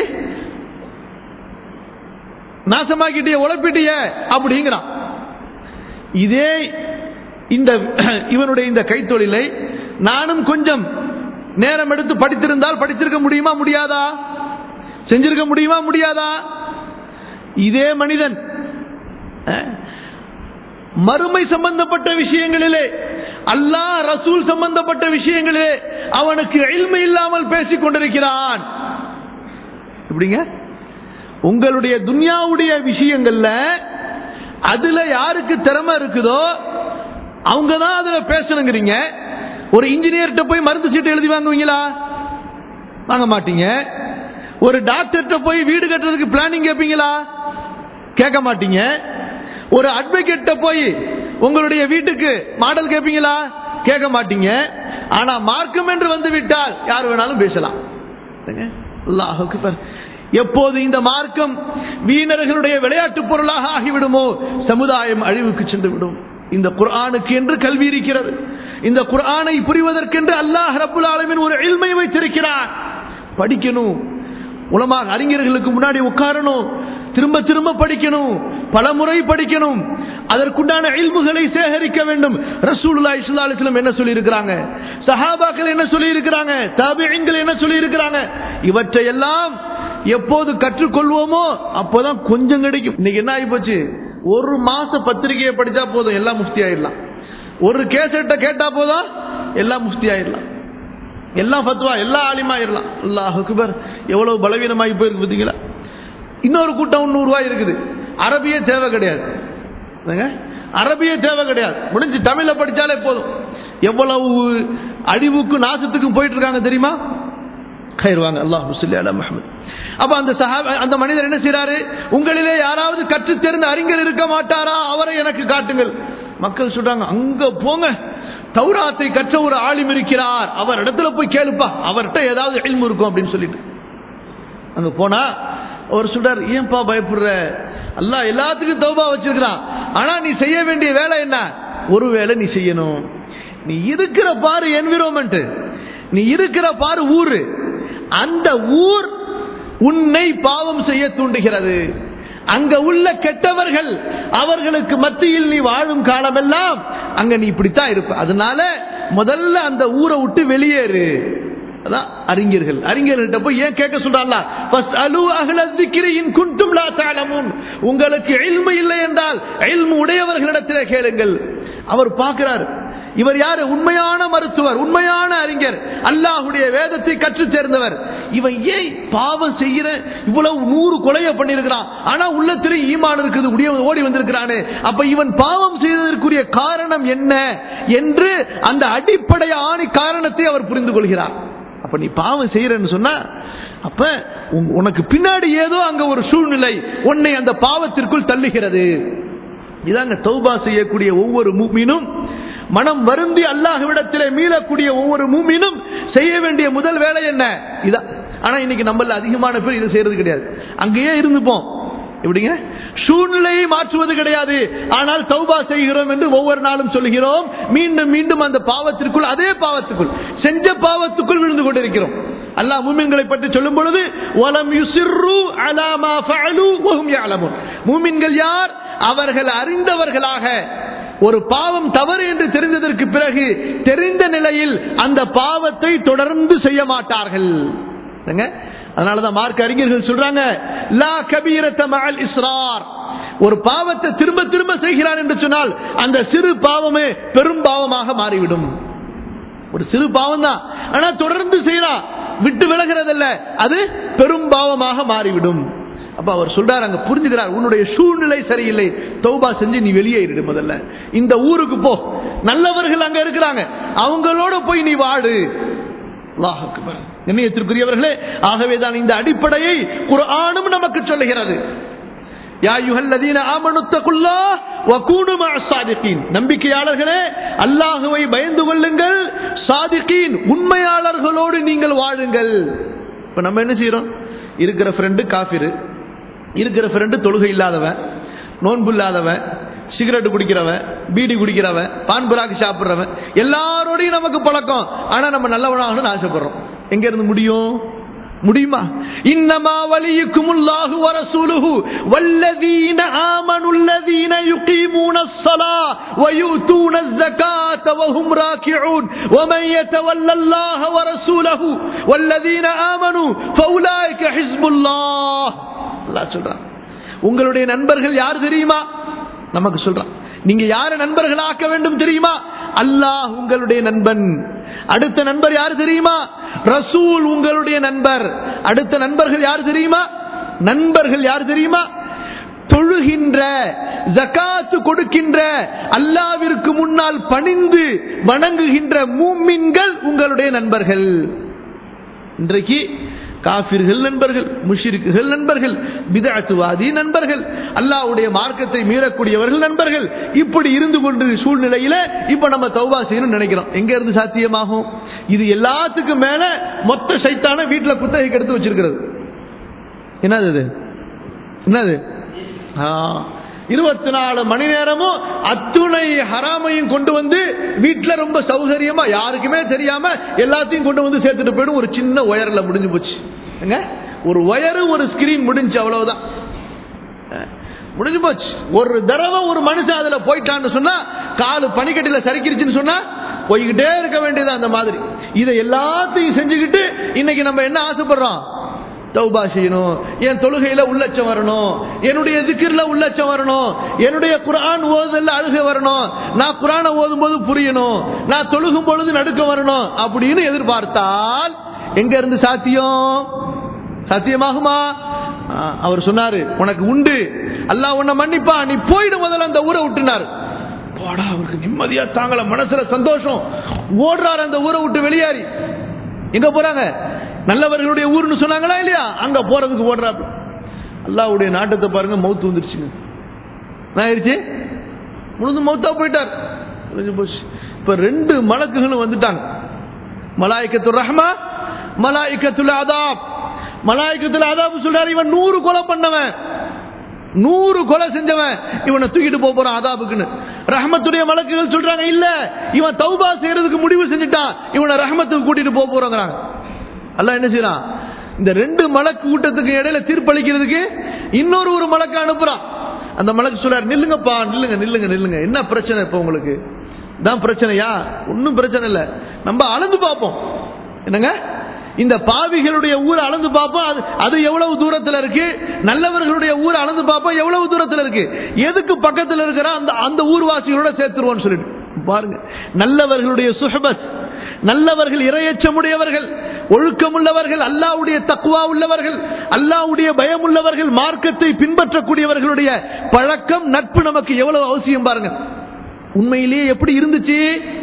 நாசமாக்கிட்டிய உழப்பிட்டிய அப்படிங்கிறான் இதே இந்த இவனுடைய இந்த கைத்தொழிலை நானும் கொஞ்சம் நேரம் எடுத்து படித்திருந்தால் படித்திருக்க முடியுமா முடியாதா செஞ்சிருக்க முடியுமா முடியாதா இதே மனிதன் அஹ், மறுமை சம்பந்தப்பட்ட விஷயங்களிலே அல்லாஹ் ரசூல் சம்பந்தப்பட்ட விஷயங்களிலே அவனுக்கு எல்மை இல்லாமல் பேசிக் கொண்டிருக்கிறான் எப்படிங்க உங்களுடைய துன்யாவுடைய விஷயங்கள்ல அதுல யாருக்கு திறமை இருக்குதோ அவங்க தான் அதுல பேசணுங்கிறீங்க ஒரு இன்ஜினியர்கிட்ட போய் மருந்து சீட்டு எழுதி வாங்குவீங்களா வாங்க மாட்டீங்க ஒரு டாக்டர்கிட்ட போய் வீடு கட்டுறதுக்கு பிளானிங் கேட்பீங்களா கேட்க மாட்டீங்க ஒரு அட்வொகேட்ட போய் உங்களுடைய வீட்டுக்கு மாடல் கேட்பீங்களா கேட்க மாட்டீங்க ஆனா மார்க்கம் என்று வந்து விட்டால் யார் வேணாலும் பேசலாம் அல்லாஹ் அக்பர். எப்போது இந்த மார்க்கம் வீணர்களுடைய விளையாட்டு பொருளாக ஆகிவிடுமோ சமுதாயம் அழிவுக்கு சென்று விடும் இந்த குர்ஆனுக்கு என்று கல்வி இருக்கிறது இந்த குர்ஆனை புரிவதற்கென்று அல்லாஹ் ரப்புல் ஆலமீன் ஒரு இல்மை வைத்திருக்கிறார் படிக்கணும் உலமாக அறிஞர்களுக்கு முன்னாடி உட்காரணும் திரும்ப திரும்ப படிக்கணும் பல முறை படிக்கணும் அதற்குண்டான இல்முகளை சேகரிக்க வேண்டும் ரசூலுல்லாஹி ஸல்லல்லாஹு அலைஹி வஸல்லம் என்ன சொல்லி இருக்கிறாங்க சஹாபாக்கள் என்ன சொல்லி இருக்கிறாங்க தாபிஈன்கள் என்ன சொல்லி இருக்கிறாங்க இவற்றை எல்லாம் எப்போது கற்றுக்கொள்வோமோ அப்போதான் கொஞ்சம் கிடைக்கும் இன்னைக்கு என்ன ஆகி போச்சு ஒரு மாச பத்திரிகையை படிச்சா போதும் எல்லாம் முஃப்தி ஆயிடலாம் ஒரு கேசட்டை கேட்டா போதும் எல்லாம் முஃப்தி ஆயிடலாம் எல்லாம் ஃபத்வா எல்லா ஆலிமாயிரலாம் அல்லாஹ் அக்பர் எவ்வளவு பலவீனமாகி போயிருக்கு பார்த்தீங்களா இன்னொரு கூட்டம் நூறு ரூபாய் இருக்குது அரபியே தேவை கிடையாது என்னங்க? அரபியே தேவை கிடையாது முடிஞ்சு தமிழ்ல படிச்சாலே போதும் எவ்வளவு அழிவுக்கும் நாசத்துக்கும் போயிட்டு இருக்காங்க தெரியுமா கயிறுவாங்க அல்லாஹ் முஸ்லி அலா முஹம்மது அப்ப அந்த சஹாப அந்த மனிதர் என்ன செய்றாரு உங்களிலே யாராவது கற்றுத் தெரிந்த அறிஞர் இருக்க மாட்டாரா அவரை எனக்கு காட்டுங்கள் மக்கள் சொல்றாங்க அங்க போங்க தௌராத்தை கற்ற ஒரு ஆலிம் இருக்கிறார் அவர் இடத்துல போய் கேளுப்பா அவர்கிட்ட ஏதாவது இல்மு இருக்கும் அப்படின்னு சொல்லிட்டு அங்க போனா அவர் சொல்றார் ஏன்பா பயப்படுற அல்லாஹ் எல்லாத்துக்கும் தௌபா வச்சிருக்கிறான் ஆனா நீ செய்ய வேண்டிய வேலை என்ன ஒரு வேலை நீ செய்யணும் நீ இருக்கிற பாரு என்விரோன்மெண்ட் நீ இருக்கிற பாரு ஊரு அந்த ஊர் உன்னை பாவம் செய்ய தூண்டுகிறது அங்க உள்ள கெட்டவர்கள் அவர்களுக்கு மத்தியில் நீ வாழும் காலமெல்லாம் அங்க நீ இப்படித்தான் இருப்ப அதனால முதல்ல அந்த ஊரை விட்டு வெளியேறு அதான் அறிஞர்கள் அறிஞர்கள்ட்ட போய் ஏன் கேட்க சொல்றாங்களா ஃபஸ்அலு அஹ்ல ذِكْرِ இன் குன்தும் லா தஅலமூன் உங்களுக்கு இல்மு இல்லை என்றால் இல்மு உடையவர்களிடத்திலே கேளுங்கள் அவர் பார்க்கிறார் இவர் யாரு உண்மையான மருத்துவர் உண்மையான அறிஞர் அல்லாஹ்வுடைய வேதத்தை கற்றுத் தேர்ந்தவர் இவன் ஏன் பாவம் செய்யற இவ்வளவு நூறு கொலையை பண்ணிருக்கிறான் ஆனா உள்ளத்திலே ஈமான் இருக்குது உடைய ஓடி வந்திருக்கிறானே அப்ப இவன் பாவம் செய்ததற்குரிய காரணம் என்ன என்று அந்த அடிப்படை ஆணி காரணத்தை அவர் புரிந்து கொள்கிறார் அப்ப நீ பாவம் செய்யறன்னு சொன்னா அப்ப உன்- உனக்கு பின்னாடி ஏதோ அங்க ஒரு சூழ்நிலை உன்னை அந்த பாவத்திற்குள் தள்ளுகிறது இதாங்க தௌபா செய்யக்கூடிய ஒவ்வொரு மூமினும் மனம் வருந்தி அல்லாஹ்விடத்திலே மீளக்கூடிய ஒவ்வொரு மூமினும் செய்ய வேண்டிய முதல் வேலை என்ன இதான் ஆனா இன்னைக்கு நம்மள அதிகமான பேர் இதை செய்யறது கிடையாது அங்கேயே இருந்துப்போம் எப்படிங்க சூழ்நிலையை மாற்றுவது கிடையாது ஆனால் தௌபா செய்கிறோம் என்று ஒவ்வொரு நாளும் சொல்கிறோம் மீண்டும் மீண்டும் அந்த பாவத்திற்குள் அதே பாவத்துக்குள் செஞ்ச பாவத்துக்குள் விழுந்து கொண்டிருக்கிறோம் அல்லாஹ் மூமின்களை பற்றி சொல்லும் பொழுது வலம் யுசிர்ரு அலா மா ஃபஅலு வஹும் யஅலமுன் மூமின்கள் யார் அவர்கள் அறிந்தவர்களாக ஒரு பாவம் தவறு என்று தெரிந்ததற்கு பிறகு தெரிந்த நிலையில் அந்த பாவத்தை தொடர்ந்து செய்ய மாட்டார்கள் என்னங்க? அதனாலதான் மார்க் அறிஞர்கள் சொல்றாங்க லா கபீரத்த மஅல் இஸ்ரார் ஒரு பாவத்தை திரும்ப திரும்ப செய்கிறான் என்று சொன்னால் அந்த சிறு பாவமே பெரும் பாவமாக மாறிவிடும் ஒரு சிறு பாவம் தான் ஆனா தொடர்ந்து செய்யலாம் விட்டு விலகிறதல்ல அது பெரும் பாவமாக மாறிவிடும் அப்ப அவர் சொல்றாரு அங்க புரிஞ்சுக்கிறார் உன்னுடைய சூழ்நிலை சரியில்லை தௌபா செஞ்சு நீ வெளியேறிடு முதல்ல இந்த ஊருக்கு போ நல்லவர்கள் அங்க இருக்கிறாங்க அவங்களோட போய் நீ வாடு அல்லாஹ் அக்பர். கண்ணியத்திற்குரியவர்களே ஆகவேதான் இந்த அடிப்படையை குர்ஆனும் நமக்கு சொல்லுகிறது யா அய்யுஹல்லதீன ஆமனு தகுல்லாஹ் வகூனு மஅஸ் சாதிகீன் நம்பிக்கையாளர்களே அல்லாஹ்வை பயந்து கொள்ளுங்கள் சாதிகீன் உண்மையாளர்களோடு நீங்கள் வாழுங்கள் இப்ப நம்ம என்ன செய்றோம் இருக்கிற ஃப்ரெண்டு காஃபிரு இருக்கிற ஃப்ரெண்டு தொழுகை இல்லாதவன் நோன்பு இல்லாதவன் சிகரெட் குடிக்கிறவன் பீடி குடிக்கிறவன் பான் புராக்கு சாப்பிடுறவன் எல்லாரோடையும் நமக்கு பழக்கம் ஆனா நம்ம நல்லவனாகணும்னு ஆசைப்படுறோம் எங்க இருந்து முடியும் முடியுமா இன்னமா வலியுக்கும் அல்லாஹு வரசூலுஹு வல்லதீன ஆமனுல்லதீன யுகீமூன الصلاة ويؤتون الزكاة وهم راكعون ومن يتولى الله ورسوله والذين آمنوا فأولئك حزب الله அல்லாஹ் சொல்றான் உங்களுடைய நண்பர்கள் யார் தெரியுமா நமக்கு சொல்றான் நீங்க யார நண்பர்கள் ஆக்க வேண்டும் தெரியுமா அல்லாஹ் உங்களுடைய நண்பன் அடுத்த நண்பர் யார் தெரியுமா ரசூல் உங்களுடைய நண்பர் அடுத்த நண்பர்கள் யார் தெரியுமா நண்பர்கள் யார் தெரியுமா தொழுகின்ற ஜகாத்து கொடுக்கின்ற அல்லாவிற்கு முன்னால் பணிந்து வணங்குகின்ற மூமின்கள் உங்களுடைய நண்பர்கள் இன்றைக்கு காபிர்கள் நண்பர்கள் முஷிரிக்குகள் நண்பர்கள் பிதஅத்துவாதி நண்பர்கள் அல்லாஹ்வுடைய மார்க்கத்தை மீறக்கூடியவர்கள் நண்பர்கள் இப்படி இருந்து கொண்டு சூழ்நிலையில இப்ப நம்ம தௌபா செய்யணும்னு நினைக்கிறோம் எங்க இருந்து சாத்தியமாகும் இது எல்லாத்துக்கும் மேல மொத்த சைத்தான வீட்டுல குத்தகைக்கு எடுத்து வச்சிருக்கிறது என்னது இது என்னது இருபத்தி நாலு மணி நேரமும் அத்துணை ஹராமையும் கொண்டு வந்து வீட்டுல ரொம்ப சௌகரியமா யாருக்குமே தெரியாம எல்லாத்தையும் கொண்டு வந்து சேர்த்துட்டு போயிடும் ஒரு சின்ன ஒயர்ல முடிஞ்சு போச்சு ஏங்க? ஒரு ஒயரு ஒரு ஸ்கிரீன் முடிஞ்சு அவ்வளவுதான் அஹ், முடிஞ்சு போச்சு ஒரு தடவை ஒரு மனுஷன் அதுல போயிட்டான்னு சொன்னா காலு பனிக்கட்டில சரிக்கிருச்சுன்னு சொன்னா போய்கிட்டே இருக்க வேண்டியது அந்த மாதிரி இதை எல்லாத்தையும் செஞ்சுக்கிட்டு இன்னைக்கு நம்ம என்ன ஆசைப்படுறோம் தௌபா செய்யணும் என் தொழுகையில உள்ளச்சம் வரணும் என்னுடைய திக்கிர்ல உள்ளச்சம் வரணும் என்னுடைய குர்ஆன் ஓதுதல்ல அழுகை வரணும் நான் குர்ஆனை ஓதும் போது புரியணும் நான் தொழுகும் பொழுது நடுக்க வரணும் அப்படின்னு எதிர்பார்த்தால் எங்க இருந்து சாத்தியம் சாத்தியமாகுமா ஆ, அவர் சொன்னாரு உனக்கு உண்டு அல்லாஹ் உன்னை மன்னிப்பா நீ போயிடு முதல்ல அந்த ஊரை விட்டுனார் போடா அவருக்கு நிம்மதியா தாங்கல மனசுல சந்தோஷம் ஓடுறாரு அந்த ஊரை விட்டு வெளியேறி எங்க போறாங்க நல்லவர்களுடைய ஊர்னு சொன்னாங்களா இல்லையா அங்க போறதுக்கு ஓடுறாரு அல்லாஹ்வுடைய நாட்டத்தை பாருங்க மௌத்து வந்துருச்சுங்க என்ன ஆயிடுச்சு முழுது மௌத்தா போயிட்டார் முடிஞ்சு போச்சு இப்ப ரெண்டு மலக்குகளும் வந்துட்டாங்க மலாய்க்கத்து ரஹ்மா மலாய்க்கத்துல அதாப் மலாய்க்கத்துல அதாப் சொல்றாரு இவன் நூறு கொலை பண்ணவன் நூறு கொலை செஞ்சவன் இவனை தூக்கிட்டு போக போறான் அதாபுக்குன்னு ரஹமத்துடைய மலக்குகள் சொல்றாங்க இல்ல இவன் தௌபா செய்யறதுக்கு முடிவு செஞ்சுட்டான் இவனை ரஹமத்துக்கு கூட்டிட்டு போக போறாங்கிறாங்க அல்லாஹ் என்ன செய்யறான் இந்த ரெண்டு மலக்கு கூட்டத்துக்கு இடையில தீர்ப்பளிக்கிறதுக்கு இன்னொரு ஒரு மலக்கு அனுப்புறான் அந்த மலக்கு சொல்றாரு நில்லுங்கப்பா நில்லுங்க நில்லுங்க நில்லுங்க என்ன பிரச்சனை இப்ப உங்களுக்கு தான் பிரச்சனையா ஒன்றும் பிரச்சனை இல்லை நம்ம அளந்து பார்ப்போம் என்னங்க இந்த பாவிகளுடைய ஊரை அளந்து பார்ப்போம் அது அது எவ்வளவு தூரத்தில் இருக்கு நல்லவர்களுடைய ஊரை அளந்து பார்ப்போம் எவ்வளவு தூரத்தில் இருக்கு எதுக்கு பக்கத்தில் இருக்கிற அந்த அந்த ஊர்வாசிகளோட சேர்த்துருவோம்னு சொல்லிட்டு பாருங்க நல்லவர்களுடைய சுஹபத் நல்லவர்கள் இரையச்சமுடையவர்கள் ஒழுக்கம் உள்ளவர்கள் அல்லாவுடைய தக்குவா உள்ளவர்கள் அல்லாவுடைய பயம் உள்ளவர்கள் மார்க்கத்தை பின்பற்றக்கூடியவர்களுடைய பழக்கம் நட்பு நமக்கு எவ்வளவு அவசியம் பாருங்க உண்மையிலேயே எப்படி இருந்துச்சு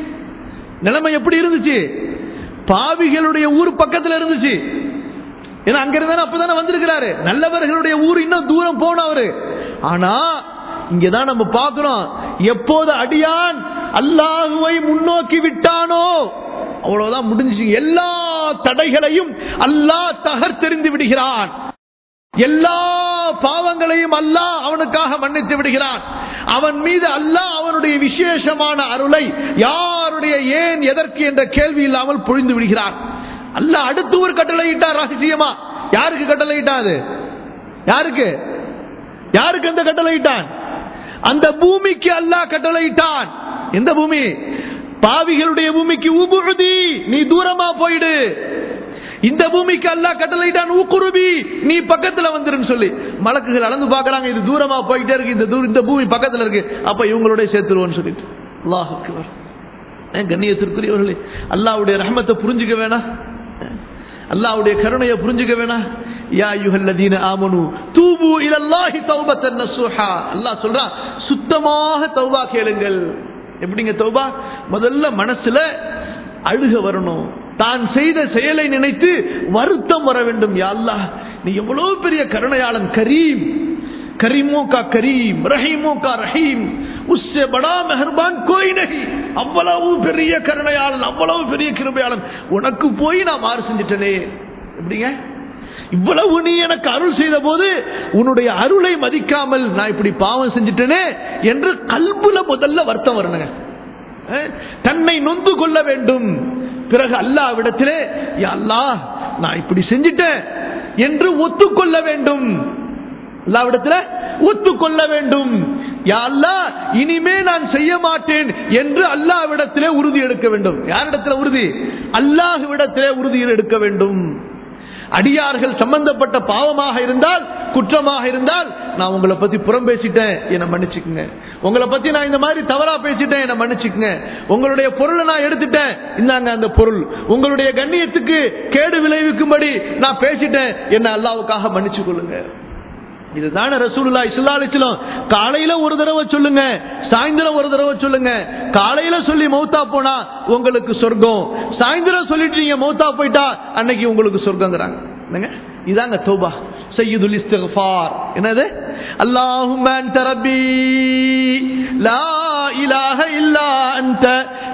நிலைமை எப்படி இருந்துச்சு பாவிகளுடைய ஊர் பக்கத்துல இருந்துச்சு ஏன்னா அங்க இருந்தா அப்பதானே வந்திருக்கிறாரு நல்லவர்களுடைய ஊர் இன்னும் தூரம் போன அவரு ஆனா இங்கதான் நம்ம பார்க்கிறோம் எப்போது அடியான் அல்லாஹுவை முன்னோக்கி விட்டானோ அவ்வளவுதான் முடிஞ்சு எல்லா தடைகளையும் அல்லாஹ் தகர்த்தெறிந்து விடுகிறான் எல்லா பாவங்களையும் அல்லாஹ் அவனுக்காக மன்னித்து விடுகிறான் அவன் மீது அல்லாஹ் அவனுடைய விசேஷமான அருளை யாருடைய ஏன் எதற்கு என்ற கேள்வி இல்லாமல் பொழிந்து விடுகிறான் அல்லாஹ் அடுத்து ஒரு கட்டளை இட்டான் ரகசியமா யாருக்கு கட்டளை இட்டாது யாருக்கு யாருக்கு அந்த கட்டளை இட்டான் அந்த பூமிக்கு அல்லாஹ் கட்டளை இட்டான் எந்த பூமி பாவிகளுடைய பூமிக்கு உபுழுதி நீ தூரமா போயிடு இந்த பூமிக்கு அல்லாஹ் கட்டளையிட்டான் ஊக்குருபி நீ பக்கத்துல வந்துருன்னு சொல்லி மலக்குகள் அளந்து பாக்குறாங்க இது தூரமா போயிட்டே இருக்கு இந்த தூரம் இந்த பூமி பக்கத்துல இருக்கு அப்ப இவங்களோட சேர்த்துருவோம்னு சொல்லிட்டு அல்லாஹுக்கு கண்ணியத்திற்குரியவர்களே அல்லாவுடைய ரஹமத்தை புரிஞ்சுக்க வேணாம் அல்லாவுடைய கருணையை புரிஞ்சுக்க வேணாம் யா யுஹல்லதீன ஆமனு தூபு இலல்லாஹி தௌபத்தன் நஸூஹா அல்லாஹ் சொல்றான் சுத்தமாக தௌபா கேளுங்கள் எப்படிங்க தௌபா முதல்ல மனசுல அழுக வரணும் தான் செய்த செயலை நினைத்து வருத்தம் வர வேண்டும் யா அல்லாஹ் நீ எவ்வளவு பெரிய கருணையாளன் கரீம் करीमों का करीम रहीमों का रहीम उससे बड़ा मेहरबान कोई नहीं அவ்வளவு பெரிய கருணையாளன் அவ்வளவு பெரிய கிருபையாளன் உனக்கு போய் நான் மாறு செஞ்சிட்டனே எப்படிங்க இவ்வளவு நீ எனக்கு அருள் செய்த போது உன்னுடைய அருளை மதிக்காமல் நான் இப்படி பாவம் செஞ்சிட்டனே என்று கல்புல முதல்ல வருத்தம் வரணுங்க தன்னை நொந்து கொள்ள வேண்டும் பிறகு அல்லாவிடத்திலே அல்லாஹ் நான் இப்படி செஞ்சிட்டேன் என்று ஒத்துக்கொள்ள வேண்டும் அல்லாவிடத்துல ஒத்துக்கொள்ள வேண்டும் அல்லா இனிமே நான் செய்ய மாட்டேன் என்று அல்லாவிடத்திலே உறுதி எடுக்க வேண்டும் யாரிடத்துல உறுதி அல்லாஹுவிடத்திலே உறுதி எடுக்க வேண்டும் அடியார்கள் சம்பந்தப்பட்ட பாவமாக இருந்தால் குற்றமாக இருந்தால் நான் உங்களை பத்தி புறம் பேசிட்டேன் என்ன மன்னிச்சுக்குங்க உங்களை பத்தி நான் இந்த மாதிரி தவறா பேசிட்டேன் என்ன மன்னிச்சுக்குங்க உங்களுடைய பொருளை நான் எடுத்துட்டேன் இந்தாங்க அந்த பொருள் உங்களுடைய கண்ணியத்துக்கு கேடு விளைவிக்கும்படி நான் பேசிட்டேன் என்ன அல்லாவுக்காக மன்னிச்சு கொள்ளுங்க இதுதான ரசூலுல்லா இஸ்லாலிச்சிலும் காலையில ஒரு தடவை சொல்லுங்க சாயந்தரம் ஒரு தடவை சொல்லுங்க காலையில சொல்லி மௌத்தா போனா உங்களுக்கு சொர்க்கம் சாயந்தரம் சொல்லிட்டு நீங்க மௌத்தா போயிட்டா அன்னைக்கு உங்களுக்கு சொர்க்கங்கிறாங்க என்னங்க இதாங்க தௌபா சையதுல் இஸ்திக்ஃபார் என்னது اللهم انت ربي لا اله الا انت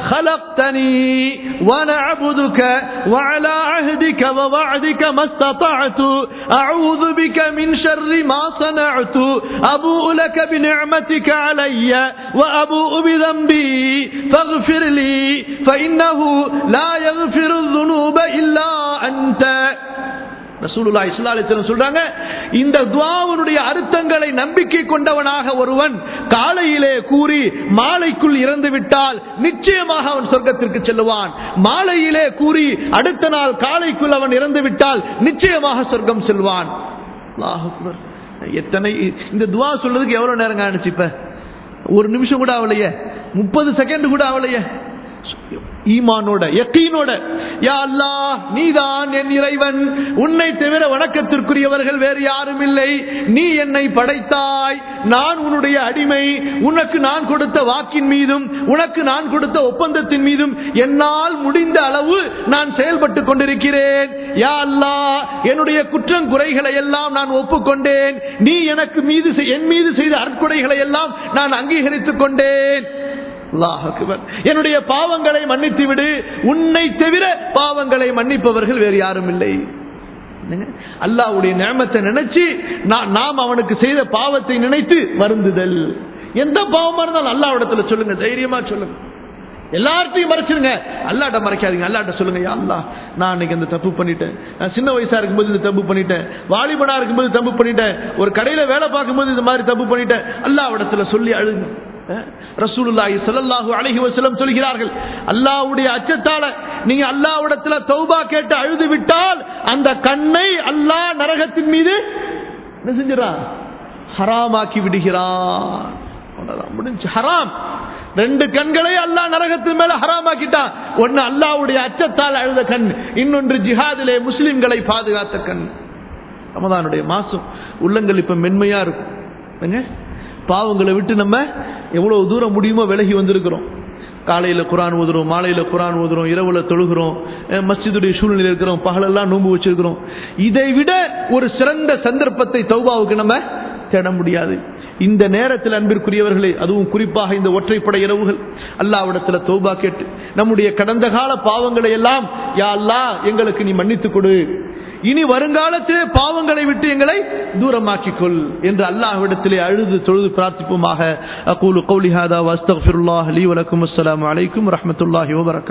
خلقتني وانا عبدك وعلى عهدك ووعدك ما استطعت اعوذ بك من شر ما صنعت ابوء لك بنعمتك علي وابوء بذنبي فاغفر لي فانه لا يغفر الذنوب الا انت ரசூலுல்லா இஸ்லாலித்தனம் சொல்றாங்க இந்த துவாவனுடைய அர்த்தங்களை நம்பிக்கை கொண்டவனாக ஒருவன் காலையிலே கூறி மாலைக்குள் இறந்து விட்டால் நிச்சயமாக அவன் சொர்க்கத்திற்கு செல்லுவான் மாலையிலே கூறி அடுத்த நாள் காலைக்குள் அவன் இறந்து விட்டால் நிச்சயமாக சொர்க்கம் செல்வான் எத்தனை இந்த துவா சொல்றதுக்கு எவ்வளவு நேரம் காணிச்சு இப்ப ஒரு நிமிஷம் கூட ஆகலையே முப்பது செகண்ட் கூட ஆகலையே ஈமானோட யக்கீனோட யா அல்லாஹ் நீதான் என் இறைவன் உன்னை தவிர வணக்கத்திற்குரியவர்கள் வேறு யாரும் இல்லை நீ என்னை படைத்தாய் நான் உன்னுடைய அடிமை உனக்கு நான் கொடுத்த வாக்கின் மீதும் உனக்கு நான் கொடுத்த ஒப்பந்தத்தின் மீதும் என்னால் முடிந்த அளவு நான் செயல்பட்டு கொண்டிருக்கிறேன் யா அல்லாஹ் என்னுடைய குற்றம் குறைகளை எல்லாம் நான் ஒப்புக்கொண்டேன் நீ எனக்கு மீது என் மீது செய்த அற்கொடைகளை எல்லாம் நான் அங்கீகரித்துக் கொண்டேன் என்னுடைய பாவங்களை மன்னித்து விடு உன்னை தவிர பாவங்களை மன்னிப்பவர்கள் வேறு யாரும் இல்லை அல்லாவுடைய நேமத்தை நினைச்சு நாம் அவனுக்கு செய்த பாவத்தை நினைத்து வருந்துதல் எந்த பாவமா இருந்தாலும் அல்லாவிடத்துல சொல்லுங்க தைரியமா சொல்லுங்க எல்லார்த்தையும் மறைச்சிருங்க அல்லாட்ட மறைக்காதீங்க அல்லாட்ட சொல்லுங்க அல்லா நான் அன்னைக்கு அந்த தப்பு பண்ணிட்டேன் நான் சின்ன வயசா இருக்கும்போது இந்த தப்பு பண்ணிட்டேன் வாலிபனா இருக்கும்போது தப்பு பண்ணிட்டேன் ஒரு கடையில வேலை பார்க்கும்போது இந்த மாதிரி தப்பு பண்ணிட்டேன் அல்லாவிடத்துல சொல்லி அழுங்க ரசூலுல்லாஹி ஸல்லல்லாஹு அலைஹி வஸல்லம் சொல்கிறார்கள் அல்லாஹ்வுடைய அச்சத்தால நீங்க அல்லாஹ்விடத்துல தௌபா கேட்டு அழுது விட்டால் அந்த கண்ணை அல்லாஹ் நரகத்தின் மீது என்ன செஞ்சிடறான் ஹராமாக்கி விடுகிறான் அவ்வளவுதான் முடிஞ்சு ஹராம் ரெண்டு கண்களை அல்லாஹ் நரகத்தின் மேல ஹராமாக்கிட்டான் ஒன்னு அல்லாஹ்வுடைய அச்சத்தால் அழுத கண் இன்னொன்று ஜிஹாதிலே முஸ்லிம்களை பாதுகாத்த கண் ரமதானுடைய மாசம் உள்ளங்கள் இப்ப மென்மையா இருக்கும் ஏங்க? பாவங்களை விட்டு நம்ம எவ்வளவு தூரம் முடியுமோ விலகி வந்திருக்கிறோம் காலையில குரான் ஓதுறோம் மாலையில குரான் ஓதுறோம் இரவுல தொழுகிறோம் அஹ் மஸ்ஜிதுடைய சூழ்நிலையில் இருக்கிறோம் பகலெல்லாம் நோன்பு வச்சிருக்கிறோம் இதை விட ஒரு சிறந்த சந்தர்ப்பத்தை தௌபாவுக்கு நம்ம தேட முடியாது இந்த நேரத்தில் அன்பிற்குரியவர்களே அதுவும் குறிப்பாக இந்த ஒற்றைப்படை இரவுகள் அல்லாவிடத்துல தௌபா கேட்டு நம்முடைய கடந்த கால பாவங்களை எல்லாம் யா அல்லாஹ் எங்களுக்கு நீ மன்னித்துக் கொடு இனி வருங்காலத்திலே பாவங்களை விட்டு எங்களை தூரமாக்கிக் கொள் என்று அல்லாஹ்விடத்திலே அழுது தொழுது பிரார்த்திப்போமாக அகூலு கௌலி ஹாதா வஸ்தக்ஃபிருல்லாஹ் லீ வலக்கும் அஸ்ஸலாமு அலைக்கும் ரஹ்மத்துல்லாஹி வபரகாத்துஹு